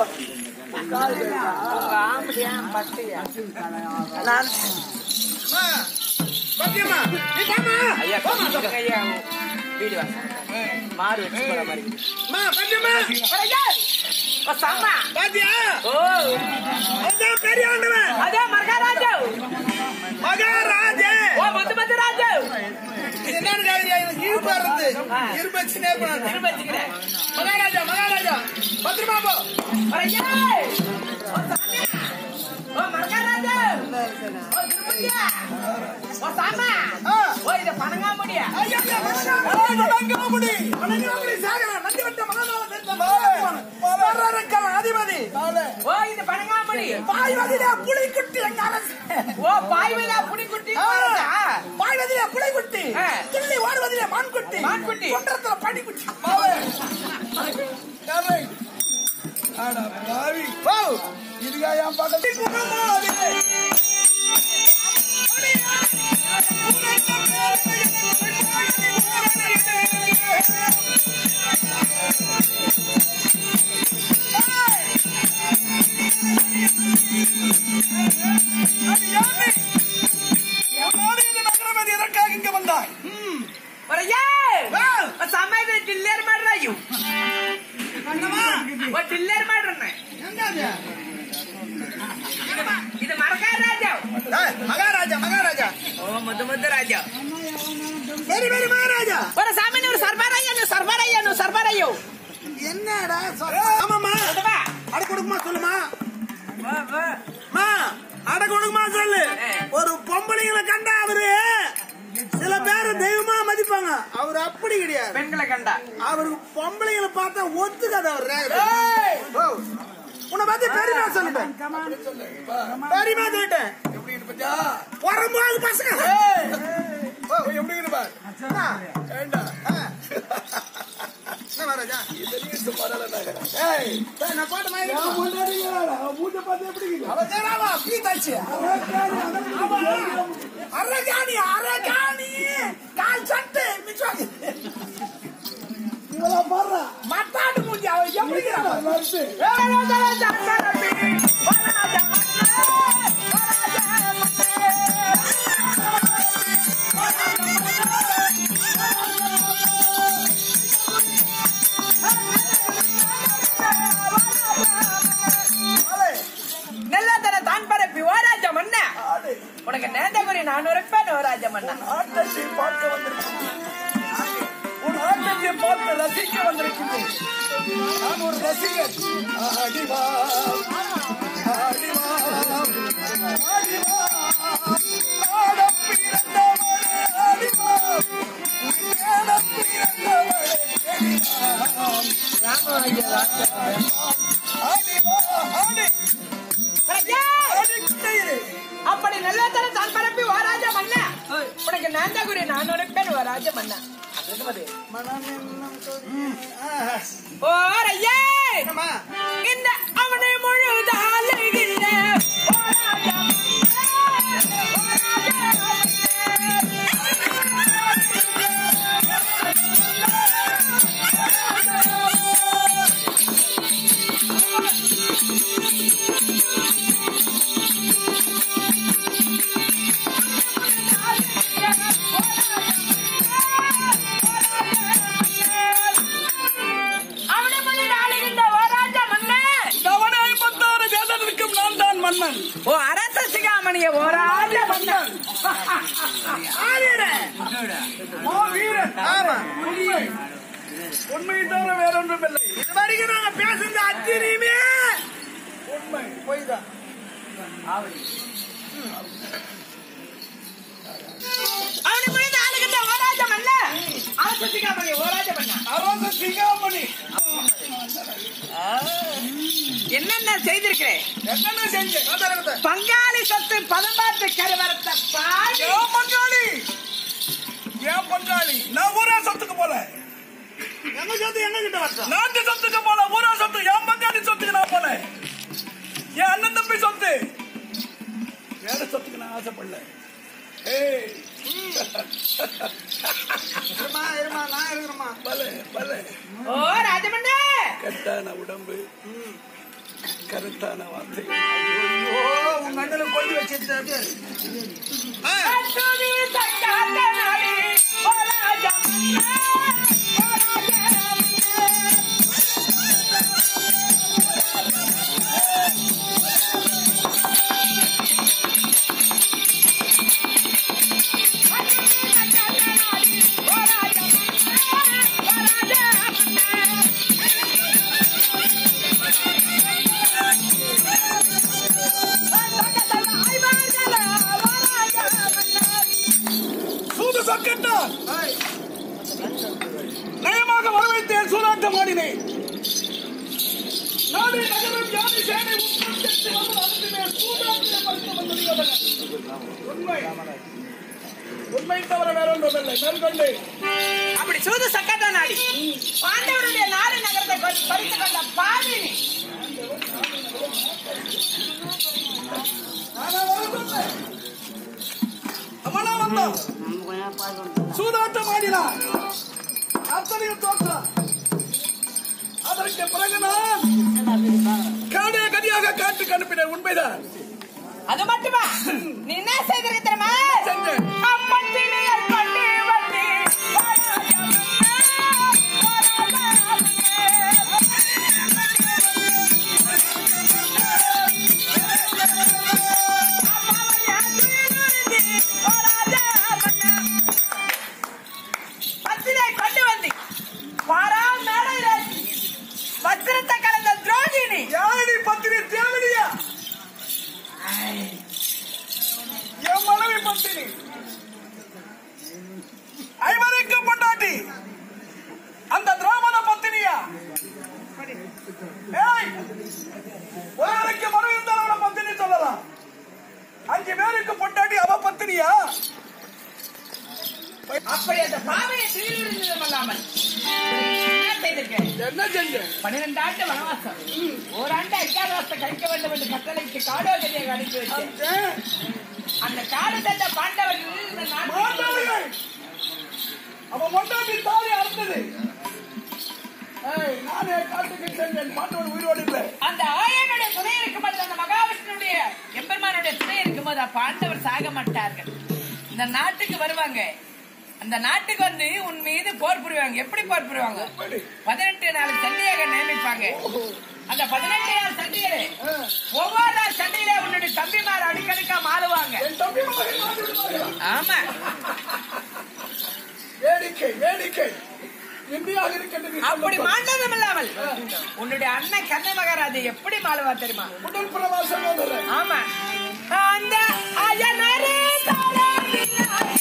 நான் சத்தியமா நீ போமா ஐயா கொஞ்சம் ஐயா வீடு வா மாடு வச்சு போற மாதிரி மா சத்தியமா ஐயா ஓ சாமா பாத்தியா ஓ அதான் பெரிய ஆண்டவன் அதே மகாராஜா மகாராஜே ஓ மத்து மத்து ராஜா இது என்னன்னு கேக்குறியா? எனக்கு இழுப்பா இருந்து இரும்பு வச்சுனே போனாரு. திரும்ப வச்சுக்கிறேன் மகாராஜா மகாராஜா பத்திரமா போ ஐயா ஓ சாமி ஓ மகாராஜா ஓ திருப்பதியா ஓ சாமா ஓ இது பனங்காமுடியா ஐயா, ஐயா, வணக்கம். வணங்காமுடி. வணங்காமுடி சாகரன். நந்திவட்ட மகாநாத தரிசனம் மகாராஜன். வரரக்கல் அதிபதி ஓ இது பனங்காமுடி பாய்வதிலே புலிக்குட்டி எங்க அரசு ஓ பாய்விலா புடிக்குட்டி ஆ, பாய்வதிலே புலிக்குட்டி ஆ. துள்ளி ஓடுவதிலே மான்குட்டி மான்குட்டி. குன்றத்துல பனிக்குட்டி இதுக்கா என் பக்கத்தில் எதற்காக இங்க வந்தாய் ಒರಯ್ಯ ಸಮಯ ಡಿಲ್ಲೇರ್ ಮಾಡ್ರ ಇವು ಒ ಡಿಲ್ಲೇರ್ ಮಾಡ್ರನ್ನ ಇದು ಮರಕ ರಾಜ ஏய், மகாராஜா மகாராஜா ಓ ಮುದ್ದು ಮುದ್ದು ರಾಜ வெரி வெரி மகாராஜா ಒರ ಸಾಮಿ ನೀವು ಸರ್ಬಾರಯ್ಯ ನೀವು ಸರ್ಬಾರಯ್ಯ ನೀವು ಸರ್ಬಾರಯ್ಯ என்னடா சொல்ற ஆமாமா அட கொடுக்குமா சொல்லுமா மா அட கொடுக்குமா சொல்லு ஒரு பொம்பளைங்களை கண்டா அவரு சில பேர் தெய்வமா மதிப்பாங்க அவர் அப்படி கிடையாது பெண்களை ಕಂಡ அவருக்கு பொம்பளைங்களை பார்த்தா ஒத்துக்காது அவர் ஓ, உன்னை பத்தி பெருமையா சொல்லிட்டேன் பெருமையா சொல்லிட்டேன் வரும்போது பசங்க ஓ, எப்படி இருக்கு பாரு. என்ன? ஆ. என்ன மகாராஜா? ஏய், ஏய், நான் பாட்டு மாதிரி அவன் தேடாவா, பீத்தாச்சு. அரகாணி, அரகாணி. கால் சட்டை, மிச்சம். மத்தாட்டு மூஞ்சி, அவன் எப்படி இருக்கிறான்? ஏய், ராஜா, ராஜா, ராஜா, ஓ, ராஜா, ನೆಲ್ಲದನ ತಾನ್ ಪರಪ್ಪಿ ಓ ರಾಜ ಮನ್ನ ಉನಗೆ ನೇದ ಗುರಿ ನಾನು ರೂಪಾಯಿ ಓ ರಾಜ ಮನ್ನ ஆட்டத்தை பார்க்க வந்திருக்கிறேன் உன் ஆட்டத்தை பார்த்து ரசிக்க வந்திருக்கிறேன் நான் ஒரு ரசிகர் ஆடிவா ஆடிவா ஆடிவா ஆடப் பிறந்தவளே ஆடிவா ஆடப் பிறந்தவளே ஆடிவா ஆடி ஐயா! ஆடி குட்டையிலே அப்படி நல்லதன தான் பரப்பி ஓ ராஜ மன்ன உனக்கு நேந்த குரி நான் ರೂಪಾಯಿ ஓ ராஜ மன்ன ஓ ஐயே என்னம்மா இந்த அவனை முழுதாளுகின்ற ஓ ராஜா அவனை முழுதாளுகின்ற ஓ ராஜா மன்ன கவன ஐம்பத்தாறு தேசத்திற்கும் நான் தான் மன்னன் ஓ அரச சிகாமணிய ஓ ராஜ மன்னன் ஓ வீரன் ஆமா உண்மை உண்மையை தவிர வேற ஒன்றும் இல்லை இது வரைக்கும் நாங்க பேசுறது அத்தனையுமே உண்மை பொய் தான் அவனை முழுதாளுகின்ற ஓ ராஜ மன்ன அரச சிகாமணிய ஓ ராஜ மன்ன அரச சிகாமணி என்னென்ன செய்திருக்கிறேன் என்னென்ன செஞ்ச கதறத பங்காளி சொத்து பதம்பாட்டு கருவரத்த பாடி ஏன் பங்காளி ஏன் பங்காளி நான் ஊரா சொத்துக்கு போல எங்க சொத்து எங்க கிட்ட வரட்டும் நாட்டு சொத்துக்கு போல ஊரா சொத்து என் பங்காளி சொத்துக்கு நான் போல என் அண்ணன் தம்பி சொத்து நான் ஆசைப்படல ஏய் இருமா இருமா நான் இருக்கிறேம்மா பல பல ஓ ராஜமண்ணே கட்டான உடம்பு கருத்தான வார்த்தை ஓ உன் கண்ணுல கொண்டு வச்சிருந்தாரு அத்துவி சக்காத்த நாடி ஓ ராஜமண்ணே ஓ ராஜமண்ணே சூது சொக்கட்டான் நயமாக வரவைத்தேன் சூதாட்டம் ஆடினேன் நாடு நகரம் யானை சேனை உட்பட்டு வந்து அனுப்பினே சூதாட்டம் பறித்து வந்தது எவன்? உண்மை உண்மை தவிர வேற ஒன்றுமில்லை மேற்கொண்டு அப்படி சூது சக்கட்ட நாடி பாண்டவருடைய நாடு நகரத்தை பறி- பறித்து கொண்ட பாவி நீ. நானா வரவில்லை. அவனா வந்தான் சூதாட்டம் ஆடினான் அத்தனையும் தோற்றான் அதற்கு பிறகு நான் காடைய கதியாக காட்டுக்கு அனுப்பினேன் உண்மைதான் அது மட்டுமா நீ என்ன செய்திருக்க தெரியுமா செஞ்சேன். அப்பத்தினியர் கொண்டு வந்து பத்தினை கொண்டு வந்து பாரா மேடையில வஸ்திரத்தை கலந்த துரோகினி யாரடி பத்திரி தேவடியா என் மனைவி பத்தினி ஐவருக்கு பொண்டாட்டி அந்த திராமண பத்தினியா ஏய் ஒருவருக்கு மனைவி இருந்தால் அவளை பத்தினி சொல்லலாம் அஞ்சு பேருக்கு பொண்டாட்டி அவ பத்தினியா அப்படி அந்த பாவையை சீர்திருத்தம் அல்லாமல் என்ன செய்திருக்கேன் என்ன செஞ்ச பன்னிரண்டு ஆண்டு வனவாசம் ஓராண்டு அஜாதவாசத்தை கழிக்க வேண்டும் என்று கட்டளைக்கு காடோதரியாக அனுப்பி வச்சேன் அந்த காடு தந்த பாண்டவர்கள் இந்த நாட்டில் மாண்டவர்கள் அவன் பொண்டாட்டி தாலி அறுத்தது ஏய் நானே காட்டுக்கு சென்றேன் மாட்டோடு உயிரோடு இல்லை அந்த ஆயனுடைய துணை இருக்கும்போது அந்த மகாவிஷ்ணுடைய எம்பெருமானுடைய துணை இருக்கும்போது அப்ப ஆண்டவர் சாக மாட்டார்கள் இந்த நாட்டுக்கு வருவாங்க அந்த நாட்டுக்கு வந்து உன் மீது போர் புரிவாங்க எப்படி போர் புரிவாங்க பதினெட்டு நாள் சண்டையாக நியமிப்பாங்க அந்த பதினெட்டு நாள் சண்டையிலே ஒவ்வொரு நாள் சண்டையிலே உன்னுடைய தம்பிமார் அடுக்கடுக்கா மாறுவாங்க என் தம்பி மகன் மாண்டு விடுவார்கள். ஆமா வேடிக்கை வேடிக்கை இந்தியாக இருக்கின்றது அப்படி மாண்டதும் இல்லாமல் உன்னுடைய அண்ணன் கண்ண மகாராஜா எப்படி மாறுவா தெரியுமா முதல் பிரவாசம் வந்தது ஆமா அந்த அயனரே தாளாடினார்.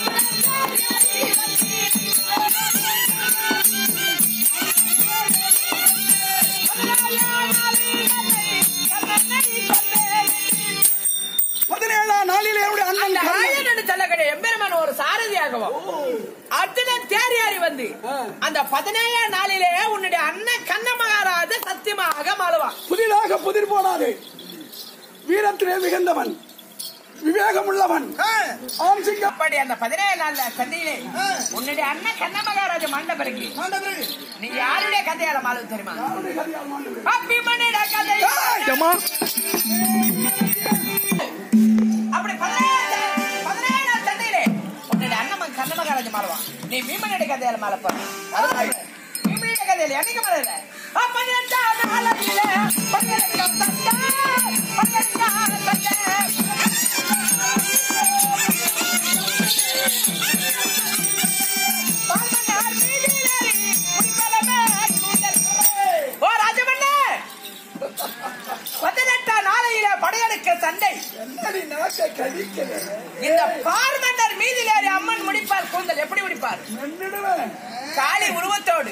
பதினேழாம் நாளில் என்னுடைய அந்த அண்ணன் கர்ணன் ஆயன் என்று சொல்லக்கூடிய எம்பெருமான் ஒரு சாரதியாகவும் அர்ஜுனன் தேரியாரி வந்து அந்த பதினேழாம் நாளிலே உன்னுடைய அண்ணன் கண்ண மகாராஜா சத்தியமாக மாறுவான் புதிதாக புதிர் போடாதே வீரத்திலே மிகுந்தவன் விவேகம் உள்ளவன் ஆண் சிங்கம் அப்படி அந்த பதினேழு நாள்ல சண்டையிலே உன்னுடைய அண்ணன் கண்ண மகாராஜா மாண்ட பிறகு மாண்ட பிறகு நீ யாருடைய கதையால மாறுவது தெரியுமா யாருடைய கதியால் மாண்டு விடு. அபிமனிட கதை ஏம்மா அப்படி பதினேழு பதினேழு நாள் சண்டையிலே உன்னுடைய அண்ணன் கண்ண மகாராஜா மாறுவான் நீ பீமனிட கதையால மாறப்ப பீமனிட கதையில என்னைக்கு மாறல பதினெட்டாம் நாளிலே பங்கெடுக்கும் தந்தை பங்கெடுக்காத தந்தை ஓ ராஜமண்ணே பதினெட்டாம் நாளையில படையெடுக்க சண்டை என்னடி நாக்கை கடிக்கிறது இந்த பார்மண்டர் மீதிலேறி அம்மன் முடிப்பார் கூந்தல் எப்படி முடிப்பார் நின்றுடுவேன் காளி உருவத்தோடு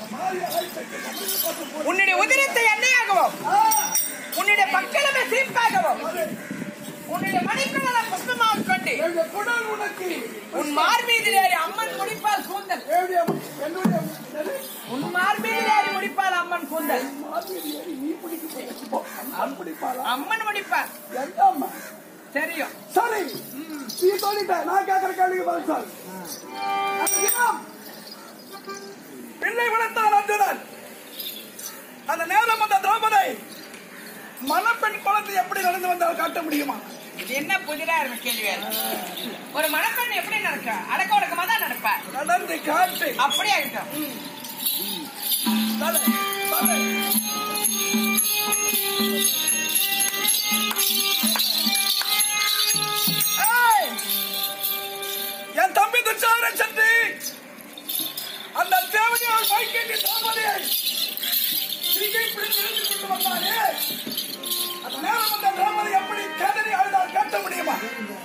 உன்னுடைய உதிரத்தை எண்ணெயாகவும் உன்னுடைய மக்களவை சீப்பாகவும் உன்னுடைய மணிக்குள்ள புஷ்பமாக கொண்டு எங்க குடல் உனக்கு உன் மார்மீதிலேறி அம்மன் முடிப்பால் கூந்தல் என்னுடைய என்னுடைய என்னது? உன் மார்மீதிலேறி முடிப்பால் அம்மன் கூந்தல் மாதிரி ஏறி நீ பிடிக்க அம்மன் பிடிப்பாளா அம்மன் முடிப்பார் எந்த அம்மா தெரியும் சரி நீ சொல்லிட்ட நான் கேட்கிற கேள்விக்கு பதில் சொல் அந்த தினம் பிள்ளை வளர்த்தான் அர்ஜுனன் அந்த நேரம் அந்த திரௌபதி மணப்பெண் குழந்தை எப்படி நடந்து வந்தால் காட்ட முடியுமா இது என்ன புதிரா இருக்கு கேள்வி ஒரு மணப்பெண் எப்படி நடக்க அடக்க ஒடுக்கமா தான் நடப்பா நடந்து காட்டு அப்படியே இருக்கும் தலை, தலை. ஏய்! என் தம்பி துச்சார சந்தி அந்த தேவதையால் பைக்கேட்டி திரௌபதியை சிங்கை பிடித்து இழுத்துக் கொண்டு வந்தாரே அந்த நேரம் அந்த திரௌபதி எப்படி கேதறி அழுதால் கேட்ட முடியுமா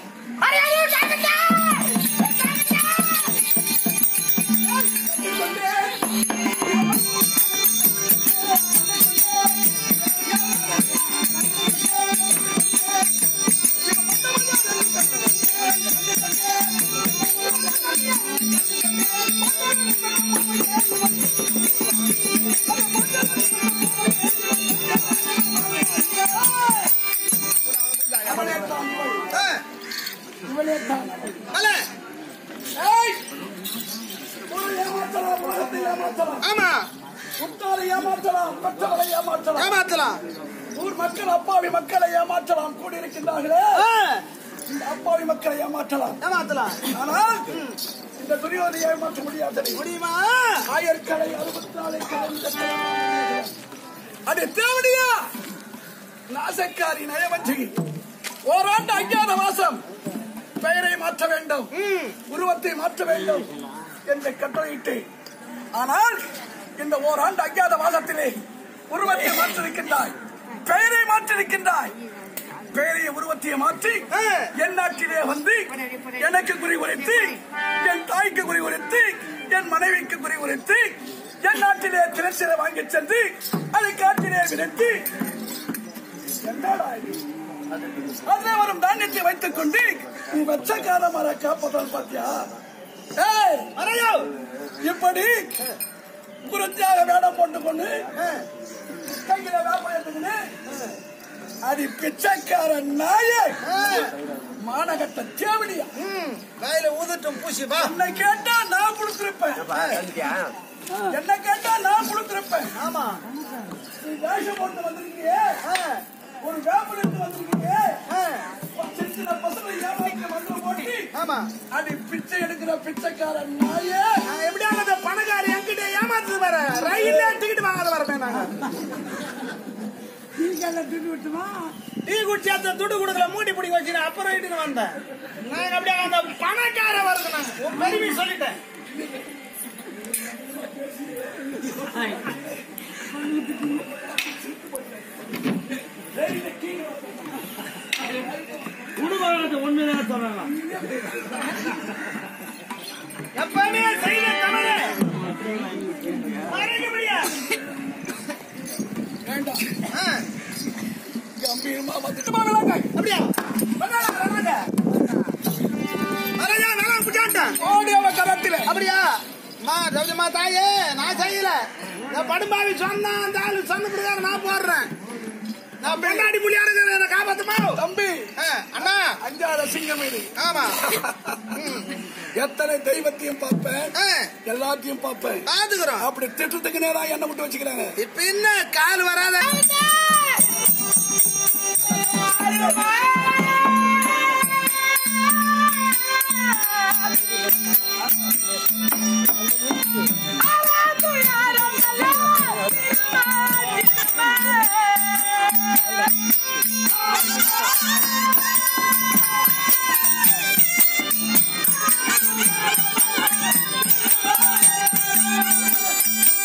ஏய்! ஒரு ஏமாற்றலாம், உலகத்தை ஏமாற்றலாம். ஆமா உற்றாரை ஏமாற்றலாம் மற்றவரை ஏமாற்றலாம் ஏமாத்தலாம் ஊர் மக்கள் அப்பாவி மக்களை ஏமாற்றலாம் கூடியிருக்கின்றார்களே இந்த அப்பாவி மக்களை ஏமாற்றலாம் ஏமாத்தலாம் ஆனால் இந்த துரியோதை ஏமாற்ற முடியாது முடியுமா ஆயர்களை அறுபத்தி நாளை கலந்த அது தேவடியா நாசக்காரி நயவஞ்சகி ஓராண்டு அஞ்ஞான வாசம் பெயரை மாற்ற வேண்டும் உருவத்தை மாற்ற வேண்டும் என்று கட்டளையிட்டு ஆனால் இந்த ஓராண்டு அஞ்ஞாத வாசத்திலே உருவத்தை மாற்றிருக்கின்றாய் பெயரை மாற்றிருக்கின்றாய் பெயரைய உருவத்தை மாற்றி என் நாட்டிலே வந்து எனக்கு குறி உரைத்து என் தாய்க்கு குறி உரைத்து என் மனைவிக்கு குறி உரைத்து என் நாட்டிலே திரட்சியை வாங்கி சென்று அதை காட்டிலே விதைத்து என்னடா இது? அதிலே வரும் தானியத்தை வைத்துக் கொண்டு நீ வச்ச காலமர காப்பதால் பாத்தியா ஏய், மறையோ! இப்படி குருத்தியாக வேடம் போட்டு கொண்டு கையில வேப்பம் எடுத்துக்கிட்டு அது பிச்சைக்கார நாயே மானகட்ட தேவடியா கையில ஊதட்டும் பூசி வா என்னை கேட்டா நான் கொடுத்திருப்பேன் என்ன கேட்டா நான் கொடுத்திருப்பேன் ஆமா நீ வேஷம் போட்டு வந்திருக்கீங்க ஒரு வேப்பம் எடுத்து வந்திருக்கீங்க சின்ன சின்ன பசங்களை ஏமாத்தி மந்திரம் போட்டு ஆமா அது பிச்சை எடுக்கிற பிச்சைக்கார நாயே நான் எப்படியாவது அந்த பணக்காரி என்கிட்ட ஏமாத்துது வர ரயில்ல டிக்கெட் வாங்காத வரமே நாங்க டீ குடிச்சு அந்த துடு கொடுக்கல மூடி பிடி வச்சு அப்புறம் இட்டுன்னு வந்தேன் நாங்க அப்படியே அந்த பணக்கார வருது நாங்க உன் பெருமை சொல்லிட்டேன் எப்பவுமே செய்த தவறு மறைக்க முடியாது வேண்டாம் ஆ, கம்பீரமா வந்துட்டு வாங்கலாங்க அப்படியா வந்தாடா, வந்தாடா. வரேன், நல்லா குடிச்சான்ட்டேன். ஓடி அவ கரத்தில அப்படியா மா ரவிமா தாயே நான் செய்யல இந்த படும்பாவி சொன்னா அந்த ஆளு சொன்ன பிரகாரம் நான் போடுறேன் நான் பெண்ணாடி புள்ளியா இருக்கிற என்ன காப்பாத்துமா தம்பி ஆ, அண்ணா அஞ்சாத சிங்கம் இது ஆமா எத்தனை தெய்வத்தையும் பார்ப்பேன் ஆ, எல்லாத்தையும் பார்ப்பேன் பாத்துக்கிறோம் அப்படி திட்டத்துக்கு நேரா என்ன விட்டு வச்சுக்கிறாங்க இப்ப என்ன கால் வராத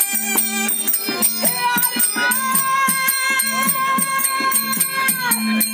Yeah.